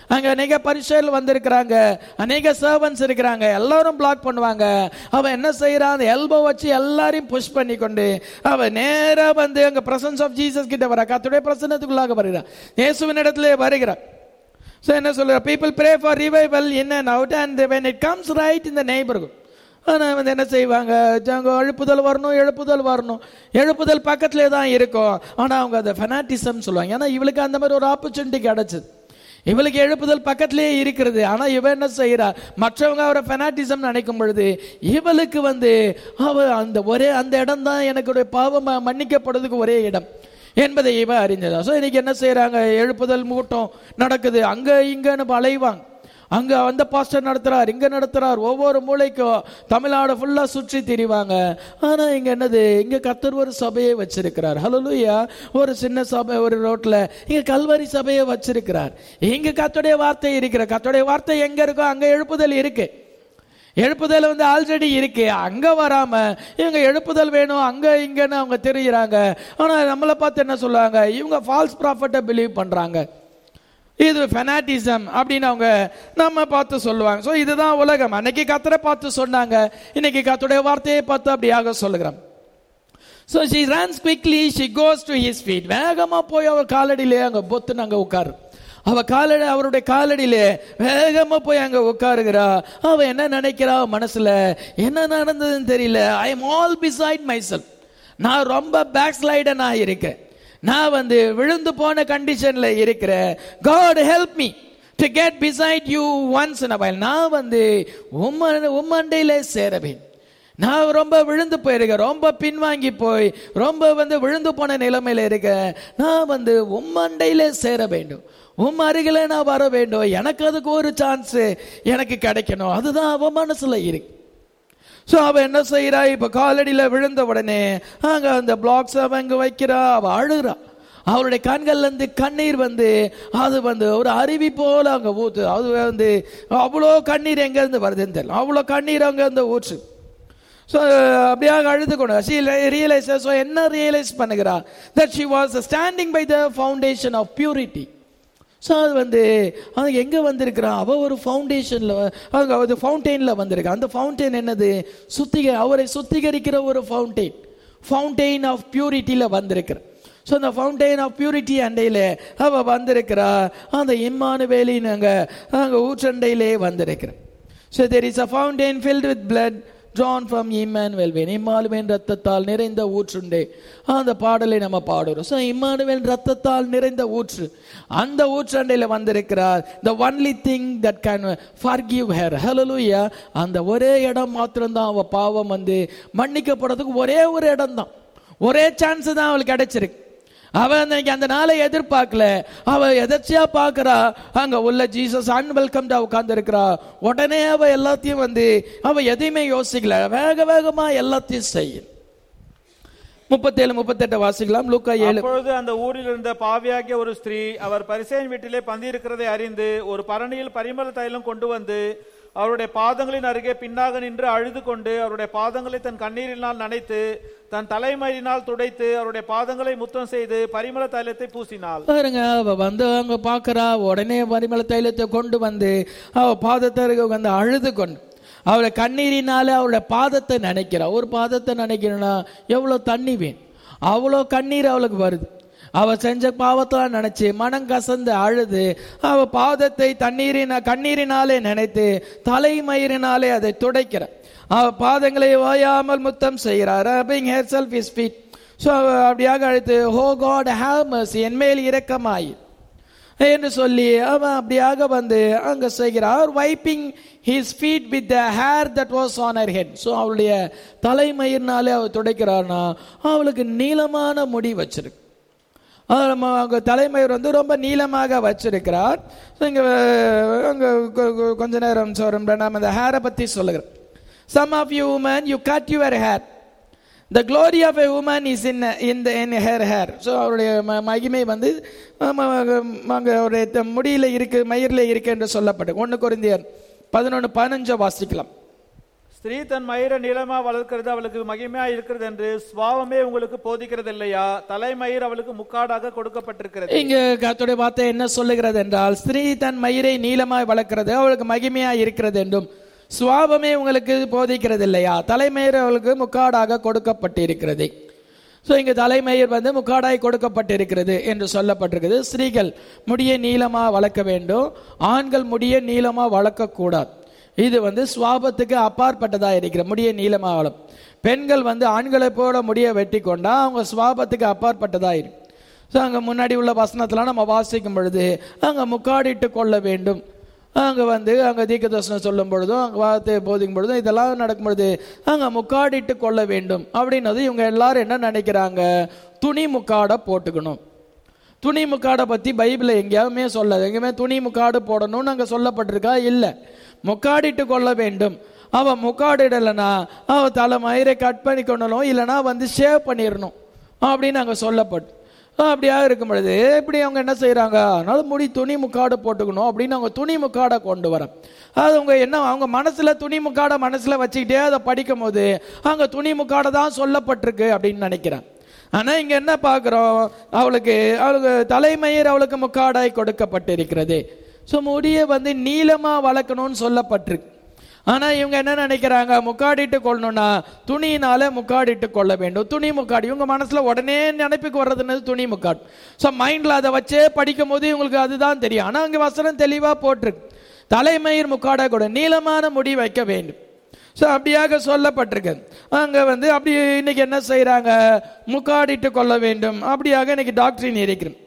அங்க அநேக பரிசையில் வந்திருக்கிறாங்க அநேக சர்வன்ஸ் இருக்கிறாங்க எல்லாரும் பிளாக் பண்ணுவாங்க அவன் என்ன செய்யறான் அந்த எல்போ வச்சு எல்லாரையும் புஷ் பண்ணி கொண்டு அவன் நேரா வந்து அங்க பிரசன்ஸ் ஆஃப் ஜீசஸ் கிட்ட வர கத்துடைய பிரசன்னத்துக்குள்ளாக வருகிறான் இயேசுவின் இடத்திலே வருகிறான் ஸோ என்ன சொல்ற people pray for revival in and out and when it comes right இந்த நெய்பர்ஹுட் ஆனால் வந்து என்ன செய்வாங்க அங்க எழுப்புதல் வரணும் எழுப்புதல் வரணும் எழுப்புதல் பக்கத்திலே தான் இருக்கும் ஆனால் அவங்க அதை ஃபெனாட்டிசம் சொல்லுவாங்க ஏன்னா இவளுக்கு அந்த மாதிரி ஒரு ஆப்பர்ச்சுனிட்டி கிடைச்சது இவளுக்கு எழுப்புதல் பக்கத்திலேயே இருக்கிறது ஆனா இவ என்ன செய்யறா மற்றவங்க அவரை ஃபெனாட்டிசம் நினைக்கும் பொழுது இவளுக்கு வந்து அவ அந்த ஒரே அந்த இடம் தான் எனக்கு பாவம் மன்னிக்கப்படுறதுக்கு ஒரே இடம் என்பதை இவ அறிஞ்சதா ஸோ இன்னைக்கு என்ன செய்யறாங்க எழுப்புதல் மூட்டம் நடக்குது அங்க இங்கன்னு அலைவாங்க அங்க அந்த பாஸ்டர் நடத்துறார் இங்க நடத்துறார் ஒவ்வொரு மூளைக்கும் தமிழ்நாடு ஃபுல்லா சுற்றி திரிவாங்க ஆனா இங்க என்னது இங்க கத்தர் ஒரு சபையை வச்சிருக்கிறார் ஹலோலுயா ஒரு சின்ன சபை ஒரு ரோட்ல இங்க கல்வரி சபையை வச்சிருக்கிறார் இங்க கத்துடைய வார்த்தை இருக்கிற கத்துடைய வார்த்தை எங்க இருக்கோ அங்க எழுப்புதல் இருக்கு எழுப்புதல் வந்து ஆல்ரெடி இருக்கு அங்க வராம இவங்க எழுப்புதல் வேணும் அங்க இங்கன்னு அவங்க தெரியுறாங்க ஆனா நம்மளை பார்த்து என்ன சொல்லுவாங்க இவங்க ஃபால்ஸ் ப்ராஃபட்டை பிலீவ் பண்றாங்க இது ஃபெனாட்டிசம் அப்படின்னு அவங்க நம்ம பார்த்து சொல்லுவாங்க ஸோ இதுதான் உலகம் அன்னைக்கு கத்தரை பார்த்து சொன்னாங்க இன்னைக்கு கத்துடைய வார்த்தையை பார்த்து அப்படியாக சொல்லுகிறோம் so she runs quickly she goes to his feet வேகமாக போய் அவர் காலடியிலே அங்கே பொத்துன்னு அங்கே உட்காரு அவ காலடி அவருடைய காலடியிலே வேகமா போய் அங்க உட்காருகிறா அவ என்ன நினைக்கிறா மனசுல என்ன நடந்ததுன்னு தெரியல I am all beside myself நான் ரொம்ப பேக் ஸ்லைடனா இருக்கேன் நான் வந்து விழுந்து போன கண்டிஷன்ல இருக்கிறேன் God help me to get beside you once in while நான் வந்து உம்ம உம்மண்டையில சேரவேன் நான் ரொம்ப விழுந்து போயிருக்கேன் ரொம்ப பின்வாங்கி போய் ரொம்ப வந்து விழுந்து போன நிலைமையில இருக்கேன் நான் வந்து உம்மண்டையில சேர வேண்டும் உம் அருகில நான் வர வேண்டும் எனக்கு அதுக்கு ஒரு சான்ஸ் எனக்கு கிடைக்கணும் அதுதான் அவ மனசுல இருக்கு ஸோ அவ என்ன செய்யறா இப்ப காலடியில விழுந்த உடனே அங்க அந்த பிளாக்ஸ் அவ அங்க வைக்கிறா அவ அழுறா அவருடைய கண்கள்ல இருந்து கண்ணீர் வந்து அது வந்து ஒரு அருவி போல அங்க ஊத்து அது வந்து அவ்வளோ கண்ணீர் எங்க இருந்து வருதுன்னு தெரியல அவ்வளோ கண்ணீர் அங்க இருந்து ஊற்று ஸோ அப்படியாக அழுது கொண்டு ஷி ரியலைஸ் ஸோ என்ன ரியலைஸ் பண்ணுகிறா that she was standing by the foundation of purity so அது வந்து அது எங்கே வந்திருக்கிறா அவள் ஒரு ஃபவுண்டேஷனில் அவங்க அது ஃபவுண்டெயினில் வந்திருக்கா அந்த ஃபவுண்டெயின் என்னது சுத்திக அவரை சுத்திகரிக்கிற ஒரு ஃபவுண்டெயின் ஃபவுண்டெயின் ஆஃப் பியூரிட்டியில் வந்திருக்கிற ஸோ அந்த ஃபவுண்டெயின் ஆஃப் பியூரிட்டி அண்டையில் அவள் வந்திருக்கிறா அந்த இம்மானுவேலின் அங்கே அங்கே ஊற்றண்டையிலே வந்திருக்கிற so there is a fountain filled with blood ஜான் ஃப்ரம் இம்மானுவேல் வேன் இம்மானுவேல் ரத்தத்தால் நிறைந்த ஊற்றுண்டே அந்த பாடலை நம்ம பாடுறோம் ஸோ இம்மானுவேல் ரத்தத்தால் நிறைந்த ஊற்று அந்த ஊற்றண்டையில் வந்திருக்கிறார் the only thing that can forgive her hallelujah அந்த ஒரே இடம் மாத்திரம்தான் அவ பாவம் வந்து மன்னிக்கப்படுறதுக்கு ஒரே ஒரு இடம் தான் ஒரே சான்ஸ் தான் அவளுக்கு கிடைச்சிருக்கு அவ அன்னைக்கு அந்த நாளை எதிர்பார்க்கல அவ எதர்ச்சியா பாக்குறா அங்க உள்ள ஜீசஸ் அன்வெல்கம்டா உட்கார்ந்து இருக்கிறா உடனே அவ எல்லாத்தையும் வந்து அவ எதையுமே யோசிக்கல வேக வேகமா எல்லாத்தையும் செய்யும் முப்பத்தேழு முப்பத்தெட்டு வாசிக்கலாம் லூக்கா ஏழு அப்பொழுது அந்த ஊரில் இருந்த பாவியாகிய ஒரு ஸ்திரீ அவர் பரிசேன் வீட்டிலே பந்தியிருக்கிறதை அறிந்து ஒரு பரணியில் பரிமள தைலம் கொண்டு வந்து அவருடைய பாதங்களின் அருகே பின்னாக நின்று அழுது கொண்டு அவருடைய பாதங்களை தன் கண்ணீரினால் நனைத்து தன் தலைமயிரினால் துடைத்து அவருடைய பாதங்களை முத்தம் செய்து பரிமள தைலத்தை பூசினாள் பாருங்க அவ வந்து அங்க பாக்குறா உடனே பரிமள தைலத்தை கொண்டு வந்து அவ பாதத்தை வந்து அழுது கொண்டு அவளை கண்ணீரினால அவளுடைய பாதத்தை நினைக்கிறா ஒரு பாதத்தை நினைக்கிறனா எவ்வளவு தண்ணி வேணும் அவ்வளோ கண்ணீர் அவளுக்கு வருது அவ செஞ்ச பாவத்தெல்லாம் நினைச்சு மனம் கசந்து அழுது அவ பாதத்தை தண்ணீரின கண்ணீரினாலே நினைத்து தலைமயிரினாலே அதை துடைக்கிற அவ பாதங்களை ஓயாமல் முத்தம் செய்கிறார் rubbing herself his feet so அப்படியாக அழைத்து ஹோ காட் ஹேவ் மர்சி என்மேல் இரக்கமாயி என்று சொல்லி அவன் அப்படியாக வந்து அங்க செய்கிறார் wiping his feet with the hair that was on her head so அவளுடைய தலைமயிர்னாலே அவள் துடைக்கிறார்னா அவளுக்கு நீளமான முடி வச்சிருக்கு அது நம்ம அங்கே தலைமயிர் வந்து ரொம்ப நீளமாக வச்சிருக்கிறார் இங்கே அங்கே கொஞ்ச நேரம் சொல்கிறோம் நம்ம இந்த ஹேரை பற்றி சொல்லுகிறோம் some of you woman you cut your hair the glory of a woman is in இந்த இன் ஹேர் ஹேர் ஸோ அவருடைய ம- மகிமை வந்து அங்கே அவருடைய த- முடியில இருக்கு மயிரில் இருக்கு என்று சொல்லப்பட்டு ஒன்று குருந்தியர் பதினொன்று பதினஞ்சை வாசிக்கலாம் ஸ்திரீ தன் மயிரை நீளமா வளர்க்கிறது அவளுக்கு மகிமையா இருக்கிறது என்று சுவாவமே உங்களுக்கு போதிக்கிறது இல்லையா தலைமயிர் அவளுக்கு முக்காடாக கொடுக்கப்பட்டிருக்கிறது இங்க கர்த்தருடைய வார்த்தை என்ன சொல்லுகிறது என்றால் ஸ்திரீ தன் மயிரை நீளமாய் வளர்க்கிறது அவளுக்கு மகிமையா இருக்கிறது என்றும் சுவாபமே உங்களுக்கு போதிக்கிறது இல்லையா தலைமயிர் அவளுக்கு முக்காடாக கொடுக்கப்பட்டிருக்கிறது ஸோ இங்க தலைமயிர் வந்து முக்காடாய் கொடுக்கப்பட்டிருக்கிறது என்று சொல்லப்பட்டிருக்கிறது ஸ்திரீகள் முடிய நீளமா வளர்க்க வேண்டும் ஆண்கள் முடிய நீளமா வளர்க்கக்கூடாது இது வந்து சுவாபத்துக்கு அப்பாற்பட்டதா இருக்கிற முடிய நீளமா வளம் பெண்கள் வந்து ஆண்களை போல முடிய வெட்டி கொண்டா அவங்க சுவாபத்துக்கு அப்பாற்பட்டதா இருக்கு ஸோ அங்கே முன்னாடி உள்ள வசனத்தெல்லாம் நம்ம வாசிக்கும் பொழுது அங்கே முக்காடிட்டு கொள்ள வேண்டும் அங்கே வந்து அங்கே தீர்க்கதர்சனம் சொல்லும் பொழுதும் அங்கே வார்த்தையை போதிக்கும் பொழுதும் இதெல்லாம் நடக்கும் பொழுது அங்கே முக்காடிட்டு கொள்ள வேண்டும் அப்படின்னது இவங்க எல்லாரும் என்ன நினைக்கிறாங்க துணி முக்காடை போட்டுக்கணும் துணி முக்காடை பற்றி பைபிளில் எங்கேயாவுமே சொல்லாது எங்கேயுமே துணி முக்காடு போடணும்னு அங்கே சொல்லப்பட்டிருக்கா இல்லை முக்காடிட்டு கொள்ள வேண்டும் அவன் முக்காடிடலைன்னா அவன் தலை மயிரை கட் பண்ணி கொள்ளணும் இல்லைன்னா வந்து ஷேவ் பண்ணிடணும் அப்படின்னு அங்கே சொல்லப்பட்டு அப்படியா இருக்கும் பொழுது இப்படி அவங்க என்ன செய்கிறாங்க அதனால முடி துணி முக்காடு போட்டுக்கணும் அப்படின்னு அவங்க துணி முக்காடை கொண்டு வர அது அவங்க என்ன அவங்க மனசில் துணி முக்காடை மனசில் வச்சுக்கிட்டே அதை படிக்கும் போது அங்கே துணி முக்காடை தான் சொல்லப்பட்டிருக்கு அப்படின்னு நினைக்கிறேன் ஆனால் இங்கே என்ன பார்க்குறோம் அவளுக்கு அவளுக்கு தலைமயிர் அவளுக்கு முக்காடாய் கொடுக்கப்பட்டிருக்கிறது ஸோ முடியை வந்து நீளமாக வளர்க்கணும்னு சொல்லப்பட்டிருக்கு ஆனா இவங்க என்ன நினைக்கிறாங்க முக்காடிட்டு கொள்ளணும்னா துணியினால முக்காடிட்டு கொள்ள வேண்டும் துணி முக்காடு இவங்க மனசுல உடனே நினைப்புக்கு வர்றதுன்னு துணி முக்காடு ஸோ மைண்ட்ல அதை வச்சே படிக்கும் போது இவங்களுக்கு அதுதான் தெரியும் ஆனா அங்க வசனம் தெளிவா போட்டிருக்கு தலைமயிர் முக்காடா கூட நீளமான முடி வைக்க வேண்டும் ஸோ அப்படியாக சொல்லப்பட்டிருக்கு அங்க வந்து அப்படி இன்னைக்கு என்ன செய்றாங்க முக்காடிட்டு கொள்ள வேண்டும் அப்படியாக இன்னைக்கு டாக்டரின் இருக்கிறது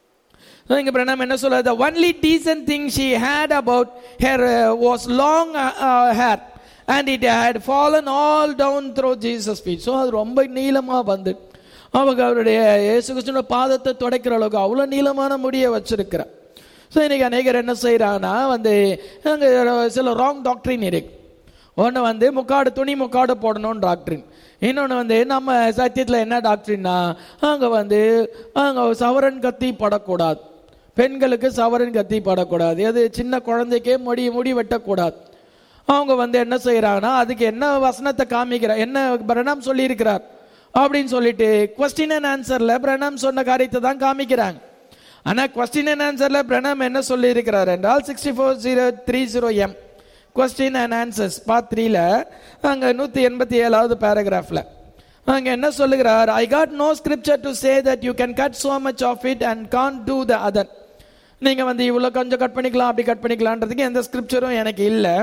So, இங்க பிரணம் என்ன சொல்ல the only decent thing she had about her uh, was long uh, uh, hair and it had fallen all down through Jesus feet so அது ரொம்ப நீளமா வந்து அவங்க அவருடைய இயேசு கிறிஸ்துவோட பாதத்தை துடைக்கிற அளவுக்கு அவ்வளோ நீளமான முடியை வச்சிருக்கிறார் ஸோ இன்னைக்கு அநேகர் என்ன செய்கிறாங்கன்னா வந்து அங்கே சில ராங் டாக்டரின் இருக்கு ஒன்று வந்து முக்காடு துணி முக்காடு போடணும்னு டாக்டரின் இன்னொன்று வந்து நம்ம சத்தியத்தில் என்ன டாக்டரின்னா அங்கே வந்து அங்கே சவரன் கத்தி படக்கூடாது பெண்களுக்கு சவரன் கத்தி படக்கூடாது அது சின்ன குழந்தைக்கே முடி முடி வெட்டக்கூடாது அவங்க வந்து என்ன செய்கிறாங்கன்னா அதுக்கு என்ன வசனத்தை காமிக்கிறார் என்ன பிரணாம் சொல்லியிருக்கிறார் அப்படின்னு சொல்லிட்டு கொஸ்டின் அண்ட் ஆன்சரில் பிரணாம் சொன்ன காரியத்தை தான் காமிக்கிறாங்க ஆனால் கொஸ்டின் அண்ட் ஆன்சரில் பிரணாம் என்ன சொல்லியிருக்கிறார் என்றால் sixty four zero three zero M question and answers part த்ரீல அங்கே நூற்றி எண்பத்தி ஏழாவது பேராகிராஃபில் அங்கே என்ன சொல்லுகிறார் I got no scripture to say that you can cut so much of it and can't do the other நீங்கள் வந்து இவ்வளோ கொஞ்சம் கட் பண்ணிக்கலாம் அப்படி கட் பண்ணிக்கலான்றதுக்கு எந்த ஸ்கிரிப்சரும் எனக்கு இல்லை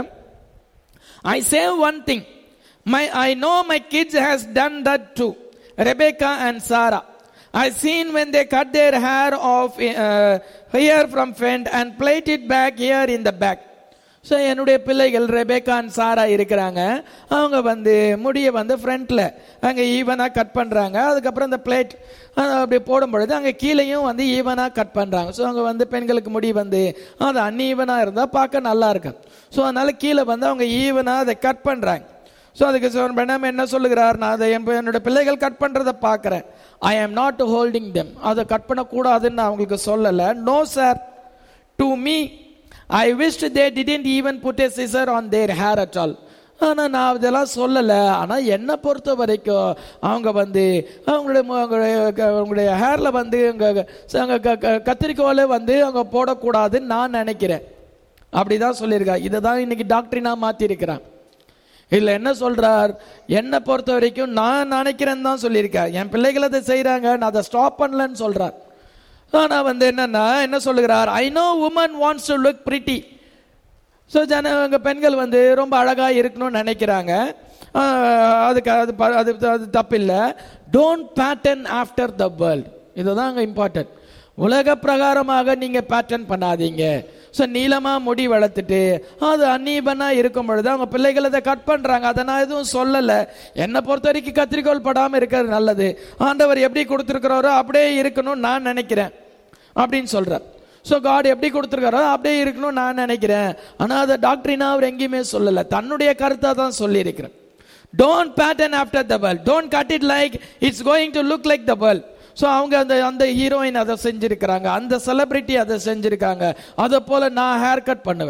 I save one thing my I know my kids has done that to Rebecca and Sarah I seen when they cut their hair off here from front and plait it back here in the back so என்னுடைய பிள்ளைகள் ரெபேக்கான் சாரா இருக்கிறாங்க அவங்க வந்து முடியை வந்து ஃப்ரண்ட்டில் அங்கே ஈவனாக கட் பண்ணுறாங்க அதுக்கப்புறம் இந்த பிளேட் அப்படி போடும் பொழுது அங்கே கீழேயும் வந்து ஈவனாக கட் பண்ணுறாங்க ஸோ அங்கே வந்து பெண்களுக்கு முடி வந்து அது அன்ஈவனாக இருந்தால் பார்க்க நல்லா இருக்கும் ஸோ அதனால கீழே வந்து அவங்க ஈவனாக அதை கட் பண்ணுறாங்க ஸோ அதுக்கு சிவன் பிரணாம் என்ன சொல்லுகிறார் நான் அதை என் என்னோட பிள்ளைகள் கட் பண்ணுறதை பார்க்குறேன் I am not holding them அதை கட் பண்ணக்கூடாதுன்னு நான் அவங்களுக்கு சொல்லலை no sir to me I wish they didn't even put a scissor on their hair at all ஆனால் நான் இதெல்லாம் சொல்லலை ஆனால் என்னை பொறுத்த வரைக்கும் அவங்க வந்து அவங்களுடைய மு- அவங்களுடைய க- அவங்களுடைய ஹேரில் வந்து அங்கே அங்கே கத்திரிக்கோலை வந்து அவங்க போடக்கூடாதுன்னு நான் நினைக்கிறேன் அப்படி தான் சொல்லியிருக்கா இதை தான் இன்னைக்கு டாக்டரினா மாற்றிருக்கிறான் இதில் என்ன சொல்றார் என்னை பொறுத்த வரைக்கும் நான் நினைக்கிறேன்னு தான் சொல்லியிருக்கார் என் பிள்ளைகள் அதை செய்கிறாங்க நான் அதை ஸ்டாப் பண்ணலன்னு சொல்றார் ஆனால் வந்து என்னன்னா என்ன சொல்லுகிறார் I know woman wants to look pretty so ஜன அங்க பெண்கள் வந்து ரொம்ப அழகாக இருக்கணும்னு நினைக்கிறாங்க ஆஹ் அதுக்கு அது ப- அது அது தப்பில்லை don't pattern after the world இதுதான் அங்கே இம்பார்ட்டன்ட் உலக பிரகாரமாக நீங்கள் பேட்டர்ன் பண்ணாதீங்க ஸோ நீளமாக முடி வளர்த்துட்டு அது அன்னீபனாக இருக்கும் பொழுது அவங்க பிள்ளைகள் அதை கட் பண்ணுறாங்க அதை நான் எதுவும் சொல்லலை என்னை பொறுத்த வரைக்கும் கத்திரிக்கோள் படாமல் இருக்கிறது நல்லது ஆண்டவர் எப்படி கொடுத்துருக்கிறாரோ அப்படியே இருக்கணும்னு நான் நினைக்கிறேன் அப்படின்னு சொல்கிறார் ஸோ காட் எப்படி கொடுத்துருக்காரோ அப்படியே இருக்கணும்னு நான் நினைக்கிறேன் ஆனால் அதை டாக்டரினா அவர் எங்கேயுமே சொல்லலை தன்னுடைய கருத்தை தான் சொல்லியிருக்கிறேன் don't pattern after the world don't cut it like it's going to look like the world so அவங்க அந்த அந்த ஹீரோயின் அதை செஞ்சிருக்கிறாங்க அந்த செலிபிரிட்டி அதை செஞ்சிருக்காங்க அதை போல நான் ஹேர் கட் பண்ணுவேன்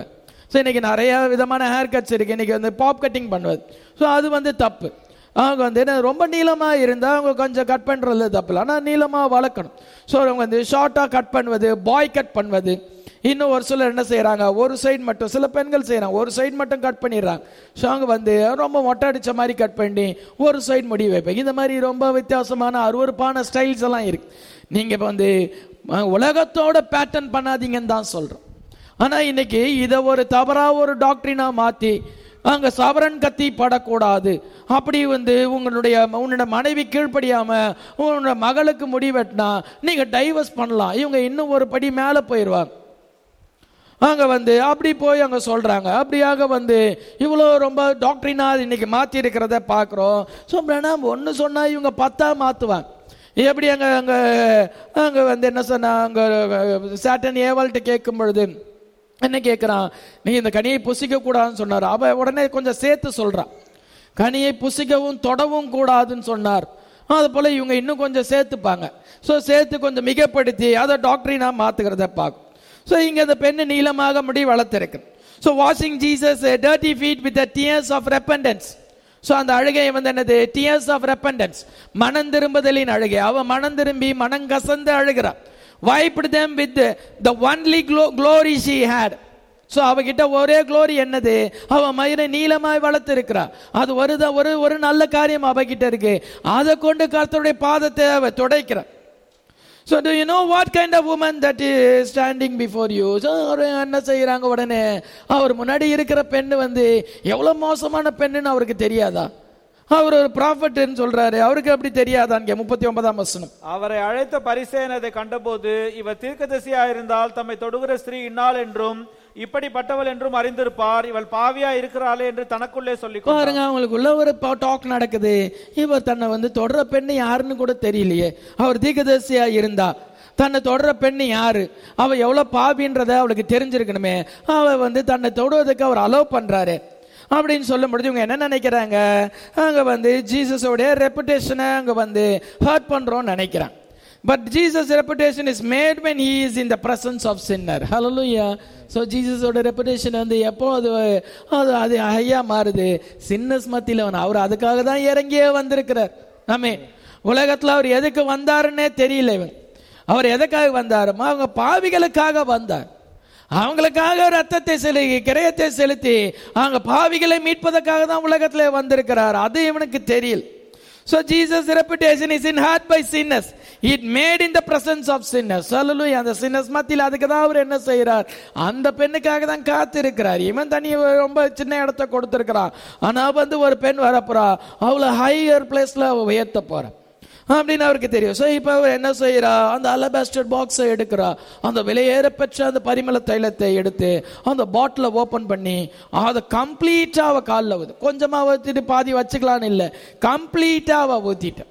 ஸோ இன்னைக்கு நிறைய விதமான ஹேர் கட்ஸ் இருக்கு இன்னைக்கு வந்து பாப் கட்டிங் பண்ணுவது ஸோ அது வந்து தப்பு அவங்க வந்து என்ன ரொம்ப நீளமாக இருந்தால் அவங்க கொஞ்சம் கட் பண்ணுறது தப்பு இல்லை ஆனால் நீளமாக வளர்க்கணும் ஸோ அவங்க வந்து ஷார்ட்டாக கட் பண்ணுவது பாய் கட் பண்ணுவது இன்னும் ஒரு சிலர் என்ன செய்கிறாங்க ஒரு சைடு மட்டும் சில பெண்கள் செய்கிறாங்க ஒரு சைடு மட்டும் கட் பண்ணிடுறாங்க ஸோ அவங்க வந்து ரொம்ப மொட்டை அடித்த மாதிரி கட் பண்ணி ஒரு சைடு முடி வைப்பாங்க இந்த மாதிரி ரொம்ப வித்தியாசமான அருவருப்பான ஸ்டைல்ஸ் எல்லாம் இருக்கு நீங்கள் இப்போ வந்து அஹ், உலகத்தோட பேட்டர்ன் பண்ணாதீங்கன்னு தான் சொல்கிறோம் ஆனால் இன்னைக்கு இதை ஒரு தவறாக ஒரு டாக்டரினாக மாற்றி அங்க சவரன் கத்தி படக்கூடாது அப்படி வந்து உங்களுடைய உன்னோட மனைவி கீழ்ப்படியாம உன்னோட மகளுக்கு முடி வெட்டினா நீங்க டைவர்ஸ் பண்ணலாம் இவங்க இன்னும் ஒரு படி மேலே போயிடுவாங்க அங்க வந்து அப்படி போய் அங்க சொல்றாங்க அப்படியாக வந்து இவ்வளோ ரொம்ப டாக்டரினா இன்னைக்கு மாத்தி இருக்கிறத பார்க்குறோம் ஸோ நம்ம ஒன்று சொன்னா இவங்க பத்தா மாத்துவாங்க எப்படி அங்க அங்க அங்க வந்து என்ன சொன்னா அங்க சாட்டன் ஏவாள்கிட்ட கேட்கும் பொழுது என்ன கேட்குறான் நீ இந்த கனியை புசிக்க கூடாதுன்னு சொன்னார் அவ உடனே கொஞ்சம் சேர்த்து சொல்றான் கனியை புசிக்கவும் தொடவும் கூடாதுன்னு சொன்னார் அது போல இவங்க இன்னும் கொஞ்சம் சேர்த்துப்பாங்க ஸோ சேர்த்து கொஞ்சம் மிகப்படுத்தி அதை டாக்டரினா மாத்துக்கிறத பார்க்கும் ஸோ இங்க அந்த பெண்ணு நீளமாக முடி வளர்த்திருக்கு so washing Jesus dirty feet with tears of repentance so அந்த அழுகை வந்து என்னது டியர்ஸ் ஆஃப் ரெப்பண்டன்ஸ் மனம் திரும்புதலின் அழுகை அவ மனம் திரும்பி மனம் கசந்து அழுகிறா wiped them with the the only glo- glory she had so அவகிட்ட ஒரே க்ளோரி என்னது அவ மயிரை நீளமாய் வளர்த்திருக்கிறா அது ஒரு த- ஒரு ஒரு நல்ல காரியம் அவகிட்ட இருக்கு அதை கொண்டு கர்த்தருடைய பாதத்தை அவ துடைக்கிறா so do you know what kind of woman that is standing before you so அவர் என்ன செய்கிறாங்க உடனே அவர் முன்னாடி இருக்கிற பெண்ணு வந்து எவ்வளோ மோசமான பெண்ணுன்னு அவருக்கு தெரியாதா அவர் ஒரு ப்ராஃபட்னு சொல்றாரு அவருக்கு அப்படி தெரியாதாங்க முப்பத்தி ஒன்பதாம் வசனம் அவரை அழைத்த பரிசேன் அதை கண்டபோது இவர் தீர்க்கதரிசியா இருந்தால் தம்மை தொடுகிற ஸ்திரீ இன்னாள் என்றும் இப்படிப்பட்டவள் என்றும் அறிந்திருப்பார் இவள் பாவியா இருக்கிறாளே என்று தனக்குள்ளே சொல்லிக் கொண்டார். பாருங்க அவங்களுக்குள்ள ஒரு டாக் நடக்குது இவர் தன்னை வந்து தொடர பெண்ணு யாருன்னு கூட தெரியலையே அவர் தீர்க்கதரிசியா இருந்தா தன்னை தொடர பெண்ணு யாரு அவ எவ்வளவு பாவின்றத அவளுக்கு தெரிஞ்சிருக்கணுமே அவ வந்து தன்னை தொடுவதற்கு அவர் அலோவ் பண்றாரு அப்படின்னு சொல்லும் பொழுது இவங்க என்ன நினைக்கிறாங்க அங்க வந்து ஜீசஸோடைய ரெப்புடேஷனை அங்க வந்து ஹர்ட் பண்றோம்னு நினைக்கிறாங்க but Jesus reputation is made when he is in the presence of sinner hallelujah so ஜீசஸோட ரெப்புடேஷன் வந்து எப்போ அது அது அது ஐயா மாறுது சின்னஸ் மத்தியில் அவன் அவர் அதுக்காக தான் இறங்கியே வந்திருக்கிறார் ஆமே உலகத்தில் அவர் எதுக்கு வந்தாருன்னே தெரியல இவன் அவர் எதுக்காக வந்தாருமா அவங்க பாவிகளுக்காக வந்தார் அவங்களுக்காக ரத்தத்தை செலுத்தி கிரயத்தை செலுத்தி அவங்க பாவிகளை மீட்பதற்காக தான் உலகத்திலே வந்திருக்கிறார் அது இவனுக்கு தெரியல So Jesus' reputation is in heart by sinners. It made in the presence of sinners. Hallelujah. அந்த sinners மத்தியில் அதுக்கு தான் அவர் என்ன செய்கிறார் அந்த பெண்ணுக்காக தான் காத்திருக்கிறார் இவன் தனி ரொம்ப சின்ன இடத்த கொடுத்திருக்கிறான் ஆனா வந்து ஒரு பெண் வரப்போறா அவளை ஹையர் பிளேஸ்ல உயர்த்த போறான் அப்படின்னு அவருக்கு தெரியும் ஸோ இப்போ அவர் என்ன செய்யறா அந்த அலபாஸ்டர் பாக்ஸை எடுக்கிறா அந்த விலையேற பெற்ற அந்த பரிமள தைலத்தை எடுத்து அந்த பாட்டிலை ஓப்பன் பண்ணி அதை கம்ப்ளீட்டாக அவ காலில் ஊத்து கொஞ்சமாக ஊற்றிட்டு பாதி வச்சுக்கலான்னு இல்லை கம்ப்ளீட்டாக அவ ஊற்றிட்ட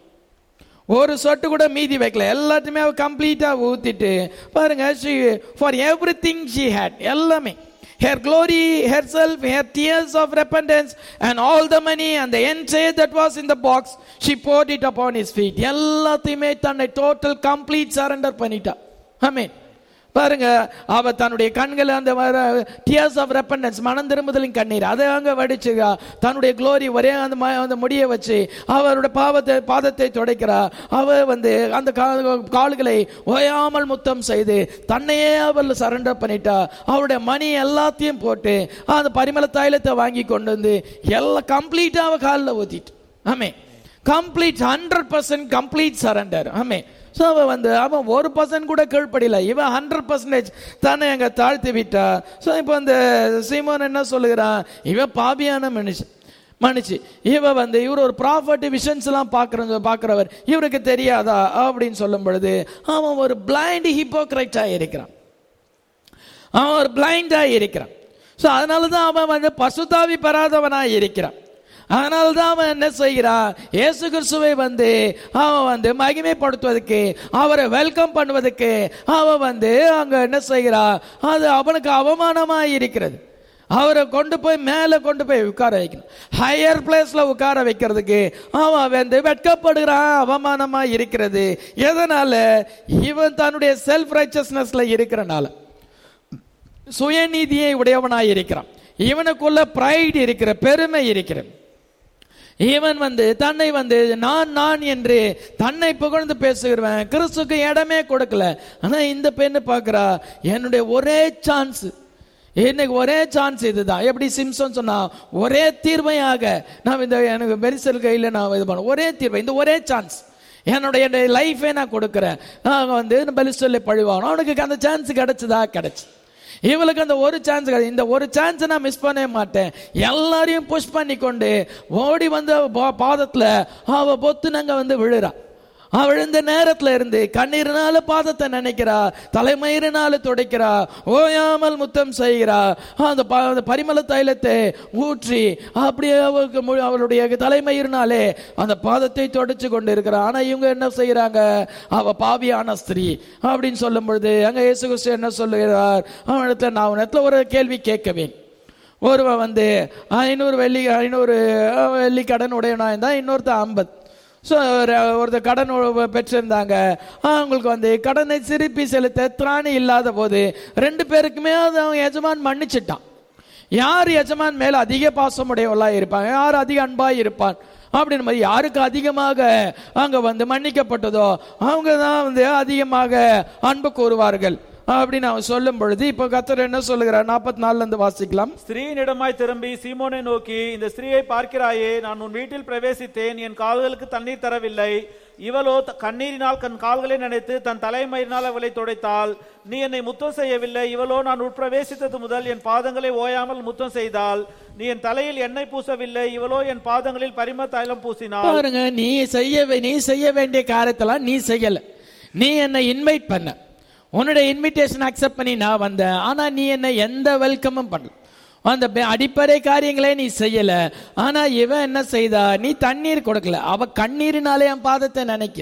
ஒரு சொட்டு கூட மீதி வைக்கல எல்லாத்தையுமே அவ கம்ப்ளீட்டாக ஊற்றிட்டு பாருங்க for everything she had எல்லாமே her glory herself, her tears of repentance, and all the money and the entire that was in the box, she poured it upon his feet. எல்லாத்தையுமே தன்னை டோட்டல் கம்ப்ளீட் சரண்டர் பண்ணிட்டா ஆமென் பாருங்க அவ தன்னுடைய கண்களை அந்த tears of repentance மனம் திரும்புதலின் கண்ணீர் அதை அங்க வடிச்சுக்கா தன்னுடைய க்ளோரி ஒரே அந்த ம- அந்த முடியை வச்சு அவருடைய பாவத்தை பாதத்தை துடைக்கிறா அவ வந்து அந்த கா- கால்களை ஓயாமல் முத்தம் செய்து தன்னையே அவள் சரண்டர் பண்ணிட்டா அவருடைய மணி எல்லாத்தையும் போட்டு அந்த பரிமள தைலத்தை வாங்கி கொண்டு வந்து எல்லாம் கம்ப்ளீட்டா அவ காலில் ஊத்திட்டு ஆமே complete hundred percent complete surrender ஆமே ஸோ அவன் வந்து அவன் ஒரு பர்சன்ட் கூட கீழ்ப்படியில இவன் ஹண்ட்ரட் பர்சன்டேஜ் தானே அங்கே தாழ்த்தி விட்டா ஸோ இப்போ அந்த சீமோன் என்ன சொல்லுகிறான் இவன் பாபியான மனுஷன் மனுச்சு இவ வந்து இவர் ஒரு ப்ராஃபர்ட் விஷன்ஸ் எல்லாம் பார்க்குற பார்க்குறவர் இவருக்கு தெரியாதா அப்படின்னு சொல்லும் பொழுது அவன் ஒரு பிளைண்ட் ஹிப்போக்ரைட்டா இருக்கிறான் அவன் ஒரு பிளைண்டா இருக்கிறான் ஸோ அதனால தான் அவன் வந்து பசுதாவி பெறாதவனா இருக்கிறான் அதனால தான் அவன் என்ன செய்கிறான் இயேசு கிறிஸ்துவை வந்து அவன் வந்து மகிமைப்படுத்துவதற்கு அவரை வெல்கம் பண்ணுவதற்கு அவன் வந்து அங்க என்ன செய்கிறான் அது அவனுக்கு அவமானமா இருக்கிறது அவரை கொண்டு போய் மேலே கொண்டு போய் உட்கார வைக்கணும் ஹையர் பிளேஸ்ல உட்கார வைக்கிறதுக்கு அவன் வந்து வெட்கப்படுகிறான் அவமானமா இருக்கிறது எதனால இவன் தன்னுடைய செல்ஃப் ரைச்சஸ்னஸ்ல இருக்கிறனால சுயநீதியை உடையவனாய் இருக்கிறான் இவனுக்குள்ள பிரைட் இருக்கிற பெருமை இருக்கிற இவன் வந்து தன்னை வந்து நான் நான் என்று தன்னை புகழ்ந்து பேசுகிறவன் கிறிஸ்துக்கு இடமே கொடுக்கல ஆனா இந்த பெண்ணு பார்க்கிறா என்னுடைய ஒரே சான்ஸ் இன்னைக்கு ஒரே சான்ஸ் இதுதான் எப்படி சிம்சன் சொன்னா ஒரே தீர்வையாக நான் இந்த எனக்கு பெரிசல் கையில் நான் இது பண்ண ஒரே தீர்வை இந்த ஒரே சான்ஸ் என்னுடைய லைஃபே நான் கொடுக்குறேன் நான் வந்து பெலிஸ்டல்ல பழிவாகணும் அவனுக்கு அந்த சான்ஸ் கிடைச்சதா கிடைச்சு இவளுக்கு அந்த ஒரு சான்ஸ் கிடையாது இந்த ஒரு சான்ஸ் நான் மிஸ் பண்ணவே மாட்டேன் எல்லாரையும் புஷ் பண்ணி கொண்டு ஓடி வந்து அவ பா- பாதத்துல அவ பொத்துனங்க வந்து விழுறா அவ விழுந்த நேரத்துல இருந்து கண்ணீரினால பாதத்தை நினைக்கிறா தலைமயிரினால துடைக்கிறா ஓயாமல் முத்தம் செய்கிறா அந்த ப- அந்த பரிமள தைலத்தை ஊற்றி அப்படியே அவளுக்கு மு- அவளுடைய தலைமயிரினாலே அந்த பாதத்தை தொடச்சு கொண்டு இருக்கிறா ஆனா இவங்க என்ன செய்யறாங்க அவ பாவியான ஸ்திரீ அப்படின்னு சொல்லும் பொழுது அங்க இயேசு கிறிஸ்து என்ன சொல்லுகிறார் அவனிடத்துல நான் உன்னிடத்துல ஒரு கேள்வி கேட்கவேன் ஒருவன் வந்து ஐநூறு வெள்ளி ஐநூறு வெள்ளி கடன் உடையவனா இருந்தா இன்னொருத்தன் ஐம்பது ஸோ ஒருத்தர் கடன் உ- பெற்றிருந்தாங்க அவங்களுக்கு வந்து கடனை திருப்பி செலுத்த திராணி இல்லாத போது ரெண்டு பேருக்குமே அது அவன் எஜமான் மன்னிச்சிட்டான் யார் எஜமான் மேல அதிக பாசமுடையவளா இருப்பாங்க யார் அதிக அன்பாய் இருப்பான் அப்படின்னு மாதிரி யாருக்கு அதிகமாக அங்க வந்து மன்னிக்கப்பட்டதோ அவங்க தான் வந்து அதிகமாக அன்பு கூறுவார்கள் அப்படின்னு அவன் சொல்லும் பொழுது இப்போ கத்தர் என்ன சொல்லுகிறார் நாற்பத்தி நாலுல இருந்து வாசிக்கலாம் ஸ்திரீயினிடமாய் திரும்பி சீமோனை நோக்கி இந்த ஸ்திரீயை பார்க்கிறாயே நான் உன் வீட்டில் பிரவேசித்தேன் என் கால்களுக்கு தண்ணீர் தரவில்லை இவளோ த- கண்ணீரினால் தன் கால்களை நினைத்து தன் தலைமயிரினால் அவளை துடைத்தாள் நீ என்னை முத்தம் செய்யவில்லை இவளோ நான் உட்பிரவேசித்தது முதல் என் பாதங்களை ஓயாமல் முத்தம் செய்தாள் நீ என் தலையில் எண்ணெய் பூசவில்லை இவளோ என் பாதங்களில் பரிம தைலம் பூசினாள் பாருங்க நீ செய்ய வே- நீ செய்ய வேண்டிய காரியத்தெல்லாம் நீ செய்யல நீ என்னை இன்வைட் பண்ண உன்னுடைய இன்விடேஷன் அக்செப்ட் பண்ணி நான் வந்தேன் ஆனா நீ என்ன எந்த வெல்கமும் பண்ணல அந்த பே- அடிப்படை காரியங்களே நீ செய்யல ஆனா இவன் என்ன செய்தா நீ தண்ணீர் கொடுக்கல அவ கண்ணீரினாலே என் பாதத்தை நினைக்கிற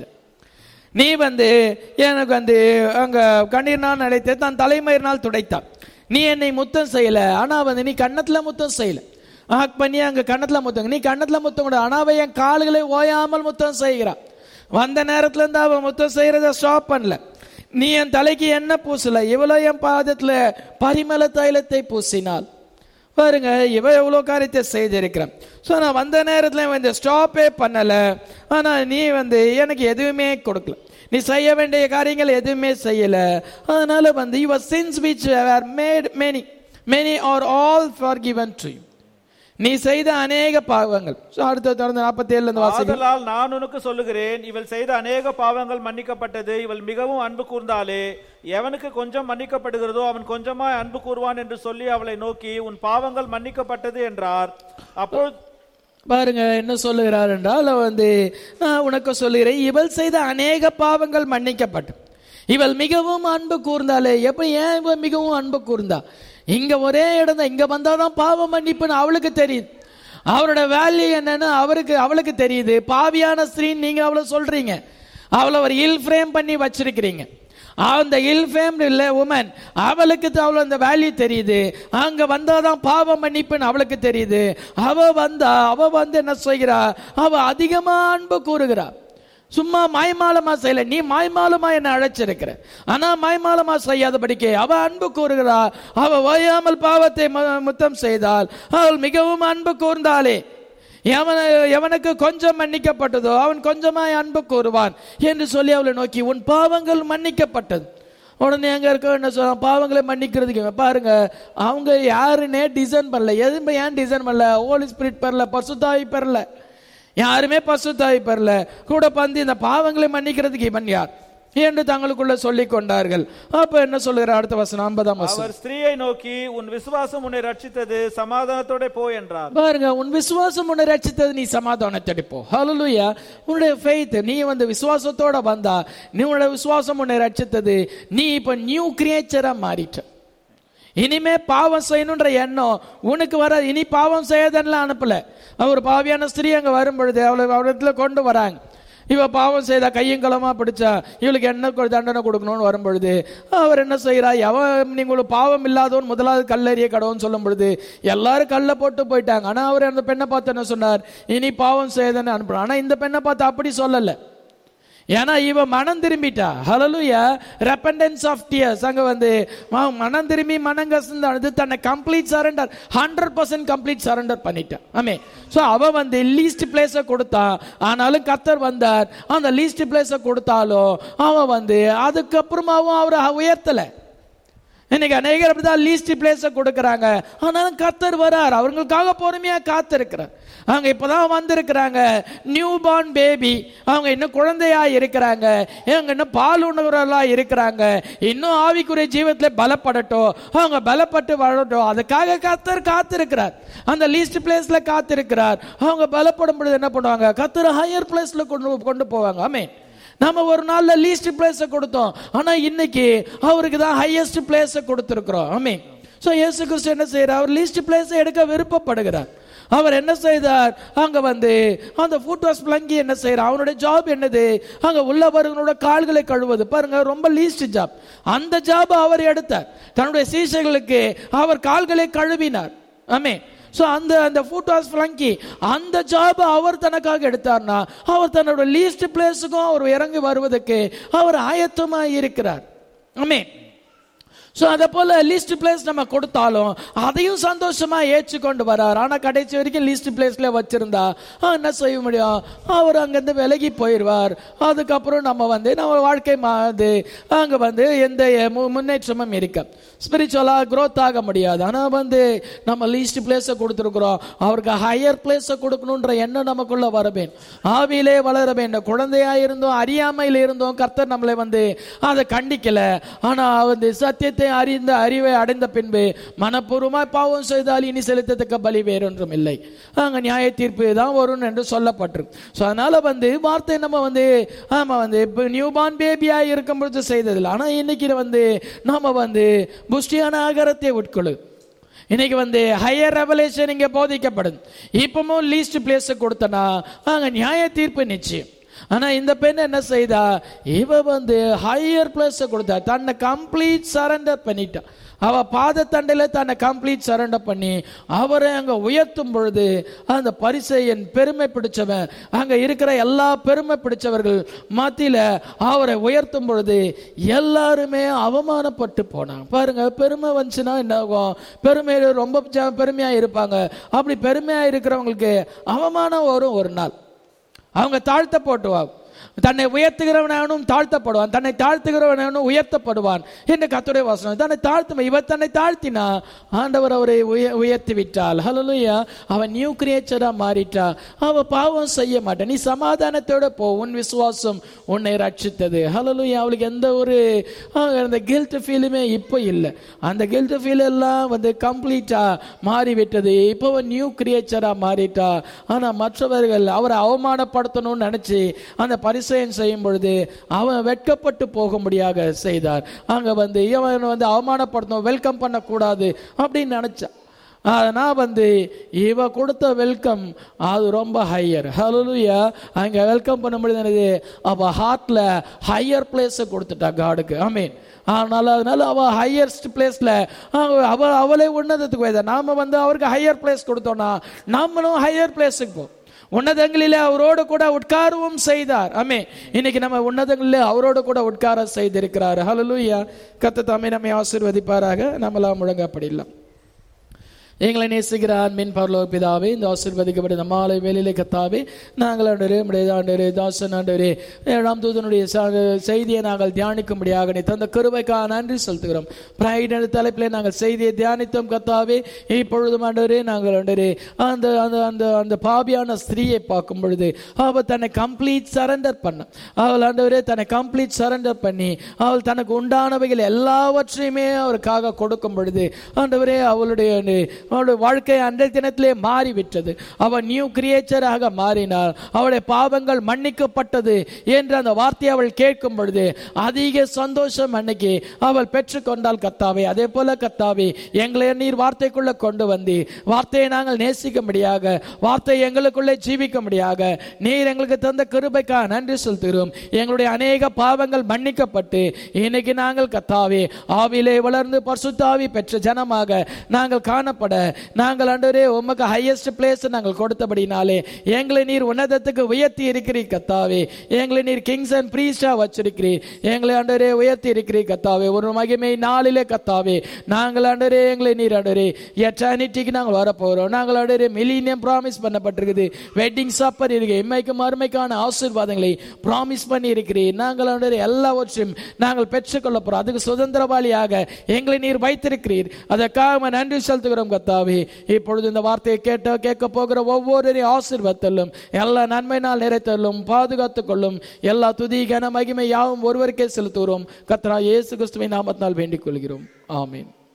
நீ வந்து எனக்கு வந்து அங்க கண்ணீர்னால் நினைத்து தன் தலைமயிரினால் துடைத்தான் நீ என்னை முத்தம் செய்யல ஆனா வந்து நீ கன்னத்துல முத்தம் செய்யல ஹக் பண்ணி அங்க கன்னத்துல முத்தம் நீ கன்னத்துல முத்தம் கூட ஆனா அவ என் கால்களை ஓயாமல் முத்தம் செய்கிறான் வந்த நேரத்துல இருந்து அவ முத்தம் செய்யறத ஸ்டாப் பண்ணல நீ என் தலைக்கு என்ன பூசல இவ்வளவு என் பாதத்துல பரிமள தைலத்தை பூசினாள் பாருங்க இவ எவ்வளோ காரியத்தை செய்திருக்கிறான் ஸோ நான் வந்த நேரத்தில் இவன் இந்த ஸ்டாப்பே பண்ணலை ஆனால் நீ வந்து எனக்கு எதுவுமே கொடுக்கல நீ செய்ய வேண்டிய காரியங்கள் எதுவுமே செய்யல அதனால வந்து your sins which are made many many are all forgiven to you நீ செய்த அநேக பாவங்கள் ஸோ அடுத்த தொடர்ந்து நாற்பத்தி ஏழுல இருந்து வாசிக்கலாம் ஆதலால் நான் உனக்கு சொல்லுகிறேன் இவள் செய்த அநேக பாவங்கள் மன்னிக்கப்பட்டது இவள் மிகவும் அன்பு கூர்ந்தாலே எவனுக்கு கொஞ்சம் மன்னிக்கப்படுகிறதோ அவன் கொஞ்சமாய் அன்பு கூறுவான் என்று சொல்லி அவளை நோக்கி உன் பாவங்கள் மன்னிக்கப்பட்டது என்றார் அப்பொழுது பாருங்க என்ன சொல்லுகிறார் என்றால் அவ வந்து நான் உனக்கு சொல்லுகிறேன் இவள் செய்த அநேக பாவங்கள் மன்னிக்கப்பட்டு இவள் மிகவும் அன்பு கூர்ந்தாலே எப்படி ஏன் இவள் மிகவும் அன்பு கூர்ந்தா இங்க ஒரே இடம் தான் இங்க வந்தாதான் பாவம் மன்னிப்புன்னு அவளுக்கு தெரியுது அவரோட வேல்யூ என்னன்னு அவருக்கு அவளுக்கு தெரியுது பாவியான ஸ்திரீன்னு நீங்க அவளை சொல்றீங்க அவளை ஒரு இல் ஃப்ரேம் பண்ணி வச்சிருக்கிறீங்க அந்த இல் ஃபேம் இல்ல உமன் அவளுக்கு தான் அவள அந்த வேல்யூ தெரியுது அங்க வந்தாதான் பாவம் மன்னிப்புன்னு அவளுக்கு தெரியுது அவ வந்தா அவ வந்து என்ன செய்கிறா அவ அதிகமா அன்பு கூறுகிறா சும்மா மாய்மாலமா செய்யல நீ மாய்மாலமா என்ன அழைச்சிருக்கிற ஆனா மாய்மாலமா செய்யாதபடிக்கு அவ அன்பு கூறுகிறா அவ ஓயாமல் பாவத்தை மு- முத்தம் செய்தால் அவள் மிகவும் அன்பு கூர்ந்தாளே எவன எவனுக்கு கொஞ்சம் மன்னிக்கப்பட்டதோ அவன் கொஞ்சமாய் அன்பு கூறுவான் என்று சொல்லி அவளை நோக்கி உன் பாவங்கள் மன்னிக்கப்பட்டது உடனே அங்க இருக்க என்ன சொல்ல பாவங்களை மன்னிக்கிறதுக்கு பாருங்க அவங்க யாருன்னே டிசைன் பண்ணல எதுவுமே ஏன் டிசைன் பண்ணல ஹோலி ஸ்பிரிட் பெறல பசுத்தாய் பெறல யாருமே பசுத்தாய் பெறல கூட பந்து இந்த பாவங்களை மன்னிக்கிறதுக்கு இவன் யார் என்று தங்களுக்குள்ள சொல்லிக் கொண்டார்கள் அப்ப என்ன சொல்லுகிறார் அடுத்த வசனம் ஐம்பதாம் வசனம் அவர் ஸ்திரீயை நோக்கி உன் விசுவாசம் உன்னை ரட்சித்தது சமாதானத்தோட போ என்றார் பாருங்க உன் விசுவாசம் உன்னை ரட்சித்தது நீ சமாதானத்தோட போ ஹalleluya உன்னுடைய ஃபெய்த் நீ வந்து விசுவாசத்தோட வந்தா நீ உன்னுடைய விசுவாசம் உன்னை ரட்சித்தது நீ இப்ப நியூ கிரியேச்சரா மாறிட்ட இனிமே பாவம் செய்யணுன்ற எண்ணம் உனக்கு வர இனி பாவம் செய்யாதெல்லாம் அனுப்பல ஒரு பாவியான ஸ்திரீ அங்க வரும் பொழுது அவளை அவரிடத்துல கொண்டு வராங்க இவ பாவம் செய்தா கையும் களமா பிடிச்சா இவளுக்கு என்ன கொ- தண்டனை கொடுக்கணும்னு வரும் பொழுது அவர் என்ன செய்யறா எவன் நீங்கள் பாவம் இல்லாதவன் முதலாவது கல்லறிய கடவுன்னு சொல்லும் பொழுது எல்லாரும் கல்ல போட்டு போயிட்டாங்க ஆனா அவர் அந்த பெண்ணை பார்த்து என்ன சொன்னார் இனி பாவம் செய்யாதன்னு அனுப்புறான் ஆனா இந்த பெண்ணை பார்த்து அப்படி சொல்லல ஏன்னா இவ மனம் திரும்பிட்டா ஹalleluya repentance ஆஃப் tears அங்க வந்து ம- மனம் திரும்பி மனம் கசந்து தன்னை complete surrender hundred percent complete surrender பண்ணிட்டான் ஆமே ஸோ அவ வந்து லீஸ்ட் பிளேஸை கொடுத்தா ஆனாலும் கத்தர் வந்தார் அந்த லீஸ்ட் பிளேஸை கொடுத்தாலும் அவன் வந்து அதுக்கப்புறமாவும் அவரை உயர்த்தலை இன்னைக்கு அநேகர் அப்படிதான் லீஸ்ட் பிளேஸ கொடுக்கறாங்க ஆனாலும் கத்தர் வரார் அவங்களுக்காக பொறுமையா காத்திருக்கிறார் அவங்க இப்பதான் வந்திருக்கிறாங்க நியூ பார்ன் பேபி அவங்க இன்னும் குழந்தையா இருக்கிறாங்க அவங்க இன்னும் பால் உணவுகளா இருக்கிறாங்க இன்னும் ஆவிக்குரிய ஜீவத்துல பலப்படட்டும் அவங்க பலப்பட்டு வாழட்டும் அதுக்காக கத்தர் காத்திருக்கிறார் அந்த லீஸ்ட் பிளேஸ்ல காத்திருக்கிறார் அவங்க பலப்படும் பொழுது என்ன பண்ணுவாங்க கத்தர் ஹையர் பிளேஸ்ல கொண்டு கொண்டு போவாங்க ஆமென் நாம ஒரு நாள்ல லீஸ்ட் பிளேஸ கொடுத்தோம் ஆனா இன்னைக்கு அவருக்கு தான் ஹையஸ்ட் பிளேஸ கொடுத்திருக்கிறோம் ஆமென் சோ இயேசு கிறிஸ்து என்ன செய்யறார் அவர் லீஸ்ட் பிளேஸ எடுக்க விருப்பப்படுகிறார் அவர் என்ன செய்தார் அங்க வந்து அந்த ஃபுட் வாஷ் பிளங்கி என்ன செய்யறார் அவனுடைய ஜாப் என்னது அங்க உள்ளவர்களோட கால்களை கழுவது பாருங்க ரொம்ப லீஸ்ட் ஜாப் அந்த ஜாப் அவர் எடுத்தார் தன்னுடைய சீசைகளுக்கு அவர் கால்களை கழுவினார் ஆமே ஸோ அந்த அந்த ஃபுட் வாஷ் ஃப்ளங்கி அந்த ஜாப் அவர் தனக்காக எடுத்தார்னா அவர் தன்னோட லீஸ்ட் பிளேஸுக்கும் அவர் இறங்கி வருவதற்கு அவர் ஆயத்தமாக இருக்கிறார் ஆமே ஸோ அதை போல லிஸ்ட் பிளேஸ் நம்ம கொடுத்தாலும் அதையும் சந்தோஷமா ஏற்றுக்கொண்டு வரார் ஆனா கடைசி வரைக்கும் லிஸ்ட் பிளேஸ்ல வச்சிருந்தா ஆ, என்ன செய்ய முடியும் அவர் அங்கிருந்து விலகி போயிடுவார் அதுக்கப்புறம் நம்ம வந்து நம்ம வாழ்க்கை மாது அங்க வந்து எந்த மு- முன்னேற்றமும் இருக்க ஸ்பிரிச்சுவலா growth ஆக முடியாது ஆனா வந்து நம்ம லீஸ்ட் பிளேஸை கொடுத்துருக்குறோம் அவருக்கு ஹையர் பிளேஸை கொடுக்கணுன்ற எண்ணம் நமக்குள்ள வரவேன் ஆவியிலே வளர வேண்டும் குழந்தையா இருந்தோம் அறியாமையில் இருந்தோம் கர்த்தர் நம்மளை வந்து அதை கண்டிக்கல ஆனா வந்து சத்தியத்தை அறிந்த அறிவை அடைந்த பின்பு மனப்பூர்வமாய் பாவம் செய்தால் இனி செலுத்தத்தக்க பலி வேறொன்றும் இல்லை அங்க நியாய தீர்ப்பு தான் வரும் என்று சொல்லப்பட்டிருக்கு ஸோ அதனால வந்து வார்த்தை நம்ம வந்து ஆமா வந்து இப்போ நியூ பார்ன் பேபியா இருக்கும் பொழுது செய்ததில்லை ஆனா இன்னைக்கு வந்து நாம வந்து புஷ்டியான ஆகாரத்தை உட்கொள்ளு இன்னைக்கு வந்து ஹையர் ரெவலேஷன் இங்க போதிக்கப்படுது இப்பவும் லீஸ்ட் பிளேஸ் கொடுத்தனா அங்க நியாய தீர்ப்பு நிச்சயம் ஆனா இந்த பெண் என்ன செய்தா இவ வந்து ஹையர் பிளேஸ் கொடுத்தா தன்னை கம்ப்ளீட் சரண்டர் பண்ணிட்டா அவ பாத தண்டையில தன்னை கம்ப்ளீட் சரண்டர் பண்ணி அவரை அங்க உயர்த்தும் பொழுது அந்த பரிசையன் பெருமை பிடிச்சவன் அங்க இருக்கிற எல்லா பெருமை பிடிச்சவர்கள் மத்தியில அவரை உயர்த்தும் பொழுது எல்லாருமே அவமானப்பட்டு போனாங்க பாருங்க பெருமை வந்துச்சுன்னா என்ன ஆகும் பெருமையில ரொம்ப ஜ- பெருமையா இருப்பாங்க அப்படி பெருமையா இருக்கிறவங்களுக்கு அவமானம் வரும் ஒரு நாள் அவங்க தாழ்த்த போட்டுவாங்க தன்னை உயர்த்துகிறவனும் தாழ்த்தப்படுவான் தன்னை தாழ்த்துகிறவனும் உயர்த்தப்படுவான் என்று கத்துடைய வசனம் தன்னை தாழ்த்தும் இவர் தன்னை தாழ்த்தினா ஆண்டவர் அவரை உய உயர்த்தி விட்டால் ஹலலுயா அவன் நியூ கிரியேச்சரா மாறிட்டா அவ பாவம் செய்ய மாட்டான் நீ சமாதானத்தோட போ உன் விசுவாசம் உன்னை ரட்சித்தது ஹலலுயா அவளுக்கு எந்த ஒரு ஆஹ், அந்த கில்ட் ஃபீலுமே இப்போ இல்லை அந்த கில்ட் ஃபீல் எல்லாம் வந்து கம்ப்ளீட்டா மாறிவிட்டது இப்போ நியூ கிரியேச்சரா மாறிட்டா ஆனா மற்றவர்கள் அவரை அவமானப்படுத்தணும்னு நினைச்சு அந்த பரிசயம் செய்யும் பொழுது அவன் வெட்கப்பட்டு போகும்படியாக செய்தார் அங்க வந்து இவன் வந்து அவமானப்படுத்தணும் வெல்கம் பண்ணக்கூடாது அப்படின்னு நினைச்சான் ஆனா வந்து இவ கொடுத்த வெல்கம் அது ரொம்ப ஹையர் ஹலலுயா அங்க வெல்கம் பண்ண முடியாது அவ ஹார்ட்ல ஹையர் பிளேஸ கொடுத்துட்டா காடுக்கு ஆமீன் அதனால அதனால அவ ஹையர்ஸ்ட் பிளேஸ்ல அவ அவளே உன்னதத்துக்கு போய்தா நாம வந்து அவருக்கு ஹையர் பிளேஸ் கொடுத்தோம்னா நாமளும் ஹையர் பிளேஸுக்கு போ உன்னதங்களிலே அவரோடு கூட உட்காரவும் செய்தார் ஆமே இன்னைக்கு நம்ம உன்னதங்களிலே அவரோடு கூட உட்கார செய்திருக்கிறார் ஹalleluya கத்த தாமே நம்மை ஆசீர்வதிப்பாராக நம்மளாம் முழங்கப்படில்லாம் எங்களை நேசிக்கிற ஆண்மின் பரலோக பிதாவே இந்த ஆசீர்வதிக்கப்பட்ட இந்த மாலை வேலையிலே கத்தாவே நாங்கள் ஆண்டவரே உடைய ஆண்டவரே தாசன் ஆண்டவரே ஏழாம் தூதனுடைய ச- செய்தியை நாங்கள் தியானிக்கும்படியாக நீ தந்த கிருபைக்காக நன்றி செலுத்துகிறோம் பிரைட் என்ற தலைப்பிலே நாங்கள் செய்தியை தியானித்தோம் கத்தாவே இப்பொழுதும் ஆண்டவரே நாங்கள் ஆண்டவரே அந்த அந்த அந்த அந்த பாபியான ஸ்திரீயை பார்க்கும் பொழுது அவள் தன்னை கம்ப்ளீட் சரண்டர் பண்ண அவள் ஆண்டவரே தன்னை கம்ப்ளீட் சரண்டர் பண்ணி அவள் தனக்கு உண்டானவைகள் எல்லாவற்றையுமே அவருக்காக கொடுக்கும் பொழுது ஆண்டவரே அவளுடைய அவளுடைய வாழ்க்கை அன்றைய தினத்திலே மாறிவிட்டது அவள் நியூ கிரியேச்சராக மாறினாள் அவளுடைய பாவங்கள் மன்னிக்கப்பட்டது என்று அந்த வார்த்தையை அவள் கேட்கும் பொழுது அதிக சந்தோஷம் அன்னைக்கு அவள் பெற்றுக்கொண்டாள் கத்தாவே அதே போல கத்தாவே எங்களை நீர் வார்த்தைக்குள்ள கொண்டு வந்து வார்த்தையை நாங்கள் நேசிக்கும்படியாக வார்த்தை எங்களுக்குள்ளே ஜீவிக்கும்படியாக நீர் எங்களுக்கு தந்த கிருபைக்காக நன்றி செலுத்துகிறோம் எங்களுடைய அநேக பாவங்கள் மன்னிக்கப்பட்டு இன்னைக்கு நாங்கள் கத்தாவே ஆவிலே வளர்ந்து பரிசுத்தாவி பெற்ற ஜனமாக நாங்கள் காணப்பட நாங்கள் ஆண்டவரே உமக்கு ஹையஸ்ட் பிளேஸ் நாங்கள் கொடுத்தபடினாலே எங்களை நீர் உன்னதத்துக்கு உயர்த்தி இருக்கிறீர் கத்தாவே எங்களை நீர் கிங்ஸ் அண்ட் பிரீஸ்டா வச்சிருக்கிறீர் எங்களை ஆண்டவரே உயர்த்தி இருக்கிறீர் கத்தாவே ஒரு மகிமை நாளிலே கத்தாவே நாங்கள் ஆண்டவரே எங்களை நீர் ஆண்டவரே எட்டர்னிட்டிக்கு நாங்கள் வரப்போகிறோம் நாங்கள் ஆண்டவரே மில்லினியம் ப்ராமிஸ் பண்ணப்பட்டிருக்குது வெட்டிங் சப்பர் இருக்கு இம்மைக்கும் மறுமைக்கான ஆசீர்வாதங்களை ப்ராமிஸ் பண்ணி இருக்கிறீர் நாங்கள் ஆண்டவரே எல்லாவற்றையும் நாங்கள் பெற்றுக்கொள்ள போறோம் அதுக்கு சுதந்திரவாளியாக எங்களை நீர் வைத்திருக்கிறீர் அதற்காக உம்மை நன்றி செலுத்துகிறோம் கத்தாவே இப்பொழுது இந்த வார்த்தையை கேட்ட கேட்க போகிற ஒவ்வொருவரையும் ஆசீர்வத்தலும் எல்லா நன்மையினால் நிறைத்தலும் பாதுகாத்துக் கொள்ளும் எல்லா துதி கன மகிமை யாவும் ஒருவருக்கே செலுத்துகிறோம் கத்ரா இயேசு கிறிஸ்துவின் நாமத்தினால் வேண்டிக் கொள்கிறோம் ஆமீன்